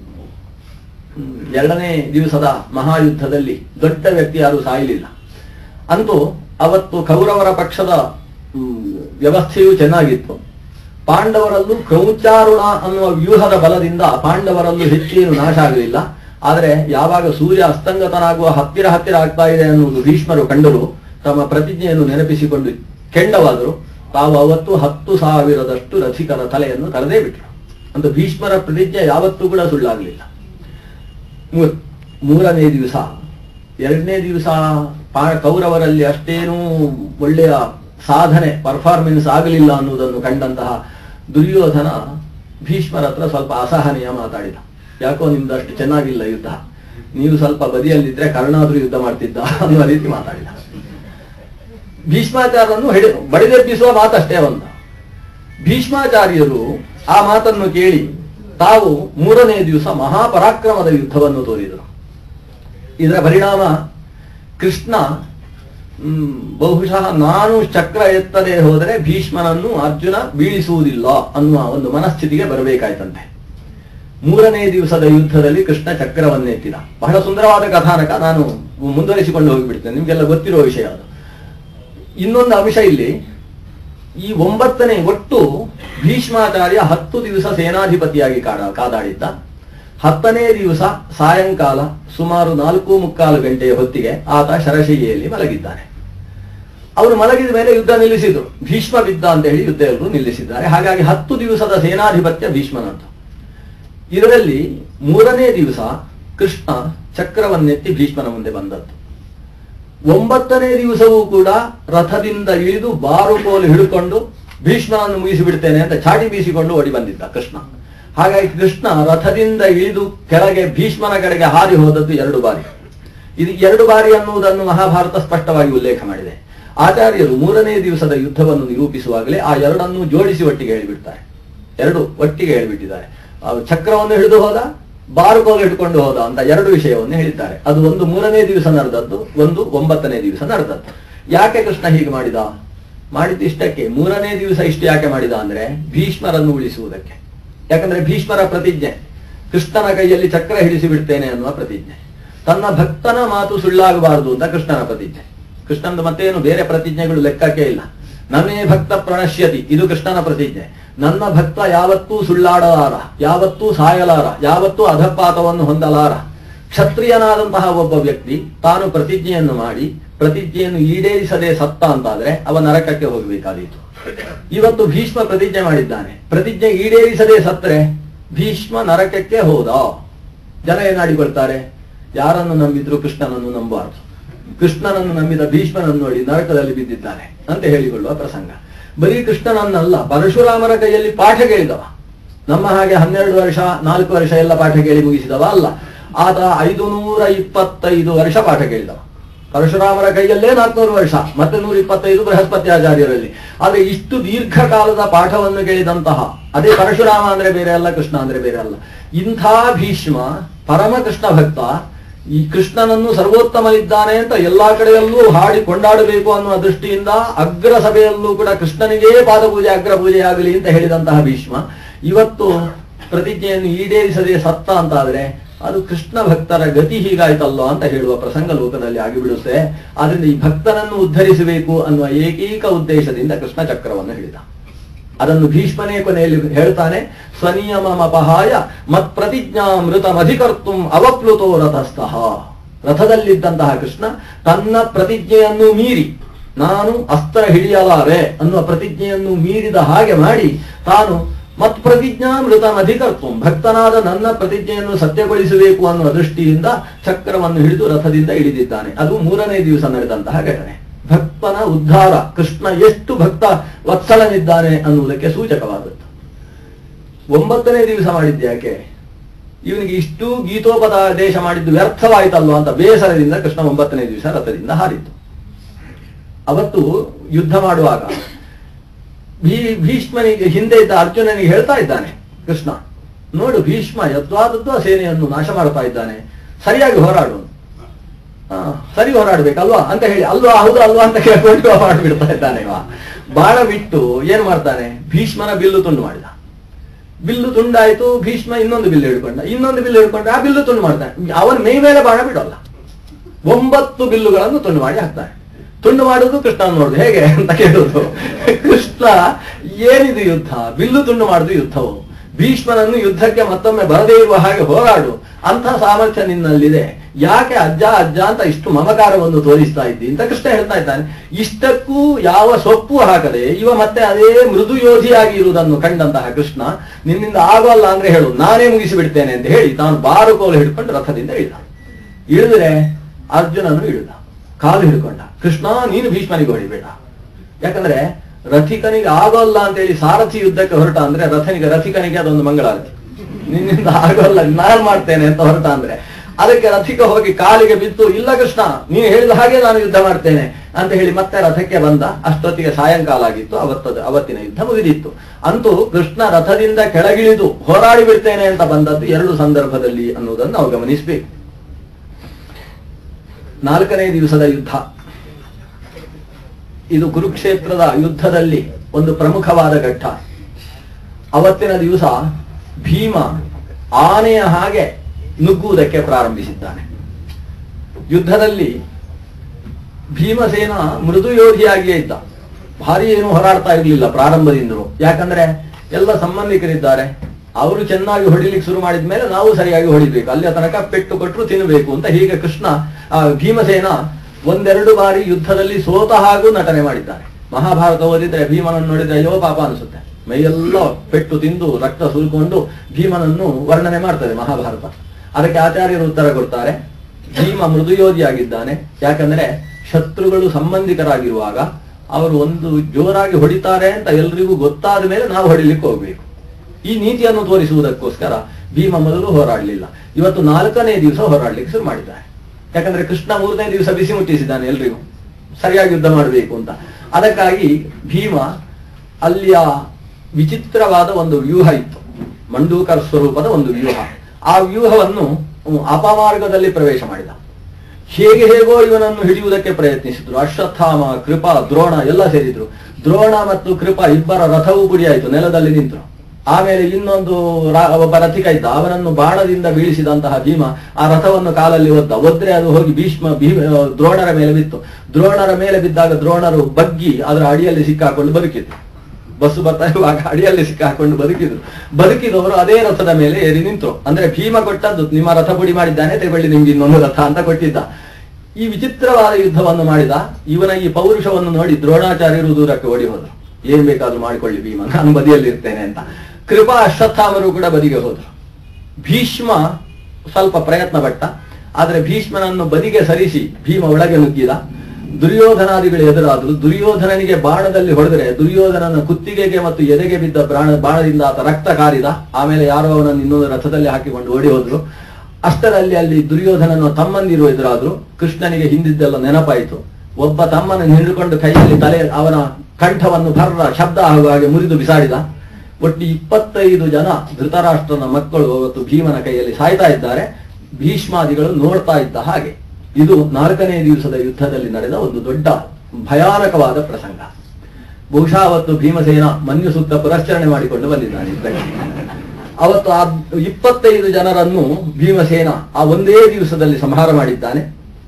S1: ಹ್ಮ್, ಎರಡನೇ ದಿವಸದ ಮಹಾಯುದ್ಧದಲ್ಲಿ ದೊಡ್ಡ ವ್ಯಕ್ತಿ ಯಾರು ಸಾಯಲಿಲ್ಲ ಅಂತೂ ಅವತ್ತು ಕೌರವರ ಪಕ್ಷದ ಹ್ಮ್, ವ್ಯವಸ್ಥೆಯು ಚೆನ್ನಾಗಿತ್ತು ಪಾಂಡವರಲ್ಲೂ ಕ್ರೌಚಾರುಣ ಅನ್ನುವ ವ್ಯೂಹದ ಬಲದಿಂದ ಪಾಂಡವರಲ್ಲೂ ಹೆಚ್ಚೇನು ನಾಶ ಆಗಲಿಲ್ಲ ಆದರೆ ಯಾವಾಗ ಸೂರ್ಯ ಅಸ್ತಂಗತನಾಗುವ ಹತ್ತಿರ ಹತ್ತಿರ ಆಗ್ತಾ ಇದೆ ಅನ್ನುವುದು ಭೀಷ್ಮರು ಕಂಡರು ತಮ್ಮ ಪ್ರತಿಜ್ಞೆಯನ್ನು ನೆನಪಿಸಿಕೊಂಡು ಕೆಂಡವಾದರು ತಾವು ಅವತ್ತು ಹತ್ತು ಸಾವಿರದಷ್ಟು ರಥಿಕರ ತಲೆಯನ್ನು ತರದೇ ಬಿಟ್ಟರು ಅಂತ ಭೀಷ್ಮರ ಪ್ರತಿಜ್ಞೆ ಯಾವತ್ತೂ ಕೂಡ ಸುಳ್ಳಾಗಲಿಲ್ಲ ಮೂರ್- ಮೂರನೇ ದಿವಸ ಎರಡನೇ ದಿವಸ ಪಾ ಕೌರವರಲ್ಲಿ ಅಷ್ಟೇನೂ ಒಳ್ಳೆಯ ಸಾಧನೆ ಪರ್ಫಾರ್ಮೆನ್ಸ್ ಆಗಲಿಲ್ಲ ಅನ್ನುವುದನ್ನು ಕಂಡಂತಹ ದುರ್ಯೋಧನ ಭೀಷ್ಮರ ಹತ್ರ ಸ್ವಲ್ಪ ಅಸಹನೀಯ ಮಾತಾಡಿದ ಯಾಕೋ ನಿಮ್ದು ಅಷ್ಟು ಚೆನ್ನಾಗಿಲ್ಲ ಯುದ್ಧ ನೀವು ಸ್ವಲ್ಪ ಬದಿಯಲ್ಲಿದ್ರೆ ಕರ್ಣಾದ್ರೂ ಯುದ್ಧ ಮಾಡ್ತಿದ್ದ ಅನ್ನುವ ರೀತಿ ಮಾತಾಡಿದ ಭೀಷ್ಮಾಚಾರ್ಯರನ್ನು ಹಿಡಿ ಬಡಿದೆಬ್ಬಿಸುವ ಮಾತಷ್ಟೇ ಒಂದು ಭೀಷ್ಮಾಚಾರ್ಯರು ಆ ಮಾತನ್ನು ಕೇಳಿ ತಾವು ಮೂರನೇ ದಿವಸ ಮಹಾಪರಾಕ್ರಮದ ಯುದ್ಧವನ್ನು ತೋರಿದರು ಇದರ ಪರಿಣಾಮ ಕೃಷ್ಣ ಹ್ಮ್, ಬಹುಶಃ ನಾನು ಚಕ್ರ ಎತ್ತದೆ ಹೋದರೆ ಭೀಷ್ಮನನ್ನು ಅರ್ಜುನ ಬೀಳಿಸುವುದಿಲ್ಲ ಅನ್ನುವ ಒಂದು ಮನಸ್ಥಿತಿಗೆ ಬರಬೇಕಾಯ್ತಂತೆ ಮೂರನೇ ದಿವಸದ ಯುದ್ಧದಲ್ಲಿ ಕೃಷ್ಣ ಚಕ್ರವನ್ನೆತ್ತಿದ ಬಹಳ ಸುಂದರವಾದ ಕಥಾನಕ ನಾನು ಮುಂದುವರಿಸಿಕೊಂಡು ಹೋಗಿಬಿಡ್ತೇನೆ ನಿಮ್ಗೆಲ್ಲ ಗೊತ್ತಿರುವ ವಿಷಯ ಅದು ಇನ್ನೊಂದು ಅಂಶ ಇಲ್ಲಿ ಈ ಒಂಬತ್ತನೇ ಒಟ್ಟು ಭೀಷ್ಮಾಚಾರ್ಯ ಹತ್ತು ದಿವಸ ಸೇನಾಧಿಪತಿಯಾಗಿ ಕಾಡ ಕಾದಾಡಿದ್ದ ಹತ್ತನೇ ದಿವಸ ಸಾಯಂಕಾಲ ಸುಮಾರು ನಾಲ್ಕು ಮುಕ್ಕಾಲು ಗಂಟೆಯ ಹೊತ್ತಿಗೆ ಆತ ಶರಶಯ್ಯೆಯಲ್ಲಿ ಮಲಗಿದ್ದಾನೆ ಅವರು ಮಲಗಿದ ಮೇಲೆ ಯುದ್ಧ ನಿಲ್ಲಿಸಿದ್ರು ಭೀಷ್ಮ ಬಿದ್ದ ಅಂತ ಹೇಳಿ ಯುದ್ಧ ಎಲ್ಲರೂ ನಿಲ್ಲಿಸಿದ್ದಾರೆ ಹಾಗಾಗಿ ಹತ್ತು ದಿವಸದ ಸೇನಾಧಿಪತ್ಯ ಭೀಷ್ಮನಂತ ಇದರಲ್ಲಿ ಮೂರನೇ ದಿವಸ ಕೃಷ್ಣ ಚಕ್ರವನ್ನೆತ್ತಿ ಭೀಷ್ಮನ ಮುಂದೆ ಬಂದದ್ದು ಒಂಬತ್ತನೇ ದಿವಸವೂ ಕೂಡ ರಥದಿಂದ ಇಳಿದು ಬಾರುಕೋಲು ಹಿಡ್ಕೊಂಡು ಭೀಷ್ಮನನ್ನು ಮುಗಿಸಿಬಿಡ್ತೇನೆ ಅಂತ ಚಾಟಿ ಬೀಸಿಕೊಂಡು ಓಡಿ ಬಂದಿದ್ದ ಕೃಷ್ಣ ಹಾಗಾಗಿ ಕೃಷ್ಣ ರಥದಿಂದ ಇಳಿದು ಕೆಳಗೆ ಭೀಷ್ಮನ ಕಡೆಗೆ ಹಾರಿ ಹೋದದ್ದು ಎರಡು ಬಾರಿ ಇದು ಎರಡು ಬಾರಿ ಅನ್ನುವುದನ್ನು ಮಹಾಭಾರತ ಸ್ಪಷ್ಟವಾಗಿ ಉಲ್ಲೇಖ ಮಾಡಿದೆ ಆಚಾರ್ಯರು ಮೂರನೇ ದಿವಸದ ಯುದ್ಧವನ್ನು ನಿರೂಪಿಸುವಾಗಲೇ ಆ ಎರಡನ್ನು ಜೋಡಿಸಿ ಒಟ್ಟಿಗೆ ಹೇಳಿಬಿಡ್ತಾರೆ ಎರಡು ಒಟ್ಟಿಗೆ ಹೇಳಿಬಿಟ್ಟಿದ್ದಾರೆ ಆ ಚಕ್ರವನ್ನು ಹಿಡಿದು ಹೋದ ಬಾರುಕೋಲು ಹಿಡ್ಕೊಂಡು ಹೋದ ಅಂತ ಎರಡು ವಿಷಯವನ್ನು ಹೇಳಿದ್ದಾರೆ ಅದು ಒಂದು ಮೂರನೇ ದಿವಸ ನಡೆದದ್ದು ಒಂದು ಒಂಬತ್ತನೇ ದಿವಸ ನಡೆದದ್ದು ಯಾಕೆ ಕೃಷ್ಣ ಹೀಗೆ ಮಾಡಿದ ಮಾಡಿದ್ದು ಇಷ್ಟಕ್ಕೆ ಮೂರನೇ ದಿವಸ ಇಷ್ಟು ಯಾಕೆ ಮಾಡಿದ ಅಂದ್ರೆ ಭೀಷ್ಮರನ್ನು ಉಳಿಸುವುದಕ್ಕೆ ಯಾಕಂದ್ರೆ ಭೀಷ್ಮರ ಪ್ರತಿಜ್ಞೆ ಕೃಷ್ಣನ ಕೈಯಲ್ಲಿ ಚಕ್ರ ಹಿಡಿಸಿ ಬಿಡ್ತೇನೆ ಅನ್ನುವ ಪ್ರತಿಜ್ಞೆ ತನ್ನ ಭಕ್ತನ ಮಾತು ಸುಳ್ಳಾಗಬಾರದು ಅಂತ ಕೃಷ್ಣನ ಪ್ರತಿಜ್ಞೆ ಕೃಷ್ಣನ ಮತ್ತೇನು ಬೇರೆ ಪ್ರತಿಜ್ಞೆಗಳು ಲೆಕ್ಕಕ್ಕೆ ಇಲ್ಲ ನನ್ನೇ ಭಕ್ತ ಪ್ರಣಶ್ಯತಿ ಇದು ಕೃಷ್ಣನ ಪ್ರತಿಜ್ಞೆ ನನ್ನ ಭಕ್ತ ಯಾವತ್ತೂ ಸುಳ್ಳಾಡಲಾರ ಯಾವತ್ತೂ ಸಾಯಲಾರ ಯಾವತ್ತೂ ಅಧಪಾತವನ್ನು ಹೊಂದಲಾರ ಕ್ಷತ್ರಿಯನಾದಂತಹ ಒಬ್ಬ ವ್ಯಕ್ತಿ ತಾನು ಪ್ರತಿಜ್ಞೆಯನ್ನು ಮಾಡಿ ಪ್ರತಿಜ್ಞೆಯನ್ನು ಈಡೇರಿಸದೆ ಸತ್ತ ಅಂತಾದ್ರೆ ಅವ ನರಕಕ್ಕೆ ಹೋಗಬೇಕಾದೀತು ಇವತ್ತು ಭೀಷ್ಮ ಪ್ರತಿಜ್ಞೆ ಮಾಡಿದ್ದಾನೆ ಪ್ರತಿಜ್ಞೆ ಈಡೇರಿಸದೆ ಸತ್ತರೆ ಭೀಷ್ಮ ನರಕಕ್ಕೆ ಹೋದ ಜನ ಏನಾಡಿಕೊಳ್ತಾರೆ ಯಾರನ್ನು ನಂಬಿದ್ರು ಕೃಷ್ಣನನ್ನು ನಂಬಬಾರದು ಕೃಷ್ಣನನ್ನು ನಂಬಿದ ಭೀಷ್ಮನನ್ನು ನೋಡಿ ನರಕದಲ್ಲಿ ಬಿದ್ದಿದ್ದಾನೆ ಅಂತ ಹೇಳಿಕೊಳ್ಳುವ ಪ್ರಸಂಗ ಬರೀ ಕೃಷ್ಣನನ್ನಲ್ಲ ಪರಶುರಾಮರ ಕೈಯಲ್ಲಿ ಪಾಠ ಕೇಳಿದವ ನಮ್ಮ ಹಾಗೆ ಹನ್ನೆರಡು ವರ್ಷ ನಾಲ್ಕು ವರ್ಷ ಎಲ್ಲ ಪಾಠ ಕೇಳಿ ಮುಗಿಸಿದವ ಅಲ್ಲ ಆತ ಐದು ನೂರ ಇಪ್ಪತ್ತೈದು ವರ್ಷ ಪಾಠ ಕೇಳಿದವ ಪರಶುರಾಮರ ಕೈಯಲ್ಲೇ ನಾಲ್ಕುನೂರು ವರ್ಷ ಮತ್ತೆ ನೂರ ಇಪ್ಪತ್ತೈದು ಬೃಹಸ್ಪತಿ ಆಚಾರ್ಯರಲ್ಲಿ ಆದ್ರೆ ಇಷ್ಟು ದೀರ್ಘಕಾಲದ ಪಾಠವನ್ನು ಕೇಳಿದಂತಹ ಅದೇ ಪರಶುರಾಮ ಅಂದ್ರೆ ಬೇರೆ ಅಲ್ಲ ಕೃಷ್ಣ ಅಂದ್ರೆ ಬೇರೆ ಅಲ್ಲ ಇಂಥ ಭೀಷ್ಮ ಪರಮ ಕೃಷ್ಣ ಭಕ್ತ ಈ ಕೃಷ್ಣನನ್ನು ಸರ್ವೋತ್ತಮನಿದ್ದಾನೆ ಅಂತ ಎಲ್ಲಾ ಕಡೆಯಲ್ಲೂ ಹಾಡಿ ಕೊಂಡಾಡಬೇಕು ಅನ್ನುವ ದೃಷ್ಟಿಯಿಂದ ಅಗ್ರ ಸಭೆಯಲ್ಲೂ ಕೂಡ ಕೃಷ್ಣನಿಗೇ ಪಾದಪೂಜೆ ಅಗ್ರ ಪೂಜೆ ಆಗಲಿ ಅಂತ ಹೇಳಿದಂತಹ ಭೀಷ್ಮ ಇವತ್ತು ಪ್ರತಿಜ್ಞೆಯನ್ನು ಈಡೇರಿಸದೆ ಸತ್ತ ಅಂತಾದ್ರೆ ಅದು ಕೃಷ್ಣ ಭಕ್ತರ ಗತಿ ಹೀಗಾಯ್ತಲ್ಲೋ ಅಂತ ಹೇಳುವ ಪ್ರಸಂಗ ಲೋಕದಲ್ಲಿ ಆಗಿಬಿಡುತ್ತೆ ಆದ್ರಿಂದ ಈ ಭಕ್ತನನ್ನು ಉದ್ಧರಿಸಬೇಕು ಅನ್ನುವ ಏಕೈಕ ಉದ್ದೇಶದಿಂದ ಕೃಷ್ಣ ಚಕ್ರವನ್ನು ಹೇಳಿದ ಅದನ್ನು ಭೀಷ್ಮನೇ ಕೊನೆಯಲ್ಲಿ ಹೇಳ್ತಾನೆ ಸ್ವನಿಯಮಪಹಾಯ ಮತ್ ಪ್ರತಿಜ್ಞಾಮೃತಮಧಿಕರ್ತು ಅವಪ್ಲುತೋ ರಥಸ್ಥಃ ರಥದಲ್ಲಿದ್ದಂತಹ ಕೃಷ್ಣ ತನ್ನ ಪ್ರತಿಜ್ಞೆಯನ್ನು ಮೀರಿ ನಾನು ಅಸ್ತ್ರ ಹಿಡಿಯಲಾರೆ ಅನ್ನುವ ಪ್ರತಿಜ್ಞೆಯನ್ನು ಮೀರಿದ ಹಾಗೆ ಮಾಡಿ ತಾನು ಮತ್ ಪ್ರತಿಜ್ಞಾಮೃತಂ ಅಧಿಕರ್ತು ಭಕ್ತನಾದ ನನ್ನ ಪ್ರತಿಜ್ಞೆಯನ್ನು ಸತ್ಯಗೊಳಿಸಬೇಕು ಅನ್ನುವ ದೃಷ್ಟಿಯಿಂದ ಚಕ್ರವನ್ನು ಹಿಡಿದು ರಥದಿಂದ ಇಳಿದಿದ್ದಾನೆ ಅದು ಮೂರನೇ ದಿವಸ ನಡೆದಂತಹ ಘಟನೆ ಭಕ್ತನ ಉದ್ಧಾರ ಕೃಷ್ಣ ಎಷ್ಟು ಭಕ್ತ ವತ್ಸಲನಿದ್ದಾನೆ ಅನ್ನುವುದಕ್ಕೆ ಸೂಚಕವಾದದ್ದು ಒಂಬತ್ತನೇ ದಿವಸ ಮಾಡಿದ್ಯಾಕೆ ಇವನಿಗೆ ಇಷ್ಟು ಗೀತೋಪದೇಶ ಮಾಡಿದ್ದು ವ್ಯರ್ಥವಾಯಿತಲ್ವ ಅಂತ ಬೇಸರದಿಂದ ಕೃಷ್ಣ ಒಂಬತ್ತನೇ ದಿವಸ ರಥದಿಂದ ಹಾರಿತು ಅವತ್ತು ಯುದ್ಧ ಮಾಡುವಾಗ ಭೀ ಭೀಷ್ಮನಿಗೆ ಹಿಂದೆ ಇದ್ದ ಅರ್ಜುನನಿಗೆ ಹೇಳ್ತಾ ಇದ್ದಾನೆ ಕೃಷ್ಣ ನೋಡು ಭೀಷ್ಮ ಯದ್ವಾದದ್ದು ಆ ಸೇನೆಯನ್ನು ನಾಶ ಮಾಡ್ತಾ ಇದ್ದಾನೆ ಸರಿಯಾಗಿ ಹೋರಾಡು ಆ, ಸರಿ ಹೋರಾಡ್ಬೇಕಲ್ವಾ ಅಂತ ಹೇಳಿ ಅಲ್ವಾ ಹೌದು ಅಲ್ವಾ ಅಂತ ಕೇಳ್ಕೊಂಡು ಮಾಡಿಬಿಡ್ತಾ ಇದ್ದಾನೆ ಇವ ಬಾಣ ಬಿಟ್ಟು ಏನ್ ಮಾಡ್ತಾನೆ ಭೀಷ್ಮನ ಬಿಲ್ಲು ತುಂಡು ಮಾಡಿದ ಬಿಲ್ಲು ತುಂಡಾಯ್ತು ಭೀಷ್ಮ ಇನ್ನೊಂದು ಬಿಲ್ಲು ಹಿಡ್ಕೊಂಡ ಇನ್ನೊಂದು ಬಿಲ್ಲು ಹಿಡ್ಕೊಂಡ ಆ ಬಿಲ್ಲು ತುಂಡು ಮಾಡ್ತಾನೆ ಅವನ ಮೈ ಮೇಲೆ ಬಾಣ ಬಿಡೋಲ್ಲ ಒಂಬತ್ತು ಬಿಲ್ಲುಗಳನ್ನು ತುಂಡು ಮಾಡಿ ಹಾಕ್ತಾನೆ ತುಂಡು ಮಾಡುವುದು ಕೃಷ್ಣ ನೋಡುದು ಹೇಗೆ ಅಂತ ಕೇಳುವುದು ಕೃಷ್ಣ ಏನಿದು ಯುದ್ಧ ಬಿಲ್ಲು ತುಂಡು ಮಾಡುದು ಯುದ್ಧವು ಭೀಷ್ಮನನ್ನು ಯುದ್ಧಕ್ಕೆ ಮತ್ತೊಮ್ಮೆ ಬರದೇ ಇರುವ ಹಾಗೆ ಹೋರಾಡು ಅಂಥ ಸಾಮರ್ಥ್ಯ ನಿನ್ನಲ್ಲಿದೆ ಯಾಕೆ ಅಜ್ಜ ಅಜ್ಜ ಅಂತ ಇಷ್ಟು ಮಮಕಾರವನ್ನು ತೋರಿಸ್ತಾ ಇದ್ದಿ ಅಂತ ಕೃಷ್ಣ ಹೇಳ್ತಾ ಇದ್ದಾನೆ ಇಷ್ಟಕ್ಕೂ ಯಾವ ಸೊಪ್ಪು ಹಾಕದೆ ಇವ ಮತ್ತೆ ಅದೇ ಮೃದು ಯೋಧಿಯಾಗಿ ಇರುವುದನ್ನು ಕಂಡಂತಹ ಕೃಷ್ಣ ನಿನ್ನಿಂದ ಆಗೋಲ್ಲ ಅಂದ್ರೆ ಹೇಳು ನಾನೇ ಮುಗಿಸಿ ಬಿಡ್ತೇನೆ ಅಂತ ಹೇಳಿ ತಾನು ಬಾರುಕೋಲು ಹಿಡ್ಕೊಂಡು ರಥದಿಂದ ಇಳಿದ ಇಳಿದ್ರೆ ಅರ್ಜುನನು ಇಳಿದ ಕಾಲು ಹಿಡ್ಕೊಂಡ ಕೃಷ್ಣ ನೀನು ಭೀಷ್ಮನಿಗೆ ಹೊಡಿಬೇಡ ಯಾಕಂದ್ರೆ ರಥಿಕನಿಗೆ ಆಗೋಲ್ಲ ಅಂತ ಹೇಳಿ ಸಾರಥಿ ಯುದ್ಧಕ್ಕೆ ಹೊರಟ ಅಂದ್ರೆ ರಥನಿಗೆ ರಥಿಕನಿಗೆ ಅದೊಂದು ಮಂಗಳಾರತಿ ನಿನ್ನಿಂದ ಆಗೋಲ್ಲ ನಾನ್ ಮಾಡ್ತೇನೆ ಅಂತ ಹೊರಟ ಅಂದ್ರೆ ಅದಕ್ಕೆ ರಥಿಕ ಹೋಗಿ ಕಾಲಿಗೆ ಬಿದ್ದು ಇಲ್ಲ ಕೃಷ್ಣ ನೀನು ಹೇಳಿದ ಹಾಗೆ ನಾನು ಯುದ್ಧ ಮಾಡ್ತೇನೆ ಅಂತ ಹೇಳಿ ಮತ್ತೆ ರಥಕ್ಕೆ ಬಂದ ಅಷ್ಟೊತ್ತಿಗೆ ಸಾಯಂಕಾಲ ಆಗಿತ್ತು ಅವತ್ತದ ಅವತ್ತಿನ ಯುದ್ಧ ಮುಗಿದಿತ್ತು ಅಂತೂ ಕೃಷ್ಣ ರಥದಿಂದ ಕೆಳಗಿಳಿದು ಹೋರಾಡಿ ಬಿಡ್ತೇನೆ ಅಂತ ಬಂದದ್ದು ಎರಡು ಸಂದರ್ಭದಲ್ಲಿ ಅನ್ನುವುದನ್ನು ನಾವು ಗಮನಿಸಬೇಕು ನಾಲ್ಕನೇ ದಿವಸದ ಯುದ್ಧ ಇದು ಕುರುಕ್ಷೇತ್ರದ ಯುದ್ಧದಲ್ಲಿ ಒಂದು ಪ್ರಮುಖವಾದ ಘಟ್ಟ ಅವತ್ತಿನ ದಿವಸ ಭೀಮ ಆನೆಯ ಹಾಗೆ ನುಗ್ಗುವುದಕ್ಕೆ ಪ್ರಾರಂಭಿಸಿದ್ದಾನೆ ಯುದ್ಧದಲ್ಲಿ ಭೀಮಸೇನ ಮೃದು ಯೋಧಿಯಾಗಿಯೇ ಇದ್ದ ಭಾರಿ ಏನು ಹೋರಾಡ್ತಾ ಇರಲಿಲ್ಲ ಪ್ರಾರಂಭದಿಂದಲೂ ಯಾಕಂದ್ರೆ ಎಲ್ಲ ಸಂಬಂಧಿಕರಿದ್ದಾರೆ ಅವರು ಚೆನ್ನಾಗಿ ಹೊಡಿಲಿಕ್ಕೆ ಶುರು ಮಾಡಿದ ಮೇಲೆ ನಾವು ಸರಿಯಾಗಿ ಹೊಡಿಬೇಕು ಅಲ್ಲಿಯ ತನಕ ಪೆಟ್ಟು ಕೊಟ್ಟರು ತಿನ್ನಬೇಕು ಅಂತ ಹೀಗೆ ಕೃಷ್ಣ ಆ ಭೀಮಸೇನ ಒಂದೆರಡು ಬಾರಿ ಯುದ್ಧದಲ್ಲಿ ಸೋತ ಹಾಗೂ ನಟನೆ ಮಾಡಿದ್ದಾನೆ ಮಹಾಭಾರತ ಓದಿದ್ರೆ ಭೀಮನನ್ನು ನೋಡಿದ್ರೆ ಅಯ್ಯೋ ಪಾಪ ಅನಿಸುತ್ತೆ ಮೈಯೆಲ್ಲ ಪೆಟ್ಟು ತಿಂದು ರಕ್ತ ಸುಲ್ಕೊಂಡು ಭೀಮನನ್ನು ವರ್ಣನೆ ಮಾಡ್ತದೆ ಮಹಾಭಾರತ ಅದಕ್ಕೆ ಆಚಾರ್ಯರು ಉತ್ತರ ಕೊಡ್ತಾರೆ ಭೀಮ ಮೃದುಯೋಧಿಯಾಗಿದ್ದಾನೆ ಯಾಕಂದ್ರೆ ಶತ್ರುಗಳು ಸಂಬಂಧಿಕರಾಗಿರುವಾಗ ಅವರು ಒಂದು ಜೋರಾಗಿ ಹೊಡಿತಾರೆ ಅಂತ ಎಲ್ರಿಗೂ ಗೊತ್ತಾದ ಮೇಲೆ ನಾವು ಹೊಡಿಲಿಕ್ಕೆ ಹೋಗ್ಬೇಕು ಈ ನೀತಿಯನ್ನು ತೋರಿಸುವುದಕ್ಕೋಸ್ಕರ ಭೀಮ ಮೊದಲು ಹೋರಾಡಲಿಲ್ಲ ಇವತ್ತು ನಾಲ್ಕನೇ ದಿವಸ ಹೋರಾಡ್ಲಿಕ್ಕೆ ಶುರು ಮಾಡಿದ್ದಾರೆ ಯಾಕಂದ್ರೆ ಕೃಷ್ಣ ಮೂರನೇ ದಿವಸ ಬಿಸಿ ಮುಟ್ಟಿಸಿದ್ದಾನೆ ಎಲ್ರಿಗೂ ಸರಿಯಾಗಿ ಯುದ್ಧ ಮಾಡಬೇಕು ಅಂತ ಅದಕ್ಕಾಗಿ ಭೀಮ ಅಲ್ಲಿಯ ವಿಚಿತ್ರವಾದ ಒಂದು ವ್ಯೂಹ ಇತ್ತು ಮಂಡೂಕರ ಸ್ವರೂಪದ ಒಂದು ವ್ಯೂಹ ಆ ವ್ಯೂಹವನ್ನು ಅಹ್, ಅಪಮಾರ್ಗದಲ್ಲಿ ಪ್ರವೇಶ ಮಾಡಿದ ಹೇಗೆ ಹೇಗೋ ಇವನನ್ನು ಹಿಡಿಯುವುದಕ್ಕೆ ಪ್ರಯತ್ನಿಸಿದ್ರು ಅಶ್ವತ್ಥಾಮ ಕೃಪಾ ದ್ರೋಣ ಎಲ್ಲ ಸೇರಿದ್ರು ದ್ರೋಣ ಮತ್ತು ಕೃಪಾ ಇಬ್ಬರ ರಥವೂ ಪುಡಿಯಾಯಿತು ನೆಲದಲ್ಲಿ ನಿಂತರು ಆಮೇಲೆ ಇನ್ನೊಂದು ರಾ- ಒಬ್ಬ ರಥಿಕ ಇದ್ದ ಅವನನ್ನು ಬಾಣದಿಂದ ಬೀಳಿಸಿದಂತಹ ಭೀಮ ಆ ರಥವನ್ನು ಕಾಲಲ್ಲಿ ಒದ್ದ ಒದ್ರೆ ಅದು ಹೋಗಿ ಭೀಷ್ಮ ಭೀಮ ದ್ರೋಣರ ಮೇಲೆ ಬಿತ್ತು ದ್ರೋಣರ ಮೇಲೆ ಬಿದ್ದಾಗ ದ್ರೋಣರು ಬಗ್ಗಿ ಅದರ ಅಡಿಯಲ್ಲಿ ಸಿಕ್ಕಾಕೊಂಡು ಬದುಕಿದ್ರು ಬಸ್ಸು ಬರ್ತಾ ಇರುವಾಗ ಅಡಿಯಲ್ಲಿ ಸಿಕ್ಕಾಕೊಂಡು ಬದುಕಿದ್ರು ಬದುಕಿದವರು ಅದೇ ರಥದ ಮೇಲೆ ಏರಿ ನಿಂತರು ಅಂದ್ರೆ ಭೀಮ ಕೊಟ್ಟದ್ದು ನಿಮ್ಮ ರಥ ಪುಡಿ ಮಾಡಿದ್ದಾನೆ ತಗೊಳ್ಳಿ ನಿಮ್ಗೆ ಇನ್ನೊಂದು ರಥ ಅಂತ ಕೊಟ್ಟಿದ್ದ ಈ ವಿಚಿತ್ರವಾದ ಯುದ್ಧವನ್ನು ಮಾಡಿದ ಇವನ ಈ ಪೌರುಷವನ್ನು ನೋಡಿ ದ್ರೋಣಾಚಾರ್ಯರು ದೂರಕ್ಕೆ ಓಡಿ ಹೋದ್ರು ಏನ್ ಬೇಕಾದ್ರೂ ಮಾಡಿಕೊಳ್ಳಿ ಭೀಮ ನಾನು ಬದಿಯಲ್ಲಿ ಇರ್ತೇನೆ ಅಂತ ಕೃಪಾ ಅಶ್ವತ್ಥಾಮರು ಕೂಡ ಬದಿಗೆ ಹೋದ್ರು ಭೀಷ್ಮ ಸ್ವಲ್ಪ ಪ್ರಯತ್ನ ಪಟ್ಟ ಆದ್ರೆ ಭೀಷ್ಮನನ್ನು ಬದಿಗೆ ಸರಿಸಿ ಭೀಮ ಒಳಗೆ ನುಗ್ಗಿದ ದುರ್ಯೋಧನಾದಿಗಳು ಎದುರಾದ್ರು ದುರ್ಯೋಧನನಿಗೆ ಬಾಣದಲ್ಲಿ ಹೊಡೆದರೆ ದುರ್ಯೋಧನನ ಕುತ್ತಿಗೆಗೆ ಮತ್ತು ಎದೆಗೆ ಬಿದ್ದ ಬಾಣ ಬಾಣದಿಂದ ಆತ ರಕ್ತ ಕಾರಿದ ಆಮೇಲೆ ಯಾರೋ ಅವನನ್ನು ಇನ್ನೊಂದು ರಥದಲ್ಲಿ ಹಾಕಿಕೊಂಡು ಓಡಿ ಹೋದ್ರು ಅಷ್ಟರಲ್ಲಿ ಅಲ್ಲಿ ದುರ್ಯೋಧನನ ತಮ್ಮಂದಿರು ಎದುರಾದ್ರು ಕೃಷ್ಣನಿಗೆ ಹಿಂದಿದ್ದೆಲ್ಲ ನೆನಪಾಯಿತು ಒಬ್ಬ ತಮ್ಮನ ಹಿಡಿದುಕೊಂಡು ಕೈಯಲ್ಲಿ ತಲೆ ಅವನ ಕಂಠವನ್ನು ಭರ್ರ ಶಬ್ದ ಆಗುವ ಹಾಗೆ ಮುರಿದು ಬಿಸಾಡಿದ ಒಟ್ಟು ಇಪ್ಪತ್ತೈದು ಜನ ಧೃತರಾಷ್ಟ್ರನ ಮಕ್ಕಳು ಅವತ್ತು ಭೀಮನ ಕೈಯಲ್ಲಿ ಸಾಯ್ತಾ ಇದ್ದಾರೆ ಭೀಷ್ಮಾದಿಗಳು ನೋಡ್ತಾ ಇದ್ದ ಹಾಗೆ ಇದು ನಾಲ್ಕನೇ ದಿವಸದ ಯುದ್ಧದಲ್ಲಿ ನಡೆದ ಒಂದು ದೊಡ್ಡ ಭಯಾನಕವಾದ ಪ್ರಸಂಗ ಬಹುಶಃ ಅವತ್ತು ಭೀಮಸೇನ ಮನ್ಯು ಸೂಕ್ತ ಪುರಸ್ಕರಣೆ ಮಾಡಿಕೊಂಡು ಬಂದಿದ್ದಾನೆ ಯುದ್ಧಕ್ಕೆ. ಅವತ್ತು ಆ ಇಪ್ಪತ್ತೈದು ಜನರನ್ನು ಭೀಮಸೇನ ಆ ಒಂದೇ ದಿವಸದಲ್ಲಿ ಸಂಹಾರ ಮಾಡಿದ್ದಾನೆ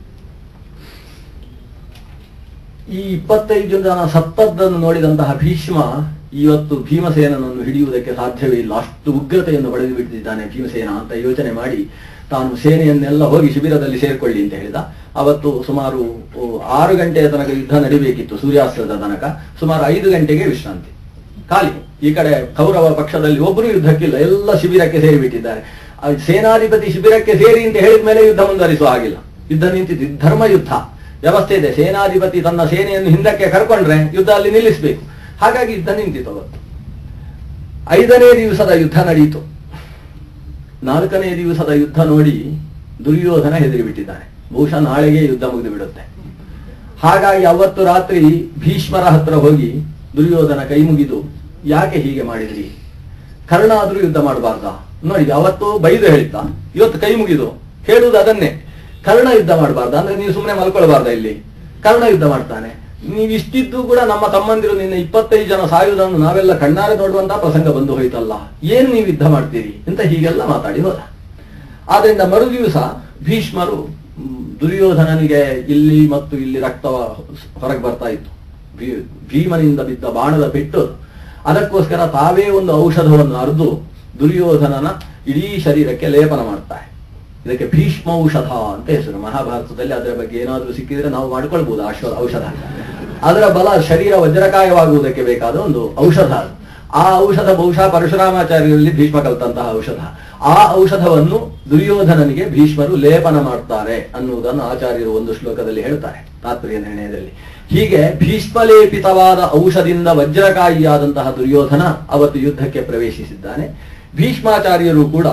S1: ಈ ಇಪ್ಪತ್ತೈದು ಜನ ಸತ್ತದ್ದನ್ನು ನೋಡಿದಂತಹ ಭೀಷ್ಮ ಇವತ್ತು ಭೀಮಸೇನನನ್ನು ಹಿಡಿಯುವುದಕ್ಕೆ ಸಾಧ್ಯವೇ ಇಲ್ಲ ಅಷ್ಟು ಉಗ್ರತೆಯನ್ನು ಪಡೆದು ಬಿಟ್ಟಿದ್ದಾನೆ ಭೀಮಸೇನ ಅಂತ ಯೋಚನೆ ಮಾಡಿ ತಾನು ಸೇನೆಯನ್ನೆಲ್ಲ ಹೋಗಿ ಶಿಬಿರದಲ್ಲಿ ಸೇರ್ಕೊಳ್ಳಿ ಅಂತ ಹೇಳಿದ ಅವತ್ತು ಸುಮಾರು ಓ, ಆರು ಗಂಟೆಯ ತನಕ ಯುದ್ಧ ನಡಿಬೇಕಿತ್ತು ಸೂರ್ಯಾಸ್ತದ ತನಕ ಸುಮಾರು ಐದು ಗಂಟೆಗೆ ವಿಶ್ರಾಂತಿ ಖಾಲಿ ಈ ಕಡೆ ಕೌರವ ಪಕ್ಷದಲ್ಲಿ ಒಬ್ಬರು ಯುದ್ಧಕ್ಕಿಲ್ಲ ಎಲ್ಲ ಶಿಬಿರಕ್ಕೆ ಸೇರಿಬಿಟ್ಟಿದ್ದಾರೆ ಆ ಸೇನಾಧಿಪತಿ ಶಿಬಿರಕ್ಕೆ ಸೇರಿ ಅಂತ ಹೇಳಿದ ಮೇಲೆ ಯುದ್ಧ ಮುಂದುವರಿಸುವ ಹಾಗಿಲ್ಲ ಯುದ್ಧ ನಿಂತಿದ್ದು ಇದು ಧರ್ಮ ಯುದ್ಧ ವ್ಯವಸ್ಥೆ ಇದೆ ಸೇನಾಧಿಪತಿ ತನ್ನ ಸೇನೆಯನ್ನು ಹಿಂದಕ್ಕೆ ಕರ್ಕೊಂಡ್ರೆ ಯುದ್ಧ ಅಲ್ಲಿ ನಿಲ್ಲಿಸಬೇಕು ಹಾಗಾಗಿ ಯುದ್ಧ ನಿಂತಿತು ಅವತ್ತು ಐದನೇ ದಿವಸದ ಯುದ್ಧ ನಡೆಯಿತು ನಾಲ್ಕನೇ ದಿವಸದ ಯುದ್ಧ ನೋಡಿ ದುರ್ಯೋಧನ ಹೆದರಿ ಬಿಟ್ಟಿದ್ದಾನೆ ಬಹುಶಃ ನಾಳೆಗೆ ಯುದ್ಧ ಮುಗಿದು ಬಿಡುತ್ತೆ ಹಾಗಾಗಿ ಅವತ್ತು ರಾತ್ರಿ ಭೀಷ್ಮರ ಹತ್ರ ಹೋಗಿ ದುರ್ಯೋಧನ ಕೈ ಮುಗಿದು ಯಾಕೆ ಹೀಗೆ ಮಾಡಿದ್ರಿ ಕರ್ಣ ಆದ್ರೂ ಯುದ್ಧ ಮಾಡಬಾರ್ದ ನೋಡಿ ಅವತ್ತು ಬೈದು ಹೇಳಿದ್ದ ಇವತ್ತು ಕೈ ಮುಗಿದು ಹೇಳುವುದು ಅದನ್ನೇ ಕರ್ಣ ಯುದ್ಧ ಮಾಡಬಾರ್ದ ಅಂದ್ರೆ ನೀವು ಸುಮ್ಮನೆ ಮಲ್ಕೊಳ್ಬಾರ್ದ ಇಲ್ಲಿ ಕರ್ಣ ಯುದ್ಧ ಮಾಡ್ತಾನೆ ನೀವು ಇಷ್ಟಿದ್ದು ಕೂಡ ನಮ್ಮ ತಮ್ಮಂದಿರು ನಿನ್ನ ಇಪ್ಪತ್ತೈದು ಜನ ಸಾಯುವುದನ್ನು ನಾವೆಲ್ಲ ಕಣ್ಣಾರೆ ನೋಡುವಂತಹ ಪ್ರಸಂಗ ಬಂದು ಹೋಯ್ತಲ್ಲ ಏನ್ ನೀವು ಯುದ್ಧ ಮಾಡ್ತೀರಿ ಅಂತ ಹೀಗೆಲ್ಲ ಮಾತಾಡಿ ಹೋದ ಆದ್ರಿಂದ ಮರು ದಿವಸ ಭೀಷ್ಮರು ಮ್, ದುರ್ಯೋಧನನಿಗೆ ಇಲ್ಲಿ ಮತ್ತು ಇಲ್ಲಿ ರಕ್ತ ಹೊರಗೆ ಬರ್ತಾ ಇತ್ತು ಭೀ- ಭೀಮನಿಂದ ಬಿದ್ದ ಬಾಣದ ಪೆಟ್ಟು ಅದು. ಅದಕ್ಕೋಸ್ಕರ ತಾವೇ ಒಂದು ಔಷಧವನ್ನು ಅರ್ದು ದುರ್ಯೋಧನನ ಇಡೀ ಶರೀರಕ್ಕೆ ಲೇಪನ ಮಾಡ್ತಾರೆ ಇದಕ್ಕೆ ಭೀಷ್ಮ ಔಷಧ ಅಂತ ಹೆಸರು ಮಹಾಭಾರತದಲ್ಲಿ ಅದರ ಬಗ್ಗೆ ಏನಾದ್ರೂ ಸಿಕ್ಕಿದ್ರೆ ನಾವು ಮಾಡ್ಕೊಳ್ಬಹುದು ಅಶ್ವ ಔಷಧ ಅದರ ಬಲ ಶರೀರ ವಜ್ರಕಾಯವಾಗುವುದಕ್ಕೆ ಬೇಕಾದ ಒಂದು ಔಷಧ ಅದು. ಆ ಔಷಧ ಬಹುಶಃ ಪರಶುರಾಮಾಚಾರ್ಯರಲ್ಲಿ ಭೀಷ್ಮ ಕಲ್ತಂತಹ ಔಷಧ ಆ ಔಷಧವನ್ನು ದುರ್ಯೋಧನನಿಗೆ ಭೀಷ್ಮರು ಲೇಪನ ಮಾಡ್ತಾರೆ ಅನ್ನುವುದನ್ನು ಆಚಾರ್ಯರು ಒಂದು ಶ್ಲೋಕದಲ್ಲಿ ಹೇಳ್ತಾರೆ ತಾತ್ಪರ್ಯ ನಿರ್ಣಯದಲ್ಲಿ ಹೀಗೆ ಭೀಷ್ಮಲೇಪಿತವಾದ ಔಷಧಿಯಿಂದ ವಜ್ರಕಾಯಿಯಾದಂತಹ ದುರ್ಯೋಧನ ಅವತ್ತು ಯುದ್ಧಕ್ಕೆ ಪ್ರವೇಶಿಸಿದ್ದಾನೆ ಭೀಷ್ಮಾಚಾರ್ಯರು ಕೂಡ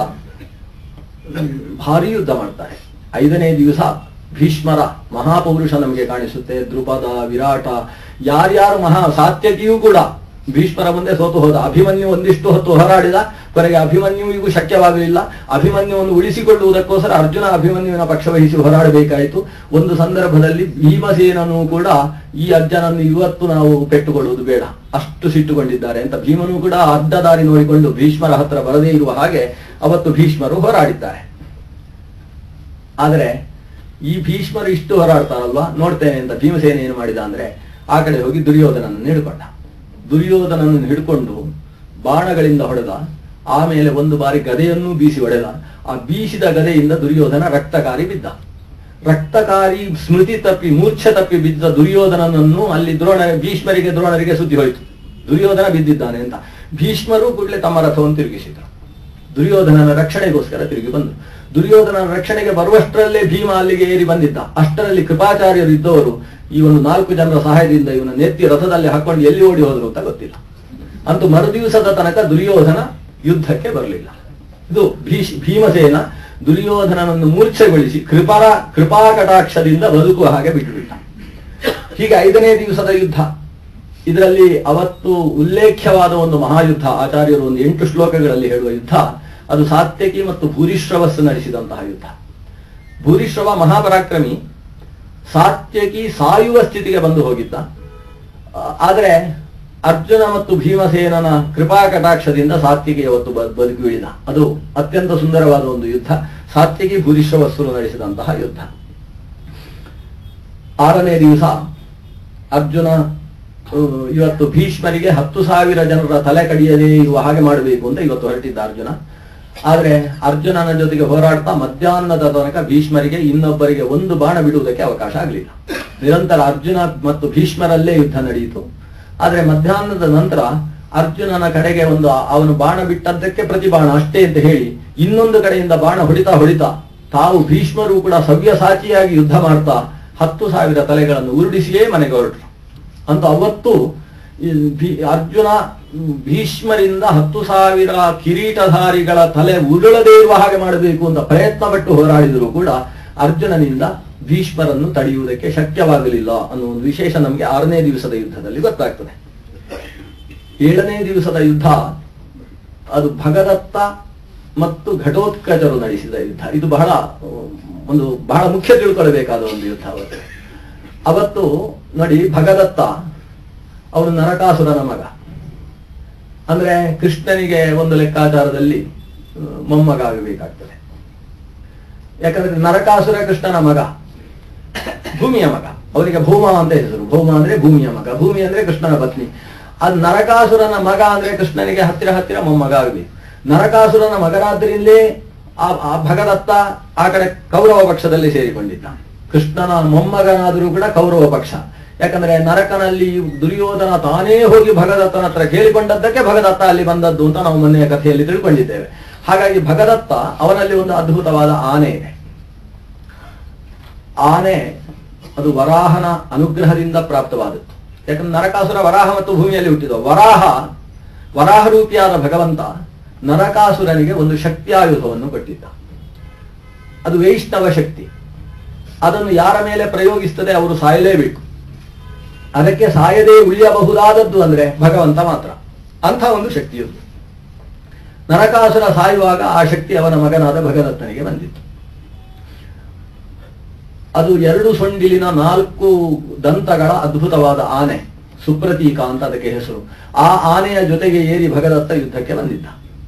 S1: ಭಾರಿ ಯುದ್ಧ ಮಾಡ್ತಾರೆ ಐದನೇ ದಿವಸ ಭೀಷ್ಮರ ಮಹಾಪೌರುಷ ನಮಗೆ ಕಾಣಿಸುತ್ತೆ ದೃಪದ ವಿರಾಟ ಯಾರ್ಯಾರು ಮಹಾ ಸಾತ್ಯಕಿಯೂ ಕೂಡ ಭೀಷ್ಮರ ಮುಂದೆ ಸೋತು ಹೋದ ಅಭಿಮನ್ಯು ಒಂದಿಷ್ಟು ಹೊತ್ತು ಹೋರಾಡಿದ ಕೊನೆಗೆ ಅಭಿಮನ್ಯುವಿಗೂ ಶಕ್ಯವಾಗಲಿಲ್ಲ ಅಭಿಮನ್ಯುವನ್ನು ಉಳಿಸಿಕೊಳ್ಳುವುದಕ್ಕೋಸ್ಕರ ಅರ್ಜುನ ಅಭಿಮನ್ಯುವಿನ ಪಕ್ಷ ವಹಿಸಿ ಹೋರಾಡಬೇಕಾಯಿತು ಒಂದು ಸಂದರ್ಭದಲ್ಲಿ ಭೀಮಸೇನನು ಕೂಡ ಈ ಅಜ್ಜನನ್ನು ಇವತ್ತು ನಾವು ಪೆಟ್ಟುಕೊಳ್ಳುವುದು ಬೇಡ ಅಷ್ಟು ಸಿಟ್ಟುಕೊಂಡಿದ್ದಾರೆ ಅಂತ ಭೀಮನು ಕೂಡ ಅಡ್ಡ ದಾರಿ ನೋಡಿಕೊಂಡು ಭೀಷ್ಮರ ಹತ್ರ ಬರದೇ ಇರುವ ಹಾಗೆ ಅವತ್ತು ಭೀಷ್ಮರು ಹೋರಾಡಿದ್ದಾರೆ ಆದರೆ ಈ ಭೀಷ್ಮರು ಇಷ್ಟು ಹೋರಾಡ್ತಾರಲ್ವಾ ನೋಡ್ತೇನೆ ಅಂತ ಭೀಮಸೇನ ಏನು ಮಾಡಿದ ಅಂದ್ರೆ ಆ ಕಡೆ ಹೋಗಿ ದುರ್ಯೋಧನನ್ನು ಹಿಡ್ಕೊಂಡ ದುರ್ಯೋಧನನ್ನು ಹಿಡ್ಕೊಂಡು ಬಾಣಗಳಿಂದ ಹೊಡೆದ ಆಮೇಲೆ ಒಂದು ಬಾರಿ ಗದೆಯನ್ನು ಬೀಸಿ ಹೊಡೆದ ಆ ಬೀಸಿದ ಗದೆಯಿಂದ ದುರ್ಯೋಧನ ರಕ್ತಕಾರಿ ಬಿದ್ದ ರಕ್ತಕಾರಿ ಸ್ಮೃತಿ ತಪ್ಪಿ ಮೂರ್ಛೆ ತಪ್ಪಿ ಬಿದ್ದ ದುರ್ಯೋಧನನನ್ನು ಅಲ್ಲಿ ದ್ರೋಣ ಭೀಷ್ಮರಿಗೆ ದ್ರೋಣರಿಗೆ ಸುದ್ದಿ ಹೋಯಿತು ದುರ್ಯೋಧನ ಬಿದ್ದಿದ್ದಾನೆ ಅಂತ ಭೀಷ್ಮರು ಕೂಡಲೇ ತಮ್ಮ ರಥವನ್ನು ತಿರುಗಿಸಿದರು ದುರ್ಯೋಧನನ ರಕ್ಷಣೆಗೋಸ್ಕರ ತಿರುಗಿ ಬಂದರು ದುರ್ಯೋಧನನ ರಕ್ಷಣೆಗೆ ಬರುವಷ್ಟರಲ್ಲೇ ಭೀಮ ಅಲ್ಲಿಗೆ ಏರಿ ಬಂದಿದ್ದ ಅಷ್ಟರಲ್ಲಿ ಕೃಪಾಚಾರ್ಯರು ಇದ್ದವರು ಈ ಒಂದು ನಾಲ್ಕು ಜನರ ಸಹಾಯದಿಂದ ಇವನ ನೆತ್ತಿ ರಥದಲ್ಲಿ ಹಾಕೊಂಡು ಎಲ್ಲಿ ಓಡಿ ಹೋದ್ರು ಅಂತ ಗೊತ್ತಿಲ್ಲ ಅಂತೂ ಮರುದಿವಸದ ತನಕ ದುರ್ಯೋಧನ ಯುದ್ಧಕ್ಕೆ ಬರಲಿಲ್ಲ ಇದು ಭೀಷ್ ಭೀಮಸೇನ ದುರ್ಯೋಧನನನ್ನು ಮೂರ್ಛೆಗೊಳಿಸಿ ಕೃಪಾ ಕೃಪಾ ಕಟಾಕ್ಷದಿಂದ ಬದುಕುವ ಹಾಗೆ ಬಿಟ್ಟುಬಿಟ್ಟ ಹೀಗೆ ಐದನೇ ದಿವಸದ ಯುದ್ಧ ಇದರಲ್ಲಿ ಅವತ್ತು ಉಲ್ಲೇಖ್ಯವಾದ ಒಂದು ಮಹಾಯುದ್ಧ ಆಚಾರ್ಯರು ಒಂದು ಎಂಟು ಶ್ಲೋಕಗಳಲ್ಲಿ ಹೇಳುವ ಯುದ್ಧ ಅದು ಸಾತ್ಯಕಿ ಮತ್ತು ಭೂರಿಶ್ರವಸ್ಸು ನಡೆಸಿದಂತಹ ಯುದ್ಧ ಭೂರಿಶ್ರವ ಮಹಾಪರಾಕ್ರಮಿ ಸಾತ್ಯಕಿ ಸಾಯುವ ಸ್ಥಿತಿಗೆ ಬಂದು ಹೋಗಿದ್ದ ಆ, ಆದರೆ ಅರ್ಜುನ ಮತ್ತು ಭೀಮಸೇನನ ಕೃಪಾ ಕಟಾಕ್ಷದಿಂದ ಸಾತ್ಯಕಿ ಅವತ್ತು ಬ- ಬದುಕಿ ಉಳಿದ ಅದು ಅತ್ಯಂತ ಸುಂದರವಾದ ಒಂದು ಯುದ್ಧ ಸಾತ್ಯಕಿ ಭೂರಿಶ್ರವಸ್ಸು ನಡೆಸಿದಂತಹ ಯುದ್ಧ ಆರನೇ ದಿವಸ ಅರ್ಜುನ ಆ, ಇವತ್ತು ಭೀಷ್ಮರಿಗೆ ಹತ್ತು ಸಾವಿರ ಜನರ ತಲೆ ಕಡಿಯದೇ ಇರುವ ಹಾಗೆ ಮಾಡಬೇಕು ಅಂತ ಇವತ್ತು ಹೊರಟಿದ್ದ ಅರ್ಜುನ ಆದ್ರೆ ಅರ್ಜುನನ ಜೊತೆಗೆ ಹೋರಾಡ್ತಾ ಮಧ್ಯಾಹ್ನದ ತನಕ ಭೀಷ್ಮರಿಗೆ ಇನ್ನೊಬ್ಬರಿಗೆ ಒಂದು ಬಾಣ ಬಿಡುವುದಕ್ಕೆ ಅವಕಾಶ ಆಗಲಿಲ್ಲ ನಿರಂತರ ಅರ್ಜುನ ಮತ್ತು ಭೀಷ್ಮರಲ್ಲೇ ಯುದ್ಧ ನಡೆಯಿತು ಆದ್ರೆ ಮಧ್ಯಾಹ್ನದ ನಂತರ ಅರ್ಜುನನ ಕಡೆಗೆ ಒಂದು ಅವನು ಬಾಣ ಬಿಟ್ಟದ್ದಕ್ಕೆ ಪ್ರತಿ ಬಾಣ ಅಷ್ಟೇ ಅಂತ ಹೇಳಿ ಇನ್ನೊಂದು ಕಡೆಯಿಂದ ಬಾಣ ಹೊಡಿತಾ ಹೊಡಿತಾ ತಾವು ಭೀಷ್ಮರು ಕೂಡ ಸವ್ಯಸಾಚಿಯಾಗಿ ಯುದ್ಧ ಮಾಡ್ತಾ ಹತ್ತು ಸಾವಿರ ತಲೆಗಳನ್ನು ಉರುಳಿಸಿಯೇ ಮನೆಗೆ ಹೊರಟರು ಅಂತ ಅವತ್ತು ಈ ಭೀ- ಅರ್ಜುನ ಭೀಷ್ಮರಿಂದ ಹತ್ತು ಸಾವಿರ ಕಿರೀಟಧಾರಿಗಳ ತಲೆ ಉರುಳದೇ ಇರುವ ಹಾಗೆ ಮಾಡಬೇಕು ಅಂತ ಪ್ರಯತ್ನ ಪಟ್ಟು ಹೋರಾಡಿದರೂ ಕೂಡ ಅರ್ಜುನನಿಂದ ಭೀಷ್ಮರನ್ನು ತಡೆಯುವುದಕ್ಕೆ ಶಕ್ಯವಾಗಲಿಲ್ಲ ಅನ್ನೋ ಒಂದು ವಿಶೇಷ ನಮಗೆ ಆರನೇ ದಿವಸದ ಯುದ್ಧದಲ್ಲಿ ಗೊತ್ತಾಗ್ತದೆ ಏಳನೇ ದಿವಸದ ಯುದ್ಧ ಅದು ಭಗದತ್ತ ಮತ್ತು ಘಟೋತ್ಕಜರು ನಡೆಸಿದ ಯುದ್ಧ ಇದು ಬಹಳ ಆ, ಒಂದು ಬಹಳ ಮುಖ್ಯ ತಿಳ್ಕೊಳ್ಬೇಕಾದ ಒಂದು ಯುದ್ಧ ಅವತ್ತು ಅವತ್ತು ನೋಡಿ ಭಗದತ್ತ ಅವನು ನರಕಾಸುರನ ಮಗ ಅಂದ್ರೆ ಕೃಷ್ಣನಿಗೆ ಒಂದು ಲೆಕ್ಕಾಚಾರದಲ್ಲಿ ಆ, ಮೊಮ್ಮಗ ಆಗಬೇಕಾಗ್ತದೆ ಯಾಕಂದ್ರೆ ನರಕಾಸುರ ಕೃಷ್ಣನ ಮಗ ಭೂಮಿಯ ಮಗ ಅವನಿಗೆ ಭೂಮ ಅಂತ ಹೆಸರು ಭೂಮ ಅಂದ್ರೆ ಭೂಮಿಯ ಮಗ ಭೂಮಿ ಅಂದ್ರೆ ಕೃಷ್ಣನ ಪತ್ನಿ ಅದು ನರಕಾಸುರನ ಮಗ ಅಂದ್ರೆ ಕೃಷ್ಣನಿಗೆ ಹತ್ತಿರ ಹತ್ತಿರ ಮೊಮ್ಮಗ ಆಗಬೇಕು ನರಕಾಸುರನ ಮಗನಾದ್ರಿಂದಲೇ ಆ ಆ ಭಗದತ್ತ ಆ ಕಡೆ ಕೌರವ ಪಕ್ಷದಲ್ಲಿ ಸೇರಿಕೊಂಡಿದ್ದ ಕೃಷ್ಣನ ಮೊಮ್ಮಗನಾದರೂ ಕೂಡ ಕೌರವ ಪಕ್ಷ ಯಾಕಂದ್ರೆ ನರಕನಲ್ಲಿ ದುರ್ಯೋಧನ ತಾನೇ ಹೋಗಿ ಭಗದತ್ತನ ಹತ್ರ ಕೇಳಿಕೊಂಡದ್ದಕ್ಕೆ ಭಗದತ್ತ ಅಲ್ಲಿ ಬಂದದ್ದು ಅಂತ ನಾವು ಮೊನ್ನೆಯ ಕಥೆಯಲ್ಲಿ ತಿಳ್ಕೊಂಡಿದ್ದೇವೆ ಹಾಗಾಗಿ ಭಗದತ್ತ ಅವನಲ್ಲಿ ಒಂದು ಅದ್ಭುತವಾದ ಆನೆ ಇದೆ ಆನೆ ಅದು ವರಾಹನ ಅನುಗ್ರಹದಿಂದ ಪ್ರಾಪ್ತವಾದದ್ದು ಯಾಕಂದ್ರೆ ನರಕಾಸುರ ವರಾಹ ಮತ್ತು ಭೂಮಿಯಲ್ಲಿ ಹುಟ್ಟಿದ ವರಾಹ ವರಾಹ ರೂಪಿಯಾದ ಭಗವಂತ ನರಕಾಸುರನಿಗೆ ಒಂದು ಶಕ್ತಿಯಾಯುಧವನ್ನು ಕೊಟ್ಟಿದ್ದ ಅದು ವೈಷ್ಣವ ಶಕ್ತಿ ಅದನ್ನು ಯಾರ ಮೇಲೆ ಪ್ರಯೋಗಿಸ್ತದೆ ಅವರು ಸಾಯಲೇಬೇಕು ಅದಕ್ಕೆ ಸಾಯದೇ ಉಳಿಯಬಹುದಾದದ್ದು ಅಂದ್ರೆ ಭಗವಂತ ಮಾತ್ರ ಅಂಥ ಒಂದು ಶಕ್ತಿಯದು ನರಕಾಸುರ ಸಾಯುವಾಗ ಆ ಶಕ್ತಿ ಅವನ ಮಗನಾದ ಭಗದತ್ತನಿಗೆ ಬಂದಿತ್ತು ಅದು ಎರಡು ಸೊಂಡಿಲಿನ ನಾಲ್ಕು ದಂತಗಳ ಅದ್ಭುತವಾದ ಆನೆ ಸುಪ್ರತೀಕ ಅಂತ ಅದಕ್ಕೆ ಹೆಸರು ಆ ಆನೆಯ ಜೊತೆಗೆ ಏರಿ ಭಗದತ್ತ ಯುದ್ಧಕ್ಕೆ ಬಂದಿದ್ದ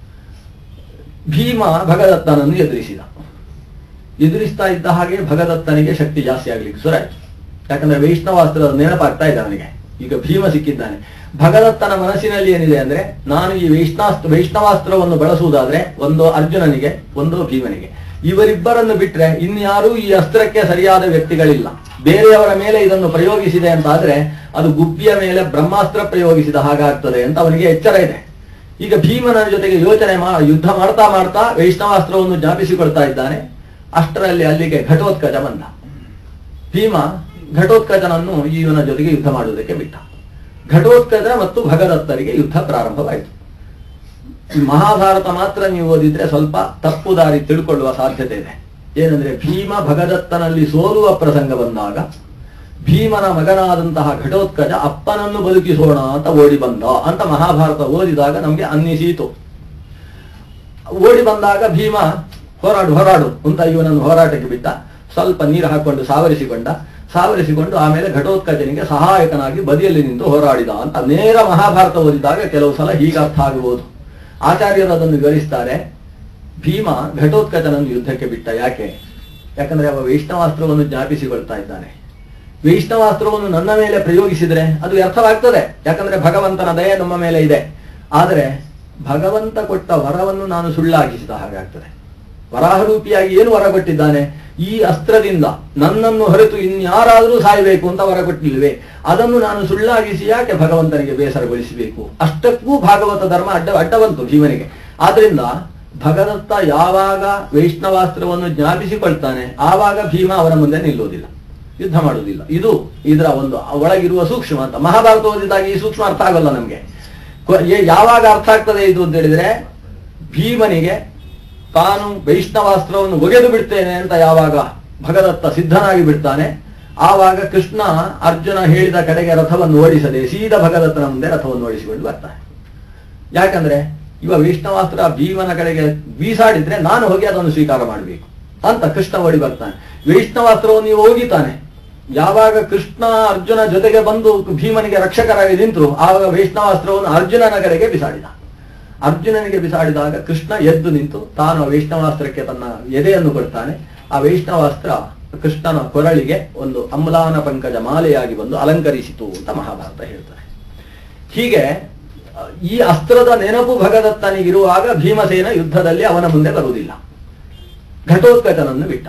S1: ಭೀಮ ಭಗದತ್ತನನ್ನು ಎದುರಿಸಿದ ಎದುರಿಸ್ತಾ ಇದ್ದ ಹಾಗೆ ಭಗದತ್ತನಿಗೆ ಶಕ್ತಿ ಜಾಸ್ತಿ ಆಗ್ಲಿಕ್ಕೆ ಶುರುವಾಯಿತು ಯಾಕಂದ್ರೆ ವೈಷ್ಣವಾಸ್ತ್ರದ ನೆನಪಾಗ್ತಾ ಇದೆ ಅವನಿಗೆ ಈಗ ಭೀಮ ಸಿಕ್ಕಿದ್ದಾನೆ ಭಗದತ್ತನ ಮನಸ್ಸಿನಲ್ಲಿ ಏನಿದೆ ಅಂದ್ರೆ ನಾನು ಈ ವೈಷ್ಣಾಸ್ತ್ರ ವೈಷ್ಣವಾಸ್ತ್ರವನ್ನು ಬಳಸುವುದಾದ್ರೆ ಒಂದು ಅರ್ಜುನನಿಗೆ ಒಂದು ಭೀಮನಿಗೆ ಇವರಿಬ್ಬರನ್ನು ಬಿಟ್ರೆ ಇನ್ಯಾರೂ ಈ ಅಸ್ತ್ರಕ್ಕೆ ಸರಿಯಾದ ವ್ಯಕ್ತಿಗಳಿಲ್ಲ ಬೇರೆಯವರ ಮೇಲೆ ಇದನ್ನು ಪ್ರಯೋಗಿಸಿದೆ ಅಂತ ಆದ್ರೆ ಅದು ಗುಬ್ಬಿಯ ಮೇಲೆ ಬ್ರಹ್ಮಾಸ್ತ್ರ ಪ್ರಯೋಗಿಸಿದ ಹಾಗಾಗ್ತದೆ ಅಂತ ಅವನಿಗೆ ಎಚ್ಚರ ಇದೆ ಈಗ ಭೀಮನ ಜೊತೆಗೆ ಯೋಚನೆ ಮಾ ಯುದ್ಧ ಮಾಡ್ತಾ ಮಾಡ್ತಾ ವೈಷ್ಣವಾಸ್ತ್ರವನ್ನು ಜ್ಞಾಪಿಸಿಕೊಳ್ತಾ ಇದ್ದಾನೆ ಅಷ್ಟರಲ್ಲಿ ಅಲ್ಲಿಗೆ ಘಟೋತ್ಕಜ ಬಂದ ಭೀಮ ಘಟೋತ್ಕಜನನ್ನು ಇವನ ಜೊತೆಗೆ ಯುದ್ಧ ಮಾಡುವುದಕ್ಕೆ ಬಿಟ್ಟ ಘಟೋತ್ಕಜ ಮತ್ತು ಭಗದತ್ತರಿಗೆ ಯುದ್ಧ ಪ್ರಾರಂಭವಾಯಿತು ಈ ಮಹಾಭಾರತ ಮಾತ್ರ ನೀವು ಓದಿದ್ರೆ ಸ್ವಲ್ಪ ತಪ್ಪು ದಾರಿ ತಿಳ್ಕೊಳ್ಳುವ ಸಾಧ್ಯತೆ ಇದೆ ಏನಂದ್ರೆ ಭೀಮ ಭಗದತ್ತನಲ್ಲಿ ಸೋಲುವ ಪ್ರಸಂಗ ಬಂದಾಗ ಭೀಮನ ಮಗನಾದಂತಹ ಘಟೋತ್ಕಜ ಅಪ್ಪನನ್ನು ಬದುಕಿಸೋಣ ಅಂತ ಓಡಿ ಬಂದ ಅಂತ ಮಹಾಭಾರತ ಓದಿದಾಗ ನಮ್ಗೆ ಅನ್ನಿಸೀತು ಓಡಿ ಬಂದಾಗ ಭೀಮ ಹೋರಾಡು ಹೋರಾಡು ಅಂತ ಇವನನ್ನು ಹೋರಾಟಕ್ಕೆ ಬಿಟ್ಟ ಸ್ವಲ್ಪ ನೀರು ಹಾಕೊಂಡು ಸಾವರಿಸಿಕೊಂಡ ಸಾವರಿಸಿಕೊಂಡು ಆಮೇಲೆ ಘಟೋತ್ಕಚನಿಗೆ ಸಹಾಯಕನಾಗಿ ಬದಿಯಲ್ಲಿ ನಿಂತು ಹೋರಾಡಿದ ಅಂತ ನೇರ ಮಹಾಭಾರತ ಓದಿದಾಗ ಕೆಲವು ಸಲ ಹೀಗೆ ಅರ್ಥ ಆಗಬಹುದು ಆಚಾರ್ಯರು ಅದನ್ನು ವಿವರಿಸ್ತಾರೆ ಭೀಮ ಘಟೋತ್ಕಚನನ್ನು ಯುದ್ಧಕ್ಕೆ ಬಿಟ್ಟ ಯಾಕೆ ಯಾಕಂದ್ರೆ ಅವ ವೈಷ್ಣವಾಸ್ತ್ರವನ್ನು ಜ್ಞಾಪಿಸಿಕೊಳ್ತಾ ಇದ್ದಾನೆ ವೈಷ್ಣವಾಸ್ತ್ರವನ್ನು ನನ್ನ ಮೇಲೆ ಪ್ರಯೋಗಿಸಿದ್ರೆ ಅದು ವ್ಯರ್ಥವಾಗ್ತದೆ ಯಾಕಂದ್ರೆ ಭಗವಂತನ ದಯೆ ನಮ್ಮ ಮೇಲೆ ಇದೆ ಆದರೆ ಭಗವಂತ ಕೊಟ್ಟ ವರವನ್ನು ನಾನು ಸುಳ್ಳಾಗಿಸಿದ ಹಾಗಾಗ್ತದೆ ವರಾಹರೂಪಿಯಾಗಿ ಏನು ವರ ಕೊಟ್ಟಿದ್ದಾನೆ ಈ ಅಸ್ತ್ರದಿಂದ ನನ್ನನ್ನು ಹೊರತು ಇನ್ಯಾರಾದರೂ ಸಾಯಬೇಕು ಅಂತ ವರ ಕೊಟ್ಟಿಲ್ವೇ ಅದನ್ನು ನಾನು ಸುಳ್ಳಾಗಿಸಿ ಯಾಕೆ ಭಗವಂತನಿಗೆ ಬೇಸರಗೊಳಿಸಬೇಕು ಅಷ್ಟಕ್ಕೂ ಭಾಗವತ ಧರ್ಮ ಅಡ್ಡ ಅಡ್ಡ ಬಂತು ಭೀಮನಿಗೆ ಆದ್ರಿಂದ ಭಗದತ್ತ ಯಾವಾಗ ವೈಷ್ಣವಾಸ್ತ್ರವನ್ನು ಜ್ಞಾಪಿಸಿಕೊಳ್ತಾನೆ ಆವಾಗ ಭೀಮ ಅವರ ಮುಂದೆ ನಿಲ್ಲುವುದಿಲ್ಲ ಯುದ್ಧ ಮಾಡುವುದಿಲ್ಲ ಇದು ಇದರ ಒಂದು ಒಳಗಿರುವ ಸೂಕ್ಷ್ಮ ಅಂತ ಮಹಾಭಾರತ ಓದಿದಾಗ ಈ ಸೂಕ್ಷ್ಮ ಅರ್ಥ ಆಗಲ್ಲ ನಮ್ಗೆ ಕೊ- ಏ- ಯಾವಾಗ ಅರ್ಥ ಆಗ್ತದೆ ಇದು ಅಂತ ಹೇಳಿದ್ರೆ ಭೀಮನಿಗೆ ತಾನು ವೈಷ್ಣವಾಸ್ತ್ರವನ್ನು ಒಗೆದು ಬಿಡ್ತೇನೆ ಅಂತ ಯಾವಾಗ ಭಗದತ್ತ ಸಿದ್ಧನಾಗಿ ಬಿಡ್ತಾನೆ ಆವಾಗ ಕೃಷ್ಣ ಅರ್ಜುನ ಹೇಳಿದ ಕಡೆಗೆ ರಥವನ್ನು ಓಡಿಸದೆ ಸೀದಾ ಭಗದತ್ತನ ಮುಂದೆ ರಥವನ್ನು ಓಡಿಸಿಕೊಂಡು ಬರ್ತಾನೆ ಯಾಕಂದ್ರೆ ಇವ ವೈಷ್ಣವಾಸ್ತ್ರ ಭೀಮನ ಕಡೆಗೆ ಬೀಸಾಡಿದ್ರೆ ನಾನು ಹೋಗಿ ಅದನ್ನು ಸ್ವೀಕಾರ ಮಾಡಬೇಕು ಅಂತ ಕೃಷ್ಣ ಓಡಿ ಬರ್ತಾನೆ ವೈಷ್ಣವಾಸ್ತ್ರವನ್ನು ನೀವು ಹೋಗಿತಾನೆ ಯಾವಾಗ ಕೃಷ್ಣ ಅರ್ಜುನ ಜೊತೆಗೆ ಬಂದು ಭೀಮನಿಗೆ ರಕ್ಷಕರಾಗಿ ನಿಂತರು ಆವಾಗ ವೈಷ್ಣವಾಸ್ತ್ರವನ್ನು ಅರ್ಜುನನ ಕಡೆಗೆ ಬಿಸಾಡಿದ ಅರ್ಜುನನಿಗೆ ಬಿಸಾಡಿದಾಗ ಕೃಷ್ಣ ಎದ್ದು ನಿಂತು ತಾನು ಆ ವೈಷ್ಣವಾಸ್ತ್ರಕ್ಕೆ ತನ್ನ ಎದೆಯನ್ನು ಕೊಡ್ತಾನೆ ಆ ವೈಷ್ಣವಾಸ್ತ್ರ ಕೃಷ್ಣನ ಕೊರಳಿಗೆ ಒಂದು ಅಮ್ಲಾನ ಪಂಕಜ ಮಾಲೆಯಾಗಿ ಬಂದು ಅಲಂಕರಿಸಿತು ಅಂತ ಮಹಾಭಾರತ ಹೇಳ್ತಾರೆ ಹೀಗೆ ಅ, ಈ ಅಸ್ತ್ರದ ನೆನಪು ಭಗದತ್ತನಿಗಿರುವಾಗ ಭೀಮಸೇನ ಯುದ್ಧದಲ್ಲಿ ಅವನ ಮುಂದೆ ಬರುವುದಿಲ್ಲ ಘಟೋತ್ಕಚನನ್ನು ಬಿಟ್ಟ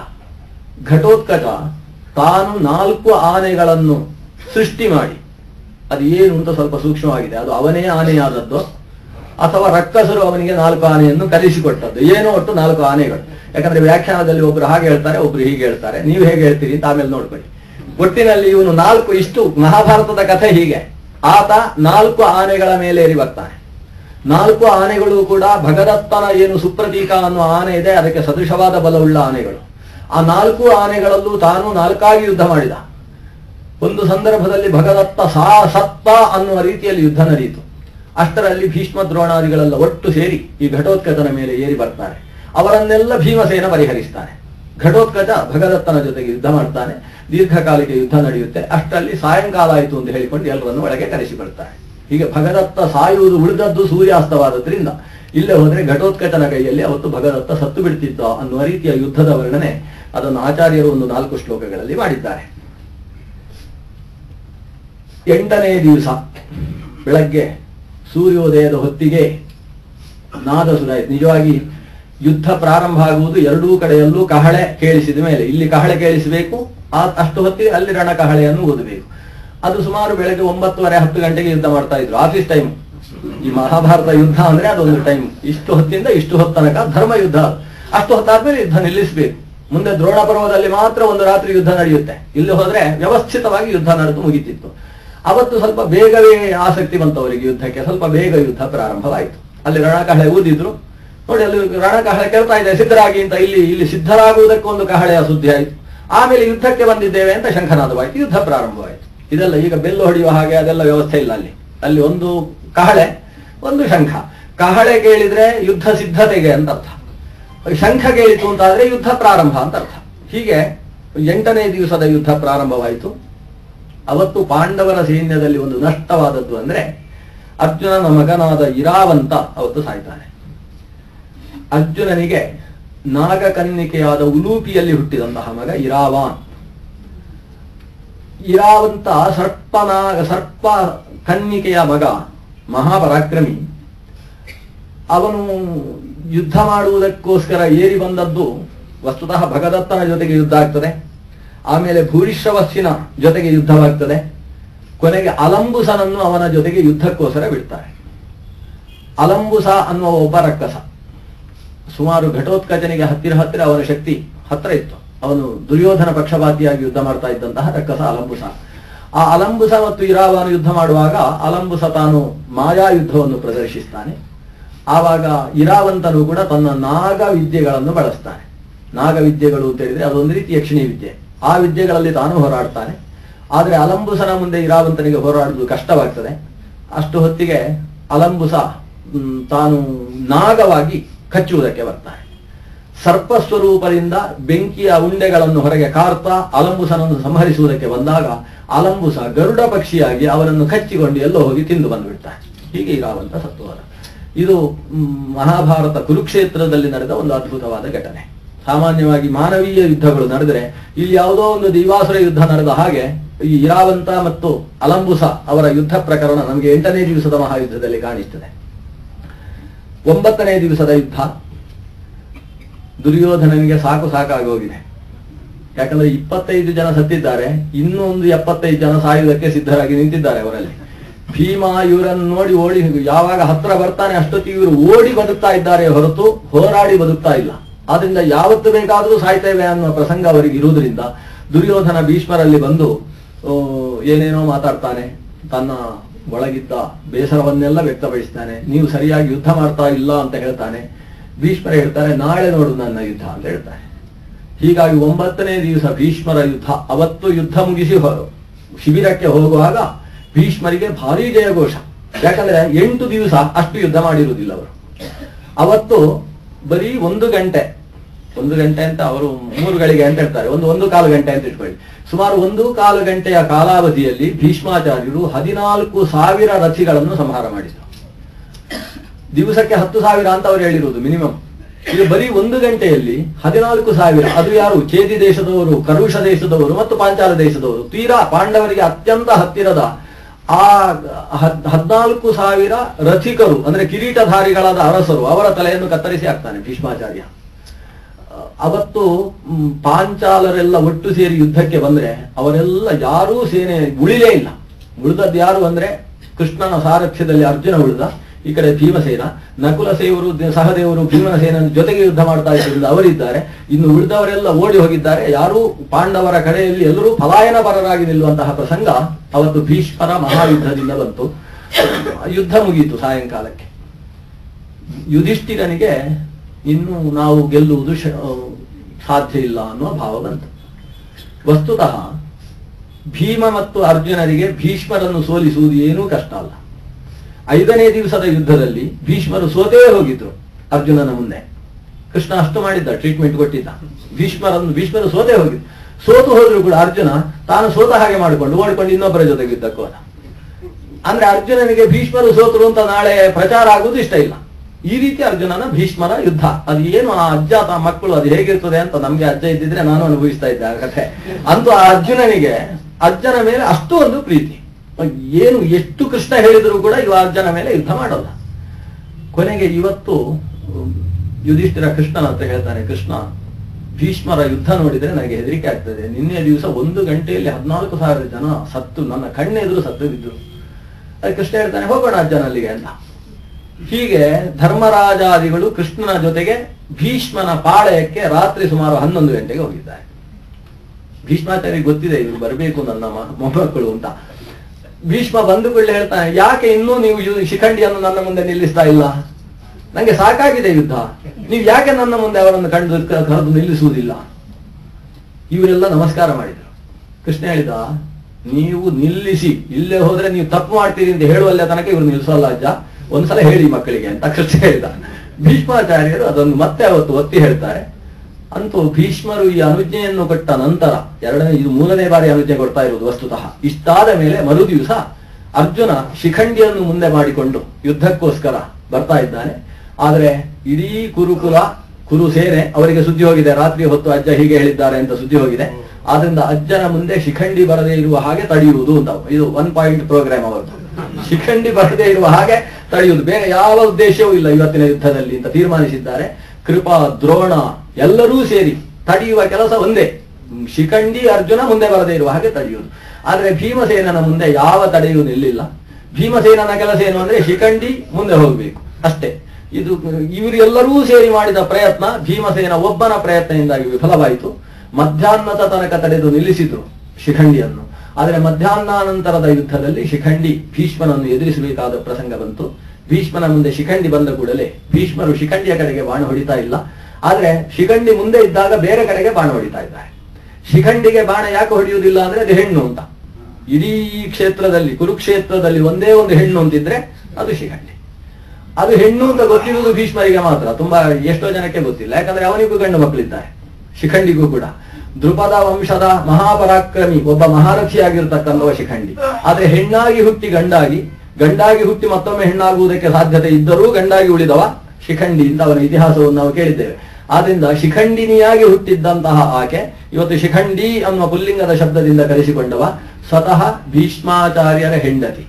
S1: ಘಟೋತ್ಕಚ ತಾನು ನಾಲ್ಕು ಆನೆಗಳನ್ನು ಸೃಷ್ಟಿ ಮಾಡಿ ಅದು ಏನು ಅಂತ ಸ್ವಲ್ಪ ಸೂಕ್ಷ್ಮವಾಗಿದೆ ಅದು ಅವನೇ ಆನೆಯಾದದ್ದು ಅಥವಾ ರಕ್ಕಸರು ಅವನಿಗೆ ನಾಲ್ಕು ಆನೆಯನ್ನು ಕಲಿಸಿಕೊಟ್ಟದ್ದು ಏನೋ ಒಟ್ಟು ನಾಲ್ಕು ಆನೆಗಳು ಯಾಕಂದ್ರೆ ವ್ಯಾಖ್ಯಾನದಲ್ಲಿ ಒಬ್ರು ಹಾಗೆ ಹೇಳ್ತಾರೆ ಒಬ್ರು ಹೀಗೆ ಹೇಳ್ತಾರೆ ನೀವು ಹೇಗೆ ಹೇಳ್ತೀರಿ ಅಂತ ಆಮೇಲೆ ನೋಡ್ಕೊಳ್ಳಿ ಒಟ್ಟಿನಲ್ಲಿ ಇವನು ನಾಲ್ಕು ಇಷ್ಟು ಮಹಾಭಾರತದ ಕಥೆ ಹೀಗೆ ಆತ ನಾಲ್ಕು ಆನೆಗಳ ಮೇಲೆ ಏರಿ ಬರ್ತಾನೆ ನಾಲ್ಕು ಆನೆಗಳು ಕೂಡ ಭಗದತ್ತನ ಏನು ಸುಪ್ರತೀಕ ಅನ್ನೋ ಆನೆ ಇದೆ ಅದಕ್ಕೆ ಸದೃಶವಾದ ಬಲವುಳ್ಳ ಆನೆಗಳು ಆ ನಾಲ್ಕು ಆನೆಗಳಲ್ಲೂ ತಾನು ನಾಲ್ಕಾಗಿ ಯುದ್ಧ ಮಾಡಿದ ಒಂದು ಸಂದರ್ಭದಲ್ಲಿ ಭಗದತ್ತ ಸಾ ಸತ್ತ ಅನ್ನುವ ರೀತಿಯಲ್ಲಿ ಯುದ್ಧ ನಡೆಯಿತು ಅಷ್ಟರಲ್ಲಿ ಭೀಷ್ಮ ದ್ರೋಣಾದಿಗಳೆಲ್ಲ ಒಟ್ಟು ಸೇರಿ ಈ ಘಟೋತ್ಕಚನ ಮೇಲೆ ಏರಿ ಬರ್ತಾರೆ ಅವರನ್ನೆಲ್ಲ ಭೀಮಸೇನ ಪರಿಹರಿಸ್ತಾನೆ ಘಟೋತ್ಕಚ ಭಗದತ್ತನ ಜೊತೆಗೆ ಯುದ್ಧ ಮಾಡ್ತಾನೆ ದೀರ್ಘಕಾಲಿಕ ಯುದ್ಧ ನಡೆಯುತ್ತೆ ಅಷ್ಟರಲ್ಲಿ ಸಾಯಂಕಾಲ ಆಯಿತು ಅಂತ ಹೇಳಿಕೊಂಡು ಎಲ್ಲರನ್ನು ಒಳಗೆ ಕರೆಸಿಕೊಳ್ತಾರೆ ಹೀಗೆ ಭಗದತ್ತ ಸಾಯುವುದು ಉಳಿದದ್ದು ಸೂರ್ಯಾಸ್ತವಾದದ್ರಿಂದ ಇಲ್ಲೇ ಹೋದ್ರೆ ಘಟೋತ್ಕಚನ ಕೈಯಲ್ಲಿ ಅವತ್ತು ಭಗದತ್ತ ಸತ್ತು ಬಿಡ್ತಿದ್ದ ಅನ್ನುವ ರೀತಿಯ ಯುದ್ಧದ ವರ್ಣನೆ ಅದನ್ನು ಆಚಾರ್ಯರು ಒಂದು ನಾಲ್ಕು ಶ್ಲೋಕಗಳಲ್ಲಿ ಮಾಡಿದ್ದಾರೆ ಎಂಟನೇ ದಿವಸ ಬೆಳಗ್ಗೆ ಸೂರ್ಯೋದಯದ ಹೊತ್ತಿಗೆ ನಾದಸುರ ಆಯ್ತು ನಿಜವಾಗಿ ಯುದ್ಧ ಪ್ರಾರಂಭ ಆಗುವುದು ಎರಡೂ ಕಡೆಯಲ್ಲೂ ಕಹಳೆ ಕೇಳಿಸಿದ ಮೇಲೆ ಇಲ್ಲಿ ಕಹಳೆ ಕೇಳಿಸಬೇಕು ಆ ಅಷ್ಟು ಹೊತ್ತಿಗೆ ಅಲ್ಲಿ ರಣ ಕಹಳೆಯನ್ನು ಓದಬೇಕು ಅದು ಸುಮಾರು ಬೆಳಗ್ಗೆ ಒಂಬತ್ತುವರೆ ಹತ್ತು ಗಂಟೆಗೆ ಯುದ್ಧ ಮಾಡ್ತಾ ಇದ್ರು ಆಫೀಸ್ ಟೈಮ್ ಈ ಮಹಾಭಾರತ ಯುದ್ಧ ಅಂದ್ರೆ ಅದೊಂದು ಟೈಮ್ ಇಷ್ಟು ಹೊತ್ತಿಂದ ಇಷ್ಟು ಹೊತ್ತು ತನಕ ಧರ್ಮ ಯುದ್ಧ ಅದು. ಅಷ್ಟು ಹೊತ್ತಾದ್ಮೇಲೆ ಯುದ್ಧ ನಿಲ್ಲಿಸಬೇಕು ಮುಂದೆ ದ್ರೋಣ ಪರ್ವದಲ್ಲಿ ಮಾತ್ರ ಒಂದು ರಾತ್ರಿ ಯುದ್ಧ ನಡೆಯುತ್ತೆ ಇಲ್ಲಿ ಹೋದ್ರೆ ವ್ಯವಸ್ಥಿತವಾಗಿ ಯುದ್ಧ ನಡೆದು ಮುಗಿತಿತ್ತು ಅವತ್ತು ಸ್ವಲ್ಪ ಬೇಗವೇ ಆಸಕ್ತಿ ಬಂತವರಿಗೆ ಯುದ್ಧಕ್ಕೆ ಸ್ವಲ್ಪ ಬೇಗ ಯುದ್ಧ ಪ್ರಾರಂಭವಾಯಿತು ಅಲ್ಲಿ ರಣಕಹಳೆ ಊದಿದ್ರು ನೋಡಿ ಅಲ್ಲಿ ರಣಕಹಳೆ ಕೇಳ್ತಾ ಇದೆ ಸಿದ್ಧರಾಗಿ ಅಂತ ಇಲ್ಲಿ ಇಲ್ಲಿ ಸಿದ್ಧರಾಗುವುದಕ್ಕೆ ಒಂದು ಕಹಳೆಯ ಸುದ್ದಿ ಆಯಿತು ಆಮೇಲೆ ಯುದ್ಧಕ್ಕೆ ಬಂದಿದ್ದೇವೆ ಅಂತ ಶಂಖನಾದವಾಯಿತು ಯುದ್ಧ ಪ್ರಾರಂಭವಾಯಿತು ಇದೆಲ್ಲ ಈಗ ಬೆಲ್ಲು ಹೊಡೆಯುವ ಹಾಗೆ ಅದೆಲ್ಲ ವ್ಯವಸ್ಥೆ ಇಲ್ಲ ಅಲ್ಲಿ ಅಲ್ಲಿ ಒಂದು ಕಹಳೆ ಒಂದು ಶಂಖ ಕಹಳೆ ಕೇಳಿದ್ರೆ ಯುದ್ಧ ಸಿದ್ಧತೆಗೆ ಅಂತ ಅರ್ಥ ಶಂಖ ಕೇಳಿತು ಅಂತಾದ್ರೆ ಯುದ್ಧ ಪ್ರಾರಂಭ ಅಂತ ಅರ್ಥ ಹೀಗೆ ಎಂಟನೇ ದಿವಸದ ಯುದ್ಧ ಪ್ರಾರಂಭವಾಯಿತು ಅವತ್ತು ಪಾಂಡವರ ಸೈನ್ಯದಲ್ಲಿ ಒಂದು ನಷ್ಟವಾದದ್ದು ಅಂದ್ರೆ ಅರ್ಜುನನ ಮಗನಾದ ಇರಾವಂತ ಅವತ್ತು ಸಾಯ್ತಾನೆ ಅರ್ಜುನನಿಗೆ ನಾಗಕನ್ನಿಕೆಯಾದ ಉಲೂಪಿಯಲ್ಲಿ ಹುಟ್ಟಿದಂತಹ ಮಗ ಇರಾವಾನ್ ಇರಾವಂತ ಸರ್ಪನಾಗ ಸರ್ಪ ಕನ್ನಿಕೆಯ ಮಗ ಮಹಾಪರಾಕ್ರಮಿ ಅವನು ಯುದ್ಧ ಮಾಡುವುದಕ್ಕೋಸ್ಕರ ಏರಿ ಬಂದದ್ದು ವಸ್ತುತಃ ಭಗದತ್ತನ ಜೊತೆಗೆ ಯುದ್ಧ ಆಗ್ತದೆ ಆಮೇಲೆ ಭೂರಿಶ್ರವಸ್ಸಿನ ಜೊತೆಗೆ ಯುದ್ಧವಾಗ್ತದೆ ಕೊನೆಗೆ ಅಲಂಬುಸನನ್ನು ಅವನ ಜೊತೆಗೆ ಯುದ್ಧಕ್ಕೋಸ್ಕರ ಬಿಡ್ತಾರೆ ಅಲಂಬುಸ ಅನ್ನುವ ಒಬ್ಬ ರಕ್ಕಸ ಸುಮಾರು ಘಟೋತ್ಕಚನಿಗೆ ಹತ್ತಿರ ಹತ್ತಿರ ಅವನ ಶಕ್ತಿ ಹತ್ರ ಇತ್ತು ಅವನು ದುರ್ಯೋಧನ ಪಕ್ಷಪಾತಿಯಾಗಿ ಯುದ್ಧ ಮಾಡ್ತಾ ಇದ್ದಂತಹ ರಕ್ಕಸ ಅಲಂಬುಸ ಆ ಅಲಂಬುಸ ಮತ್ತು ಇರಾವನು ಯುದ್ಧ ಮಾಡುವಾಗ ಅಲಂಬುಸ ತಾನು ಮಾಯಾ ಯುದ್ಧವನ್ನು ಪ್ರದರ್ಶಿಸ್ತಾನೆ ಆವಾಗ ಇರಾವಂತನು ಕೂಡ ತನ್ನ ನಾಗ ವಿದ್ಯೆಗಳನ್ನು ಬಳಸ್ತಾನೆ ನಾಗ ವಿದ್ಯೆಗಳು ಅಂತ ಹೇಳಿದ್ರೆ ಅದೊಂದು ರೀತಿ ಯಕ್ಷಿಣಿ ವಿದ್ಯೆ ಆ ವಿದ್ಯೆಗಳಲ್ಲಿ ತಾನು ಹೋರಾಡ್ತಾನೆ ಆದರೆ ಅಲಂಬುಸನ ಮುಂದೆ ಇರಾವಂತನಿಗೆ ಹೋರಾಡುವುದು ಕಷ್ಟವಾಗ್ತದೆ ಅಷ್ಟು ಹೊತ್ತಿಗೆ ಅಲಂಬುಸ ಮ್, ತಾನು ನಾಗವಾಗಿ ಕಚ್ಚುವುದಕ್ಕೆ ಬರ್ತಾರೆ ಸರ್ಪ ಸ್ವರೂಪದಿಂದ ಬೆಂಕಿಯ ಉಂಡೆಗಳನ್ನು ಹೊರಗೆ ಕಾರ್ತಾ ಅಲಂಬುಸನನ್ನು ಸಂಹರಿಸುವುದಕ್ಕೆ ಬಂದಾಗ ಅಲಂಬುಸ ಗರುಡ ಪಕ್ಷಿಯಾಗಿ ಅವನನ್ನು ಕಚ್ಚಿಕೊಂಡು ಎಲ್ಲೋ ಹೋಗಿ ತಿಂದು ಬಂದುಬಿಡ್ತಾನೆ ಹೀಗೆ ಇರಾವಂತ ಸತ್ವರ ಇದು ಮ್, ಮಹಾಭಾರತ ಕುರುಕ್ಷೇತ್ರದಲ್ಲಿ ನಡೆದ ಒಂದು ಅದ್ಭುತವಾದ ಘಟನೆ ಸಾಮಾನ್ಯವಾಗಿ ಮಾನವೀಯ ಯುದ್ಧಗಳು ನಡೆದರೆ ಇಲ್ಲಿ ಯಾವುದೋ ಒಂದು ದಿವಾಸುರ ಯುದ್ಧ ನಡೆದ ಹಾಗೆ ಈ ಇರಾವಂತ ಮತ್ತು ಅಲಂಬುಸ ಅವರ ಯುದ್ಧ ಪ್ರಕರಣ ನಮಗೆ ಎಂಟನೇ ದಿವಸದ ಮಹಾಯುದ್ಧದಲ್ಲಿ ಕಾಣಿಸ್ತದೆ ಒಂಬತ್ತನೇ ದಿವಸದ ಯುದ್ಧ ದುರ್ಯೋಧನನಿಗೆ ಸಾಕು ಸಾಕಾಗೋಗಿದೆ ಯಾಕಂದ್ರೆ ಇಪ್ಪತ್ತೈದು ಜನ ಸತ್ತಿದ್ದಾರೆ ಇನ್ನೂ ಒಂದು ಎಪ್ಪತ್ತೈದು ಜನ ಸಾಯುವುದಕ್ಕೆ ಸಿದ್ಧರಾಗಿ ನಿಂತಿದ್ದಾರೆ ಅವರಲ್ಲಿ ಭೀಮ ಇವರನ್ನು ನೋಡಿ ಓಡಿ ಯಾವಾಗ ಹತ್ರ ಬರ್ತಾನೆ ಅಷ್ಟೊತ್ತಿಗೆ ಇವರು ಓಡಿ ಬದುಕ್ತಾ ಇದ್ದಾರೆ ಹೊರತು ಹೋರಾಡಿ ಬದುಕ್ತಾ ಇಲ್ಲ ಆದ್ರಿಂದ ಯಾವತ್ತು ಬೇಕಾದರೂ ಸಾಯ್ತೇವೆ ಅನ್ನುವ ಪ್ರಸಂಗ ಅವರಿಗೆ ಇರುವುದರಿಂದ ದುರ್ಯೋಧನ ಭೀಷ್ಮರಲ್ಲಿ ಬಂದು ಆ, ಏನೇನೋ ಮಾತಾಡ್ತಾನೆ ತನ್ನ ಒಳಗಿದ್ದ ಬೇಸರವನ್ನೆಲ್ಲ ವ್ಯಕ್ತಪಡಿಸ್ತಾನೆ ನೀವು ಸರಿಯಾಗಿ ಯುದ್ಧ ಮಾಡ್ತಾ ಇಲ್ಲ ಅಂತ ಹೇಳ್ತಾನೆ ಭೀಷ್ಮರ ಹೇಳ್ತಾರೆ ನಾಳೆ ನೋಡು ನನ್ನ ಯುದ್ಧ ಅಂತ ಹೇಳ್ತಾರೆ ಹೀಗಾಗಿ ಒಂಬತ್ತನೇ ದಿವಸ ಭೀಷ್ಮರ ಯುದ್ಧ ಅವತ್ತು ಯುದ್ಧ ಮುಗಿಸಿ ಹೊ- ಶಿಬಿರಕ್ಕೆ ಹೋಗುವಾಗ ಭೀಷ್ಮರಿಗೆ ಭಾರಿ ಜಯಘೋಷ ಯಾಕಂದ್ರೆ ಎಂಟು ದಿವಸ ಅಷ್ಟು ಯುದ್ಧ ಮಾಡಿರುವುದಿಲ್ಲ ಅವರು ಅವತ್ತು ಬರೀ ಒಂದು ಗಂಟೆ ಒಂದು ಗಂಟೆ ಅಂತ ಅವರು ಮೂರು ಗಳಿಗೆ ಅಂತ ಹೇಳ್ತಾರೆ ಒಂದು ಒಂದು ಕಾಲು ಗಂಟೆ ಅಂತ ಇಟ್ಕೊಳ್ಳಿ ಸುಮಾರು ಒಂದು ಕಾಲು ಗಂಟೆಯ ಕಾಲಾವಧಿಯಲ್ಲಿ ಭೀಷ್ಮಾಚಾರ್ಯರು ಹದಿನಾಲ್ಕು ಸಾವಿರ ರಥಿಗಳನ್ನು ಸಂಹಾರ ಮಾಡಿದರು ದಿವಸಕ್ಕೆ ಹತ್ತು ಸಾವಿರ ಅಂತ ಅವರು ಹೇಳಿರುವುದು ಮಿನಿಮಮ್ ಇದು ಬರೀ ಒಂದು ಗಂಟೆಯಲ್ಲಿ ಹದಿನಾಲ್ಕು ಸಾವಿರ ಅದು ಯಾರು ಚೇದಿ ದೇಶದವರು ಕರುಷ ದೇಶದವರು ಮತ್ತು ಪಾಂಚಾಲ ದೇಶದವರು ತೀರಾ ಪಾಂಡವರಿಗೆ ಅತ್ಯಂತ ಹತ್ತಿರದ ಆ ಹದ್- ಹದ್ನಾಲ್ಕು ಸಾವಿರ ರಥಿಕರು ಅಂದ್ರೆ ಕಿರೀಟಧಾರಿಗಳಾದ ಅರಸರು ಅವರ ತಲೆಯನ್ನು ಕತ್ತರಿಸಿ ಹಾಕ್ತಾನೆ ಭೀಷ್ಮಾಚಾರ್ಯ ಅವತ್ತು ಮ್, ಪಾಂಚಾಲರೆಲ್ಲ ಒಟ್ಟು ಸೇರಿ ಯುದ್ಧಕ್ಕೆ ಬಂದ್ರೆ ಅವರೆಲ್ಲ ಯಾರೂ ಸೇನೆ ಉಳಿಲೇ ಇಲ್ಲ ಉಳಿದದ್ದು ಯಾರು ಅಂದ್ರೆ ಕೃಷ್ಣನ ಸಾರಥ್ಯದಲ್ಲಿ ಅರ್ಜುನ ಉಳಿದ ಈ ಕಡೆ ಭೀಮಸೇನ ನಕುಲ ಸೇವರು ದ- ಸಹದೇವರು ಭೀಮನ ಸೇನ ಜೊತೆಗೆ ಯುದ್ಧ ಮಾಡ್ತಾ ಇದ್ದರಿಂದ ಅವರಿದ್ದಾರೆ ಇನ್ನು ಉಳಿದವರೆಲ್ಲ ಓಡಿ ಹೋಗಿದ್ದಾರೆ ಯಾರೂ ಪಾಂಡವರ ಕಡೆಯಲ್ಲಿ ಎಲ್ಲರೂ ಪಲಾಯನ ಪರರಾಗಿ ನಿಲ್ಲುವಂತಹ ಪ್ರಸಂಗ ಅವತ್ತು ಭೀಷ್ಮರ ಮಹಾಯುದ್ಧದಿಂದ ಬಂತು ಯುದ್ಧ ಮುಗೀತು ಸಾಯಂಕಾಲಕ್ಕೆ ಯುಧಿಷ್ಠಿರನಿಗೆ ಇನ್ನು ನಾವು ಗೆಲ್ಲುವುದು ಶ- ಆ, ಸಾಧ್ಯ ಇಲ್ಲ ಅನ್ನುವ ಭಾವ ಬಂತು ವಸ್ತುತಃ ಭೀಮ ಮತ್ತು ಅರ್ಜುನರಿಗೆ ಭೀಷ್ಮರನ್ನು ಸೋಲಿಸುವುದು ಏನೂ ಕಷ್ಟ ಅಲ್ಲ ಐದನೇ ದಿವಸದ ಯುದ್ಧದಲ್ಲಿ ಭೀಷ್ಮರು ಸೋತೇ ಹೋಗಿದ್ರು ಅರ್ಜುನನ ಮುಂದೆ ಕೃಷ್ಣ ಅಷ್ಟು ಮಾಡಿದ್ದ ಟ್ರೀಟ್ಮೆಂಟ್ ಕೊಟ್ಟಿದ್ದ ಭೀಷ್ಮರನ್ನು ಭೀಷ್ಮರು ಸೋತೇ ಹೋಗಿದ್ರು ಸೋತು ಹೋದ್ರು ಕೂಡ ಅರ್ಜುನ ತಾನು ಸೋತ ಹಾಗೆ ಮಾಡಿಕೊಂಡು ಓಡಿಕೊಂಡು ಇನ್ನೊಬ್ಬರ ಜೊತೆಗೆ ಯುದ್ಧಕ್ಕೆ ಹೋದ ಅಂದ್ರೆ ಅರ್ಜುನನಿಗೆ ಭೀಷ್ಮರು ಸೋತರು ಅಂತ ನಾಳೆ ಪ್ರಚಾರ ಆಗುವುದು ಇಷ್ಟ ಇಲ್ಲ ಈ ರೀತಿ ಅರ್ಜುನನ ಭೀಷ್ಮರ ಯುದ್ಧ ಅದು ಏನು ಆ ಅಜ್ಜ ತ ಮಕ್ಕಳು ಅದು ಹೇಗಿರ್ತದೆ ಅಂತ ನಮ್ಗೆ ಅಜ್ಜ ಇದ್ದಿದ್ರೆ ನಾನು ಅನುಭವಿಸ್ತಾ ಇದ್ದೆ ಆ ಕಥೆ ಅಂತೂ ಆ ಅರ್ಜುನನಿಗೆ ಅಜ್ಜನ ಮೇಲೆ ಅಷ್ಟು ಒಂದು ಪ್ರೀತಿ ಏನು ಎಷ್ಟು ಕೃಷ್ಣ ಹೇಳಿದ್ರು ಕೂಡ ಇವ ಅರ್ಜುನ ಮೇಲೆ ಯುದ್ಧ ಮಾಡೋಲ್ಲ ಕೊನೆಗೆ ಇವತ್ತು ಉಮ್, ಯುಧಿಷ್ಠಿರ ಕೃಷ್ಣನ ಹತ್ರ ಹೇಳ್ತಾನೆ ಕೃಷ್ಣ ಭೀಷ್ಮರ ಯುದ್ಧ ನೋಡಿದ್ರೆ ನನಗೆ ಹೆದರಿಕೆ ಆಗ್ತದೆ ನಿನ್ನೆ ದಿವಸ ಒಂದು ಗಂಟೆಯಲ್ಲಿ ಹದಿನಾಲ್ಕು ಸಾವಿರ ಜನ ಸತ್ತು ನನ್ನ ಕಣ್ಣೆದುರು ಸತ್ತು ಬಿದ್ರು ಅದಕ್ಕೆ ಕೃಷ್ಣ ಹೇಳ್ತಾನೆ ಹೋಗೋಣ ಅಜ್ಜನ ಅಲ್ಲಿಗೆ ಅಂತ ಹೀಗೆ ಧರ್ಮರಾಜಾದಿಗಳು ಕೃಷ್ಣನ ಜೊತೆಗೆ ಭೀಷ್ಮನ ಪಾಳಯಕ್ಕೆ ರಾತ್ರಿ ಸುಮಾರು ಹನ್ನೊಂದು ಗಂಟೆಗೆ ಹೋಗಿದ್ದಾರೆ ಭೀಷ್ಮಾಚಾರ್ಯ ಗೊತ್ತಿದೆ ಇವರು ಬರಬೇಕು ನನ್ನ ಮ- ಮೊಮ್ಮಕ್ಕಳು ಅಂತ ಭೀಷ್ಮ ಬಂದು ಕೂಡಲೇ ಹೇಳ್ತಾನೆ ಯಾಕೆ ಇನ್ನೂ ನೀವು ಯು- ಶಿಖಂಡಿಯನ್ನು ನನ್ನ ಮುಂದೆ ನಿಲ್ಲಿಸ್ತಾ ಇಲ್ಲ ನಂಗೆ ಸಾಕಾಗಿದೆ ಯುದ್ಧ ನೀವು ಯಾಕೆ ನನ್ನ ಮುಂದೆ ಅವರನ್ನು ಕಂಡು ಕ- ಕರೆದು ನಿಲ್ಲಿಸುವುದಿಲ್ಲ ಇವರೆಲ್ಲ ನಮಸ್ಕಾರ ಮಾಡಿದರು ಕೃಷ್ಣ ಹೇಳಿದ ನೀವು ನಿಲ್ಲಿಸಿ ಇಲ್ಲೇ ಹೋದ್ರೆ ನೀವು ತಪ್ಪು ಮಾಡ್ತೀರಿ ಅಂತ ಹೇಳುವಲ್ಲ ತನಕ ಇವರು ನಿಲ್ಲಿಸಲ್ಲ ಅಜ್ಜ ಒಂದ್ಸಲ ಹೇಳಿ ಮಕ್ಕಳಿಗೆ ಅಂತ ಕೃಷ್ಣ ಹೇಳಿದ ಭೀಷ್ಮಾಚಾರ್ಯರು ಅದನ್ನು ಮತ್ತೆ ಅವತ್ತು ಒತ್ತಿ ಹೇಳ್ತಾರೆ ಅಂತೂ ಭೀಷ್ಮರು ಈ ಅನುಜ್ಞೆಯನ್ನು ಕೊಟ್ಟ ನಂತರ ಎರಡನೇ ಇದು ಮೂರನೇ ಬಾರಿ ಅನುಜ್ಞೆ ಕೊಡ್ತಾ ಇರುವುದು ವಸ್ತುತಃ ಇಷ್ಟಾದ ಮೇಲೆ ಮರು ದಿವಸ ಅರ್ಜುನ ಶಿಖಂಡಿಯನ್ನು ಮುಂದೆ ಮಾಡಿಕೊಂಡು ಯುದ್ಧಕ್ಕೋಸ್ಕರ ಬರ್ತಾ ಇದ್ದಾನೆ ಆದರೆ ಇಡೀ ಕುರುಕುಲ ಕುರು ಸೇನೆ ಅವರಿಗೆ ಸುದ್ದಿ ಹೋಗಿದೆ ರಾತ್ರಿ ಹೊತ್ತು ಅಜ್ಜ ಹೀಗೆ ಹೇಳಿದ್ದಾರೆ ಅಂತ ಸುದ್ದಿ ಹೋಗಿದೆ ಆದ್ರಿಂದ ಅಜ್ಜನ ಮುಂದೆ ಶಿಖಂಡಿ ಬರದೇ ಇರುವ ಹಾಗೆ ತಡೆಯುವುದು ಅಂತ ಇದು ಒನ್ ಪಾಯಿಂಟ್ ಪ್ರೋಗ್ರಾಮ್ ಅವರದ್ದು ಶಿಖಂಡಿ ಬರದೇ ಇರುವ ಹಾಗೆ ತಡೆಯುವುದು ಬೇರೆ ಯಾವ ಉದ್ದೇಶವೂ ಇಲ್ಲ ಇವತ್ತಿನ ಯುದ್ಧದಲ್ಲಿ ಅಂತ ತೀರ್ಮಾನಿಸಿದ್ದಾರೆ ಕೃಪಾ ದ್ರೋಣ ಎಲ್ಲರೂ ಸೇರಿ ತಡೆಯುವ ಕೆಲಸ ಒಂದೇ ಹ್ಮ್, ಶಿಖಂಡಿ ಅರ್ಜುನ ಮುಂದೆ ಬರದೇ ಇರುವ ಹಾಗೆ ತಡೆಯುವುದು ಆದ್ರೆ ಭೀಮಸೇನನ ಮುಂದೆ ಯಾವ ತಡೆಯೂ ನಿಲ್ಲಿಲ್ಲ ಭೀಮಸೇನನ ಕೆಲಸ ಏನು ಅಂದ್ರೆ ಶಿಖಂಡಿ ಮುಂದೆ ಹೋಗಬೇಕು ಅಷ್ಟೇ ಇದು ಇವರು ಎಲ್ಲರೂ ಸೇರಿ ಮಾಡಿದ ಪ್ರಯತ್ನ ಭೀಮಸೇನ ಒಬ್ಬನ ಪ್ರಯತ್ನದಿಂದಾಗಿ ವಿಫಲವಾಯಿತು ಮಧ್ಯಾಹ್ನದ ತನಕ ತಡೆದು ನಿಲ್ಲಿಸಿದ್ರು ಶಿಖಂಡಿಯನ್ನು ಆದರೆ ಮಧ್ಯಾಹ್ನಾನಂತರದ ಯುದ್ಧದಲ್ಲಿ ಶಿಖಂಡಿ ಭೀಷ್ಮನನ್ನು ಎದುರಿಸಬೇಕಾದ ಪ್ರಸಂಗ ಬಂತು ಭೀಷ್ಮನ ಮುಂದೆ ಶಿಖಂಡಿ ಬಂದ ಕೂಡಲೇ ಭೀಷ್ಮರು ಶಿಖಂಡಿಯ ಕಡೆಗೆ ಬಾಣ ಹೊಡಿತಾ ಇಲ್ಲ ಆದ್ರೆ ಶಿಖಂಡಿ ಮುಂದೆ ಇದ್ದಾಗ ಬೇರೆ ಕಡೆಗೆ ಬಾಣ ಹೊಡಿತಾ ಇದ್ದಾರೆ ಶಿಖಂಡಿಗೆ ಬಾಣ ಯಾಕೆ ಹೊಡೆಯುವುದಿಲ್ಲ ಅಂದ್ರೆ ಅದು ಹೆಣ್ಣು ಅಂತ ಇಡೀ ಕ್ಷೇತ್ರದಲ್ಲಿ ಕುರುಕ್ಷೇತ್ರದಲ್ಲಿ ಒಂದೇ ಒಂದು ಹೆಣ್ಣು ಅಂತಿದ್ರೆ ಅದು ಶಿಖಂಡಿ ಅದು ಹೆಣ್ಣು ಅಂತ ಗೊತ್ತಿರುವುದು ಭೀಷ್ಮರಿಗೆ ಮಾತ್ರ ತುಂಬಾ ಎಷ್ಟೋ ಜನಕ್ಕೆ ಗೊತ್ತಿಲ್ಲ ಯಾಕಂದ್ರೆ ಅವನಿಗೂ ಗಂಡು ಮಕ್ಕಳಿದ್ದಾರೆ ಶಿಖಂಡಿಗೂ ಕೂಡ ದೃಪದ ವಂಶದ ಮಹಾಪರಾಕ್ರಮಿ ಒಬ್ಬ ಮಹಾರಥಿಯಾಗಿರ್ತಕ್ಕಂಥವ ಶಿಖಂಡಿ ಆದ್ರೆ ಹೆಣ್ಣಾಗಿ ಹುಟ್ಟಿ ಗಂಡಾಗಿ ಗಂಡಾಗಿ ಹುಟ್ಟಿ ಮತ್ತೊಮ್ಮೆ ಹೆಣ್ಣಾಗುವುದಕ್ಕೆ ಸಾಧ್ಯತೆ ಇದ್ದರೂ ಗಂಡಾಗಿ ಉಳಿದವ ಶಿಖಂಡಿ ಅಂತ ಅವನ ಇತಿಹಾಸವನ್ನು ನಾವು ಕೇಳಿದ್ದೇವೆ ಆದ್ರಿಂದ ಶಿಖಂಡಿನಿಯಾಗಿ ಹುಟ್ಟಿದ್ದಂತಹ ಆಕೆ ಇವತ್ತು ಶಿಖಂಡಿ ಅನ್ನುವ ಪುಲ್ಲಿಂಗದ ಶಬ್ದದಿಂದ ಕರೆಸಿಕೊಂಡವ ಸ್ವತಃ ಭೀಷ್ಮಾಚಾರ್ಯರ ಹೆಂಡತಿ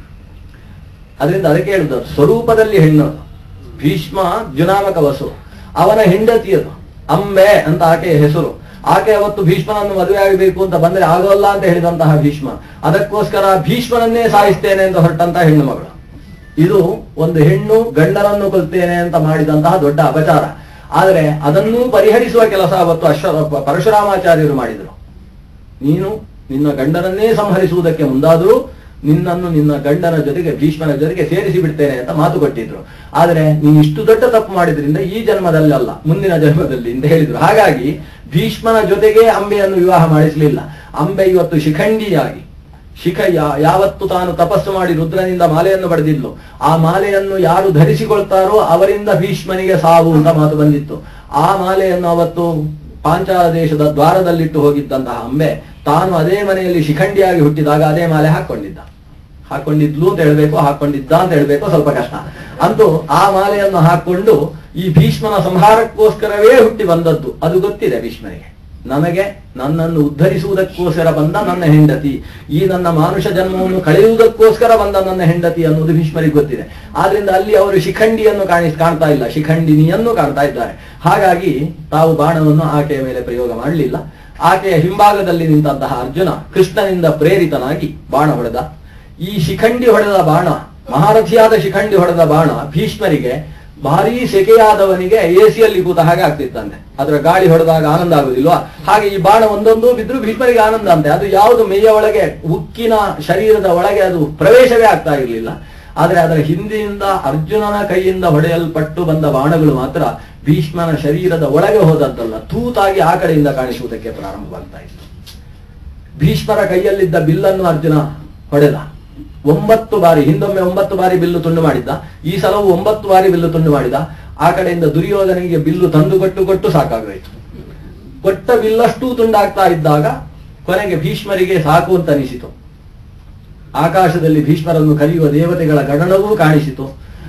S1: ಅದರಿಂದ ಅದಕ್ಕೆ ಹೇಳುದು ಸ್ವರೂಪದಲ್ಲಿ ಹೆಣ್ಣು ಅದು. ಭೀಷ್ಮ ಜುನಾಮಕ ವಸು ಅವನ ಹೆಂಡತಿಯದು ಅಂಬೆ ಅಂತ ಆಕೆಯ ಹೆಸರು ಆಕೆ ಅವತ್ತು ಭೀಷ್ಮನನ್ನು ಮದುವೆ ಆಗಬೇಕು ಅಂತ ಬಂದ್ರೆ ಆಗೋಲ್ಲ ಅಂತ ಹೇಳಿದಂತಹ ಭೀಷ್ಮ ಅದಕ್ಕೋಸ್ಕರ ಭೀಷ್ಮನನ್ನೇ ಸಾಯಿಸ್ತೇನೆ ಅಂತ ಹೊರಟಂತಹ ಹೆಣ್ಣು ಮಗಳು ಇದು ಒಂದು ಹೆಣ್ಣು ಗಂಡನನ್ನು ಕೊಲ್ತೇನೆ ಅಂತ ಮಾಡಿದಂತಹ ದೊಡ್ಡ ಅಪಚಾರ ಆದರೆ ಅದನ್ನೂ ಪರಿಹರಿಸುವ ಕೆಲಸ ಅವತ್ತು ಅಶ್ವ ಪರಶುರಾಮಾಚಾರ್ಯರು ಮಾಡಿದರು ನೀನು ನಿನ್ನ ಗಂಡನನ್ನೇ ಸಂಹರಿಸುವುದಕ್ಕೆ ಮುಂದಾದರೂ ನಿನ್ನನ್ನು ನಿನ್ನ ಗಂಡನ ಜೊತೆಗೆ ಭೀಷ್ಮನ ಜೊತೆಗೆ ಸೇರಿಸಿ ಬಿಡ್ತೇನೆ ಅಂತ ಮಾತು ಕೊಟ್ಟಿದ್ರು ಆದರೆ ನೀನು ಇಷ್ಟು ದೊಡ್ಡ ತಪ್ಪು ಮಾಡಿದ್ರಿಂದ ಈ ಜನ್ಮದಲ್ಲಿ ಅಲ್ಲ ಮುಂದಿನ ಜನ್ಮದಲ್ಲಿ ಅಂತ ಹೇಳಿದ್ರು ಹಾಗಾಗಿ ಭೀಷ್ಮನ ಜೊತೆಗೆ ಅಂಬೆಯನ್ನು ವಿವಾಹ ಮಾಡಿಸಲಿಲ್ಲ ಅಂಬೆ ಇವತ್ತು ಶಿಖಂಡಿಯಾಗಿ ಶಿಖ ಯಾ- ಯಾವತ್ತು ತಾನು ತಪಸ್ಸು ಮಾಡಿ ರುದ್ರನಿಂದ ಮಾಲೆಯನ್ನು ಪಡೆದಿದ್ಲು ಆ ಮಾಲೆಯನ್ನು ಯಾರು ಧರಿಸಿಕೊಳ್ತಾರೋ ಅವರಿಂದ ಭೀಷ್ಮನಿಗೆ ಸಾವು ಅಂತ ಮಾತು ಬಂದಿತ್ತು ಆ ಮಾಲೆಯನ್ನು ಅವತ್ತು ಪಾಂಚಾಲ ದೇಶದ ದ್ವಾರದಲ್ಲಿಟ್ಟು ಹೋಗಿದ್ದಂತಹ ಅಂಬೆ ತಾನು ಅದೇ ಮನೆಯಲ್ಲಿ ಶಿಖಂಡಿಯಾಗಿ ಹುಟ್ಟಿದಾಗ ಅದೇ ಮಾಲೆ ಹಾಕೊಂಡಿದ್ದ ಹಾಕೊಂಡಿದ್ಲು ಅಂತ ಹೇಳ್ಬೇಕು ಹಾಕೊಂಡಿದ್ದ ಅಂತ ಹೇಳ್ಬೇಕು ಸ್ವಲ್ಪ ಕಷ್ಟ ಅಂತೂ ಆ ಮಾಲೆಯನ್ನು ಹಾಕೊಂಡು ಈ ಭೀಷ್ಮನ ಸಂಹಾರಕ್ಕೋಸ್ಕರವೇ ಹುಟ್ಟಿ ಬಂದದ್ದು ಅದು ಗೊತ್ತಿದೆ ಭೀಷ್ಮನಿಗೆ ನನಗೆ ನನ್ನನ್ನು ಉದ್ಧರಿಸುವುದಕ್ಕೋಸ್ಕರ ಬಂದ ನನ್ನ ಹೆಂಡತಿ ಈ ನನ್ನ ಮಾನುಷ ಜನ್ಮವನ್ನು ಕಳೆಯುವುದಕ್ಕೋಸ್ಕರ ಬಂದ ನನ್ನ ಹೆಂಡತಿ ಅನ್ನೋದು ಭೀಷ್ಮರಿಗೆ ಗೊತ್ತಿದೆ ಆದ್ರಿಂದ ಅಲ್ಲಿ ಅವರು ಶಿಖಂಡಿಯನ್ನು ಕಾಣಿಸ್ ಕಾಣ್ತಾ ಇಲ್ಲ ಶಿಖಂಡಿನಿಯನ್ನು ಕಾಣ್ತಾ ಇದ್ದಾರೆ ಹಾಗಾಗಿ ತಾವು ಬಾಣವನ್ನು ಆಕೆಯ ಮೇಲೆ ಪ್ರಯೋಗ ಮಾಡಲಿಲ್ಲ ಆಕೆಯ ಹಿಂಭಾಗದಲ್ಲಿ ನಿಂತಹ ಅರ್ಜುನ ಕೃಷ್ಣನಿಂದ ಪ್ರೇರಿತನಾಗಿ ಬಾಣ ಹೊಡೆದ ಈ ಶಿಖಂಡಿ ಹೊಡೆದ ಬಾಣ ಮಹಾರಥಿಯಾದ ಶಿಖಂಡಿ ಹೊಡೆದ ಬಾಣ ಭೀಷ್ಮರಿಗೆ ಭಾರೀ ಸೆಕೆಯಾದವನಿಗೆ ಎಸಿಯಲ್ಲಿ ಕೂತ ಹಾಗೆ ಆಗ್ತಿತ್ತಂತೆ ಅದರ ಗಾಳಿ ಹೊಡೆದಾಗ ಆನಂದ ಆಗುದಿಲ್ವಾ ಹಾಗೆ ಈ ಬಾಣ ಒಂದೊಂದು ಬಿದ್ರು ಭೀಷ್ಮರಿಗೆ ಆನಂದ ಅಂತೆ ಅದು ಯಾವುದು ಮೇಯ ಒಳಗೆ ಉಕ್ಕಿನ ಶರೀರದ ಒಳಗೆ ಅದು ಪ್ರವೇಶವೇ ಆಗ್ತಾ ಇರಲಿಲ್ಲ ಆದ್ರೆ ಅದರ ಹಿಂದಿನಿಂದ ಅರ್ಜುನನ ಕೈಯಿಂದ ಹೊಡೆಯಲ್ಪಟ್ಟು ಬಂದ ಬಾಣಗಳು ಮಾತ್ರ ಭೀಷ್ಮನ ಶರೀರದ ಒಳಗೆ ಹೋದದ್ದಲ್ಲ ತೂತಾಗಿ ಆ ಕಡೆಯಿಂದ ಕಾಣಿಸುವುದಕ್ಕೆ ಪ್ರಾರಂಭವಾಗ್ತಾ ಇತ್ತು ಭೀಷ್ಮರ ಕೈಯಲ್ಲಿದ್ದ ಬಿಲ್ಲನ್ನು ಅರ್ಜುನ ಹೊಡೆದ ಒಂಬತ್ತು ಬಾರಿ ಹಿಂದೊಮ್ಮೆ ಒಂಬತ್ತು ಬಾರಿ ಬಿಲ್ಲು ತುಂಡು ಮಾಡಿದ್ದ ಈ ಸಲವು ಒಂಬತ್ತು ಬಾರಿ ಬಿಲ್ಲು ತುಂಡು ಮಾಡಿದ ಆ ಕಡೆಯಿಂದ ದುರ್ಯೋಧನಿಗೆ ಬಿಲ್ಲು ತಂದು ಕೊಟ್ಟು ಕೊಟ್ಟು ಸಾಕಾಗೋಯ್ತು ಕೊಟ್ಟ ಬಿಲ್ಲಷ್ಟೂ ತುಂಡಾಗ್ತಾ ಇದ್ದಾಗ ಕೊನೆಗೆ ಭೀಷ್ಮರಿಗೆ ಸಾಕು ಅಂತ ಅನಿಸಿತು ಆಕಾಶದಲ್ಲಿ ಭೀಷ್ಮರನ್ನು ಕರೆಯುವ ದೇವತೆಗಳ ಗಣನವೂ ಕಾಣಿಸಿತು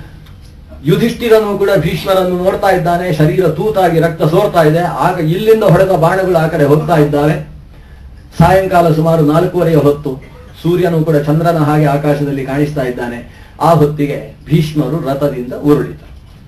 S1: ಯುಧಿಷ್ಠಿರನು ಕೂಡ ಭೀಷ್ಮರನ್ನು ನೋಡ್ತಾ ಇದ್ದಾನೆ ಶರೀರ ತೂತಾಗಿ ರಕ್ತ ಸೋರ್ತಾ ಇದೆ ಆಗ ಇಲ್ಲಿಂದ ಹೊಡೆದ ಬಾಣಗಳು ಆ ಕಡೆ ಹೋಗ್ತಾ ಇದ್ದಾವೆ ಸಾಯಂಕಾಲ ಸುಮಾರು ನಾಲ್ಕೂವರೆಯ ಹೊತ್ತು ಸೂರ್ಯನು ಕೂಡ ಚಂದ್ರನ ಹಾಗೆ ಆಕಾಶದಲ್ಲಿ ಕಾಣಿಸ್ತಾ ಇದ್ದಾನೆ ಆ ಹೊತ್ತಿಗೆ ಭೀಷ್ಮರು ರಥದಿಂದ ಉರುಳಿದರು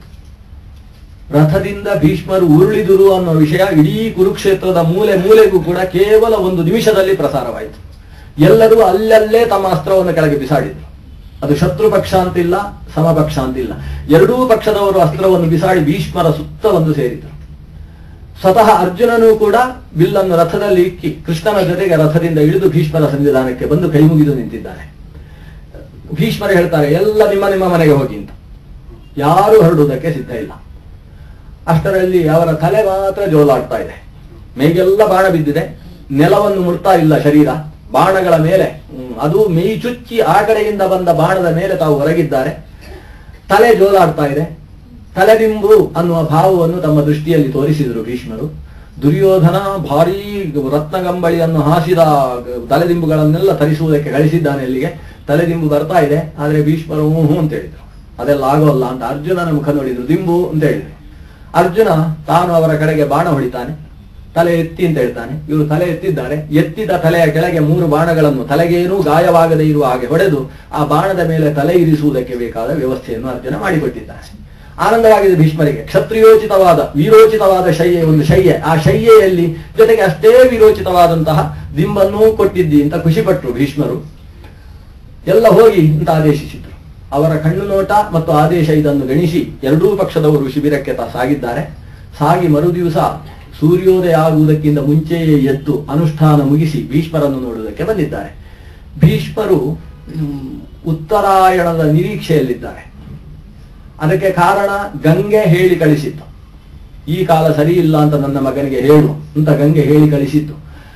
S1: ರಥದಿಂದ ಭೀಷ್ಮರು ಉರುಳಿದುರು ಅನ್ನೋ ವಿಷಯ ಇಡೀ ಕುರುಕ್ಷೇತ್ರದ ಮೂಲೆ ಮೂಲೆಗೂ ಕೂಡ ಕೇವಲ ಒಂದು ನಿಮಿಷದಲ್ಲಿ ಪ್ರಸಾರವಾಯಿತು ಎಲ್ಲರೂ ಅಲ್ಲಲ್ಲೇ ತಮ್ಮ ಅಸ್ತ್ರವನ್ನು ಕೆಳಗೆ ಬಿಸಾಡಿದ್ರು ಅದು ಶತ್ರು ಪಕ್ಷ ಅಂತಿಲ್ಲ ಸಮಪಕ್ಷ ಅಂತಿಲ್ಲ ಎರಡೂ ಪಕ್ಷದವರು ಅಸ್ತ್ರವನ್ನು ಬಿಸಾಡಿ ಭೀಷ್ಮರ ಸುತ್ತ ಒಂದು ಸೇರಿದರು ಸ್ವತಃ ಅರ್ಜುನನು ಕೂಡ ಬಿಲ್ಲನ್ನು ರಥದಲ್ಲಿ ಇಕ್ಕಿ ಕೃಷ್ಣನ ಜೊತೆಗೆ ರಥದಿಂದ ಇಳಿದು ಭೀಷ್ಮರ ಸಂವಿಧಾನಕ್ಕೆ ಬಂದು ಕೈ ಮುಗಿದು ನಿಂತಿದ್ದಾನೆ ಭೀಷ್ಮರು ಹೇಳ್ತಾರೆ ಎಲ್ಲ ನಿಮ್ಮ ನಿಮ್ಮ ಮನೆಗೆ ಹೋಗಿ ಅಂತ ಯಾರು ಹೊರಡುವುದಕ್ಕೆ ಸಿದ್ಧ ಇಲ್ಲ ಅಷ್ಟರಲ್ಲಿ ಅವರ ತಲೆ ಮಾತ್ರ ಜೋಲಾಡ್ತಾ ಇದೆ ಮೈಗೆಲ್ಲ ಬಾಣ ಬಿದ್ದಿದೆ ನೆಲವನ್ನು ಮುಡ್ತಾ ಇಲ್ಲ ಶರೀರ ಬಾಣಗಳ ಮೇಲೆ ಹ್ಮ್, ಅದು ಮೈ ಚುಚ್ಚಿ ಆ ಕಡೆಯಿಂದ ಬಂದ ಬಾಣದ ಮೇಲೆ ತಾವು ಹೊರಗಿದ್ದಾರೆ ತಲೆ ಜೋಲಾಡ್ತಾ ಇದೆ ತಲೆದಿಂಬು ಅನ್ನುವ ಭಾವವನ್ನು ತಮ್ಮ ದೃಷ್ಟಿಯಲ್ಲಿ ತೋರಿಸಿದರು ಭೀಷ್ಮರು ದುರ್ಯೋಧನ ಭಾರೀ ರತ್ನಗಂಬಳಿಯನ್ನು ಹಾಸಿದ ತಲೆದಿಂಬುಗಳನ್ನೆಲ್ಲ ತರಿಸುವುದಕ್ಕೆ ಕಳಿಸಿದ್ದಾನೆ ಇಲ್ಲಿಗೆ ತಲೆದಿಂಬು ಬರ್ತಾ ಇದೆ ಆದ್ರೆ ಭೀಷ್ಮರು ಹ್ಞೂ ಹ್ಞೂ ಅಂತ ಹೇಳಿದ್ರು ಅದೆಲ್ಲ ಆಗೋಲ್ಲ ಅಂತ ಅರ್ಜುನನ ಮುಖ ನೋಡಿದ್ರು ದಿಂಬು ಅಂತ ಹೇಳಿದ್ರು ಅರ್ಜುನ ತಾನು ಅವರ ಕಡೆಗೆ ಬಾಣ ಹೊಡಿತಾನೆ ತಲೆ ಎತ್ತಿ ಅಂತ ಹೇಳ್ತಾನೆ ಇವರು ತಲೆ ಎತ್ತಿದ್ದಾರೆ ಎತ್ತಿದ ತಲೆಯ ಕೆಳಗೆ ಮೂರು ಬಾಣಗಳನ್ನು ತಲೆಗೇನೂ ಗಾಯವಾಗದೇ ಇರುವ ಹಾಗೆ ಹೊಡೆದು ಆ ಬಾಣದ ಮೇಲೆ ತಲೆ ಇರಿಸುವುದಕ್ಕೆ ಬೇಕಾದ ವ್ಯವಸ್ಥೆಯನ್ನು ಅರ್ಜುನ ಮಾಡಿಕೊಟ್ಟಿದ್ದಾನೆ ಆನಂದವಾಗಿದೆ ಭೀಷ್ಮರಿಗೆ ಕ್ಷತ್ರಿಯೋಚಿತವಾದ ವೀರೋಚಿತವಾದ ಶಯ್ಯೆ ಒಂದು ಶಯ್ಯೆ ಆ ಶಯ್ಯೆಯಲ್ಲಿ ಜೊತೆಗೆ ಅಷ್ಟೇ ವೀರೋಚಿತವಾದಂತಹ ದಿಂಬನ್ನೂ ಕೊಟ್ಟಿದ್ದಿ ಅಂತ ಖುಷಿಪಟ್ಟರು ಭೀಷ್ಮರು ಎಲ್ಲ ಹೋಗಿ ಅಂತ ಆದೇಶಿಸಿದ್ರು ಅವರ ಕಣ್ಣು ನೋಟ ಮತ್ತು ಆದೇಶ ಇದನ್ನು ಗಣಿಸಿ ಎರಡೂ ಪಕ್ಷದವರು ಶಿಬಿರಕ್ಕೆ ತ ಸಾಗಿದ್ದಾರೆ ಸಾಗಿ ಮರುದಿವಸ ಸೂರ್ಯೋದಯ ಆಗುವುದಕ್ಕಿಂತ ಮುಂಚೆಯೇ ಎದ್ದು ಅನುಷ್ಠಾನ ಮುಗಿಸಿ ಭೀಷ್ಮರನ್ನು ನೋಡುವುದಕ್ಕೆ ಬಂದಿದ್ದಾರೆ ಭೀಷ್ಮರು ಮ್, ಉತ್ತರಾಯಣದ ನಿರೀಕ್ಷೆಯಲ್ಲಿದ್ದಾರೆ ಅದಕ್ಕೆ ಕಾರಣ ಗಂಗೆ ಹೇಳಿ ಕಳಿಸಿತ್ತು ಈ ಕಾಲ ಸರಿ ಇಲ್ಲ ಅಂತ ನನ್ನ ಮಗನಿಗೆ ಹೇಳು ಅಂತ ಗಂಗೆ ಹೇಳಿ ಕಳಿಸಿತ್ತು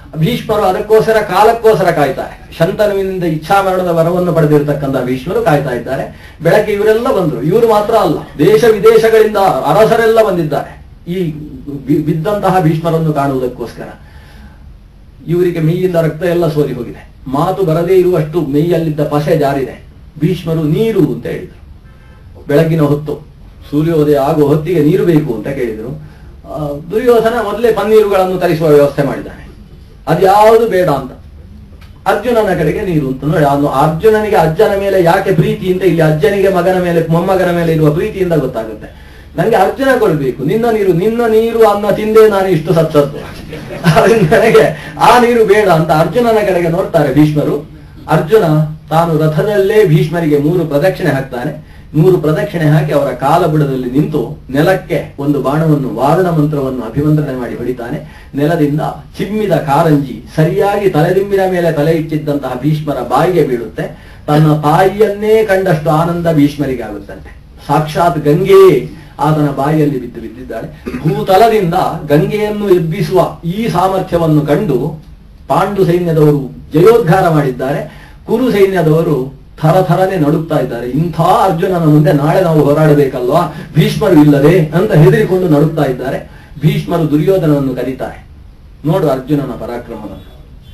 S1: ಭೀಷ್ಮರು ಅದಕ್ಕೋಸ್ಕರ ಕಾಲಕ್ಕೋಸ್ಕರ ಕಾಯ್ತಾರೆ ಶಂತನುವಿನಿಂದ ಇಚ್ಛಾಮರಣದ ವರವನ್ನು ಪಡೆದಿರತಕ್ಕಂಥ ಭೀಷ್ಮರು ಕಾಯ್ತಾ ಇದ್ದಾರೆ ಬೆಳಗ್ಗೆ ಇವರೆಲ್ಲ ಬಂದರು ಇವರು ಮಾತ್ರ ಅಲ್ಲ ದೇಶ ವಿದೇಶಗಳಿಂದ ಅರಸರೆಲ್ಲ ಬಂದಿದ್ದಾರೆ ಈ ಬಿ- ಬಿದ್ದಂತಹ ಭೀಷ್ಮರನ್ನು ಕಾಣುವುದಕ್ಕೋಸ್ಕರ ಇವರಿಗೆ ಮೈಯಿಂದ ರಕ್ತ ಎಲ್ಲ ಸೋರಿ ಹೋಗಿದೆ ಮಾತು ಬರದೇ ಇರುವಷ್ಟು ಮೈಯಲ್ಲಿದ್ದ ಪಸೆ ಜಾರಿದೆ ಭೀಷ್ಮರು ನೀರು ಅಂತ ಹೇಳಿದರು ಬೆಳಗಿನ ಹೊತ್ತು ಸೂರ್ಯೋದಯ ಆಗುವ ಹೊತ್ತಿಗೆ ನೀರು ಬೇಕು ಅಂತ ಕೇಳಿದರು ಆ, ದುರ್ಯೋಧನ ಮೊದಲೇ ಪನ್ನೀರುಗಳನ್ನು ತರಿಸುವ ವ್ಯವಸ್ಥೆ ಮಾಡಿದ್ದಾನೆ ಅದ್ಯಾವುದು ಬೇಡ ಅಂತ ಅರ್ಜುನನ ಕಡೆಗೆ ನೀರು ಅಂತ ನೋಡಿ ಅವನು ಅರ್ಜುನನಿಗೆ ಅಜ್ಜನ ಮೇಲೆ ಯಾಕೆ ಪ್ರೀತಿ ಅಂತ ಇಲ್ಲಿ ಅಜ್ಜನಿಗೆ ಮಗನ ಮೇಲೆ ಮೊಮ್ಮಗನ ಮೇಲೆ ಇರುವ ಪ್ರೀತಿಯಿಂದ ಗೊತ್ತಾಗುತ್ತೆ ನನಗೆ ಅರ್ಜುನ ಕೊಡ್ಬೇಕು ನಿನ್ನ ನೀರು ನಿನ್ನ ನೀರು ಅನ್ನ ತಿಂದೇ ನಾನು ಇಷ್ಟು ಸತ್ತದ್ದು ಅದರಿಂದ ನನಗೆ ಆ ನೀರು ಬೇಡ ಅಂತ ಅರ್ಜುನನ ಕಡೆಗೆ ನೋಡ್ತಾರೆ ಭೀಷ್ಮರು ಅರ್ಜುನ ತಾನು ರಥದಲ್ಲೇ ಭೀಷ್ಮರಿಗೆ ಮೂರು ಪ್ರದಕ್ಷಿಣೆ ಹಾಕ್ತಾನೆ ಮೂರು ಪ್ರದಕ್ಷಿಣೆ ಹಾಕಿ ಅವರ ಕಾಲಬುಡದಲ್ಲಿ ನಿಂತು ನೆಲಕ್ಕೆ ಒಂದು ಬಾಣವನ್ನು ವಾರುಣ ಮಂತ್ರವನ್ನು ಅಭಿವಂದನೆ ಮಾಡಿ ಹೊಡಿತಾನೆ ನೆಲದಿಂದ ಚಿಮ್ಮಿದ ಕಾರಂಜಿ ಸರಿಯಾಗಿ ತಲೆದಿಂಬಿನ ಮೇಲೆ ತಲೆ ಇಟ್ಟಿದ್ದಂತಹ ಭೀಷ್ಮರ ಬಾಯಿಗೆ ಬೀಳುತ್ತೆ ತನ್ನ ತಾಯಿಯನ್ನೇ ಕಂಡಷ್ಟು ಆನಂದ ಭೀಷ್ಮರಿಗೆ ಆಗುತ್ತಂತೆ ಸಾಕ್ಷಾತ್ ಗಂಗೆಯೇ ಆತನ ಬಾಯಿಯಲ್ಲಿ ಬಿದ್ದು ಬಿದ್ದಿದ್ದಾಳೆ ಭೂತಲದಿಂದ ಗಂಗೆಯನ್ನು ಎಬ್ಬಿಸುವ ಈ ಸಾಮರ್ಥ್ಯವನ್ನು ಕಂಡು ಪಾಂಡು ಸೈನ್ಯದವರು ಜಯೋದ್ಧಾರ ಮಾಡಿದ್ದಾರೆ ಕುರು ಸೈನ್ಯದವರು ಥರಥರನೆ ನಡುಕ್ತಾ ಇದ್ದಾರೆ ಇಂಥ ಅರ್ಜುನನ ಮುಂದೆ ನಾಳೆ ನಾವು ಹೋರಾಡಬೇಕಲ್ವಾ ಭೀಷ್ಮರು ಇಲ್ಲದೆ ಅಂತ ಹೆದರಿಕೊಂಡು ನಡುಕ್ತಾ ಇದ್ದಾರೆ ಭೀಷ್ಮರು ದುರ್ಯೋಧನವನ್ನು ಕರೀತಾರೆ ನೋಡು ಅರ್ಜುನನ ಪರಾಕ್ರಮವನ್ನು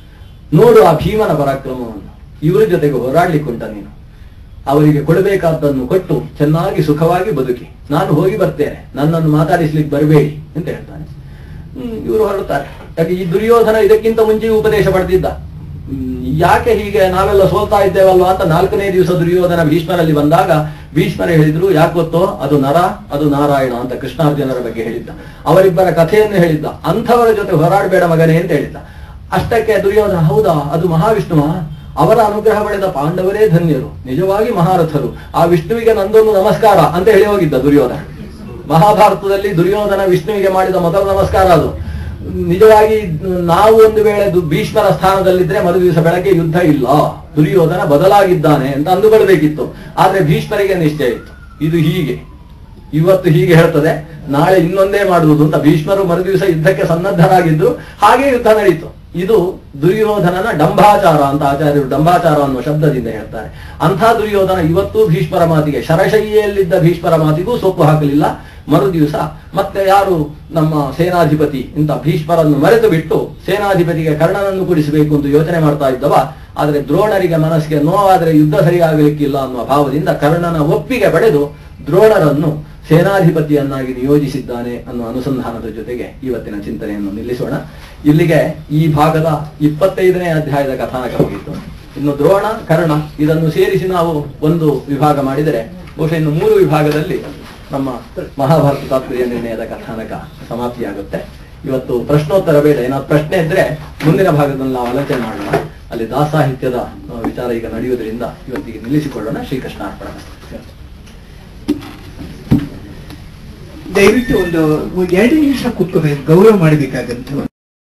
S1: ನೋಡು ಆ ಭೀಮನ ಪರಾಕ್ರಮವನ್ನು ಇವರ ಜೊತೆಗೆ ಹೋರಾಡ್ಲಿಕ್ಕುಂಟ ನೀನು ಅವರಿಗೆ ಕೊಡಬೇಕಾದ್ದನ್ನು ಕೊಟ್ಟು ಚೆನ್ನಾಗಿ ಸುಖವಾಗಿ ಬದುಕಿ ನಾನು ಹೋಗಿ ಬರ್ತೇನೆ ನನ್ನನ್ನು ಮಾತಾಡಿಸ್ಲಿಕ್ಕೆ ಬರಬೇಡಿ ಅಂತ ಹೇಳ್ತಾನೆ ಹ್ಮ್, ಇವರು ಹೊರಡ್ತಾರೆ ಯಾಕೆ ಈ ದುರ್ಯೋಧನ ಇದಕ್ಕಿಂತ ಮುಂಚೆಯೂ ಉಪದೇಶ ಪಡೆದಿದ್ದ ಹ್ಮ್, ಯಾಕೆ ಹೀಗೆ ನಾವೆಲ್ಲ ಸೋಲ್ತಾ ಇದ್ದೇವಲ್ವಾ ಅಂತ ನಾಲ್ಕನೇ ದಿವಸ ದುರ್ಯೋಧನ ಭೀಷ್ಮರಲ್ಲಿ ಬಂದಾಗ ಭೀಷ್ಮರ ಹೇಳಿದ್ರು ಯಾಕೆ ಗೊತ್ತೋ ಅದು ನರ ಅದು ನಾರಾಯಣ ಅಂತ ಕೃಷ್ಣಾರ್ಜುನರ ಬಗ್ಗೆ ಹೇಳಿದ್ದ ಅವರಿಬ್ಬರ ಕಥೆಯನ್ನು ಹೇಳಿದ್ದ ಅಂಥವರ ಜೊತೆ ಹೋರಾಡಬೇಡ ಮಗನೇ ಅಂತ ಹೇಳಿದ್ದ ಅಷ್ಟಕ್ಕೆ ದುರ್ಯೋಧನ ಹೌದಾ ಅದು ಮಹಾವಿಷ್ಣುವ ಅವರ ಅನುಗ್ರಹ ಪಡೆದ ಪಾಂಡವರೇ ಧನ್ಯರು ನಿಜವಾಗಿ ಮಹಾರಥರು ಆ ವಿಷ್ಣುವಿಗೆ ನಂದೊಂದು ನಮಸ್ಕಾರ ಅಂತ ಹೇಳಿ ಹೋಗಿದ್ದ ದುರ್ಯೋಧನ ಮಹಾಭಾರತದಲ್ಲಿ ದುರ್ಯೋಧನ ವಿಷ್ಣುವಿಗೆ ಮಾಡಿದ ಮೊದಲ ನಮಸ್ಕಾರ ಅದು ನಿಜವಾಗಿ ನಾವು ಒಂದು ವೇಳೆ ದು- ಭೀಷ್ಮರ ಸ್ಥಾನದಲ್ಲಿದ್ರೆ ಮರು ದಿವಸ ಬೆಳಗ್ಗೆ ಯುದ್ಧ ಇಲ್ಲ ದುರ್ಯೋಧನ ಬದಲಾಗಿದ್ದಾನೆ ಅಂತ ಅಂದುಕೊಳ್ಬೇಕಿತ್ತು ಆದ್ರೆ ಭೀಷ್ಮರಿಗೆ ನಿಶ್ಚಯ ಇತ್ತು ಇದು ಹೀಗೆ ಇವತ್ತು ಹೀಗೆ ಹೇಳ್ತದೆ ನಾಳೆ ಇನ್ನೊಂದೇ ಮಾಡುವುದು ಅಂತ ಭೀಷ್ಮರು ಮರುದಿವಸ ಯುದ್ಧಕ್ಕೆ ಸನ್ನದ್ಧರಾಗಿದ್ದು ಹಾಗೆ ಯುದ್ಧ ನಡೀತು ಇದು ದುರ್ಯೋಧನನ ಡಂಭಾಚಾರ ಅಂತ ಆಚಾರ್ಯರು ಡಂಭಾಚಾರ ಅನ್ನುವ ಶಬ್ದದಿಂದ ಹೇಳ್ತಾರೆ ಅಂಥ ದುರ್ಯೋಧನ ಇವತ್ತು ಭೀಷ್ಮರ ಮಾತಿಗೆ ಶರಶಯ್ಯೆಯಲ್ಲಿದ್ದ ಭೀಷ್ಮರ ಮಾತಿಗೂ ಸೊಪ್ಪು ಹಾಕಲಿಲ್ಲ ಮರು ದಿವಸ ಮತ್ತೆ ಯಾರು ನಮ್ಮ ಸೇನಾಧಿಪತಿ ಇಂತ ಭೀಷ್ಮರನ್ನು ಮರೆತು ಬಿಟ್ಟು ಸೇನಾಧಿಪತಿಗೆ ಕರ್ಣನನ್ನು ಕೂಡಿಸಬೇಕು ಅಂತ ಯೋಚನೆ ಮಾಡ್ತಾ ಇದ್ದವ ಆದ್ರೆ ದ್ರೋಣರಿಗೆ ಮನಸ್ಸಿಗೆ ನೋವಾದರೆ ಯುದ್ಧ ಸರಿಯಾಗಲಿಕ್ಕಿಲ್ಲ ಅನ್ನುವ ಭಾವದಿಂದ ಕರ್ಣನ ಒಪ್ಪಿಗೆ ಪಡೆದು ದ್ರೋಣರನ್ನು ಸೇನಾಧಿಪತಿಯನ್ನಾಗಿ ನಿಯೋಜಿಸಿದ್ದಾನೆ ಅನ್ನುವ ಅನುಸಂಧಾನದ ಜೊತೆಗೆ ಇವತ್ತಿನ ಚಿಂತನೆಯನ್ನು ನಿಲ್ಲಿಸೋಣ ಇಲ್ಲಿಗೆ ಈ ಭಾಗದ ಇಪ್ಪತ್ತೈದನೇ ಅಧ್ಯಾಯದ ಕಥಾನಕ ಮುಗಿತು ಇನ್ನು ದ್ರೋಣ ಕರ್ಣ ಇದನ್ನು ಸೇರಿಸಿ ನಾವು ಒಂದು ವಿಭಾಗ ಮಾಡಿದರೆ ಬಹುಶಃ ಇನ್ನು ಮೂರು ವಿಭಾಗದಲ್ಲಿ ನಮ್ಮ ಮಹಾಭಾರತ ತಾತ್ಪರ್ಯ ನಿರ್ಣಯದ ಕಥಾನಕ ಸಮಾಪ್ತಿಯಾಗುತ್ತೆ ಇವತ್ತು ಪ್ರಶ್ನೋತ್ತರ ಬೇಡ ಏನಾದ್ರು ಪ್ರಶ್ನೆ ಇದ್ರೆ ಮುಂದಿನ ಭಾಗದಲ್ಲಿ ನಾವು ಆಲೋಚನೆ ಮಾಡೋಣ ಅಲ್ಲಿ ದಾಸಾಹಿತ್ಯದ ಆ, ವಿಚಾರ ಈಗ ನಡೆಯುವುದರಿಂದ ಇವತ್ತಿಗೆ ನಿಲ್ಲಿಸಿಕೊಳ್ಳೋಣ ಶ್ರೀಕೃಷ್ಣ ಅರ್ಪಣ
S2: ದಯವಿಟ್ಟು ಒಂದು ಎರಡು ನಿಮಿಷ ಕೂತ್ಕೋಬೇಕು ಗೌರವ ಮಾಡಬೇಕಾಗಂತ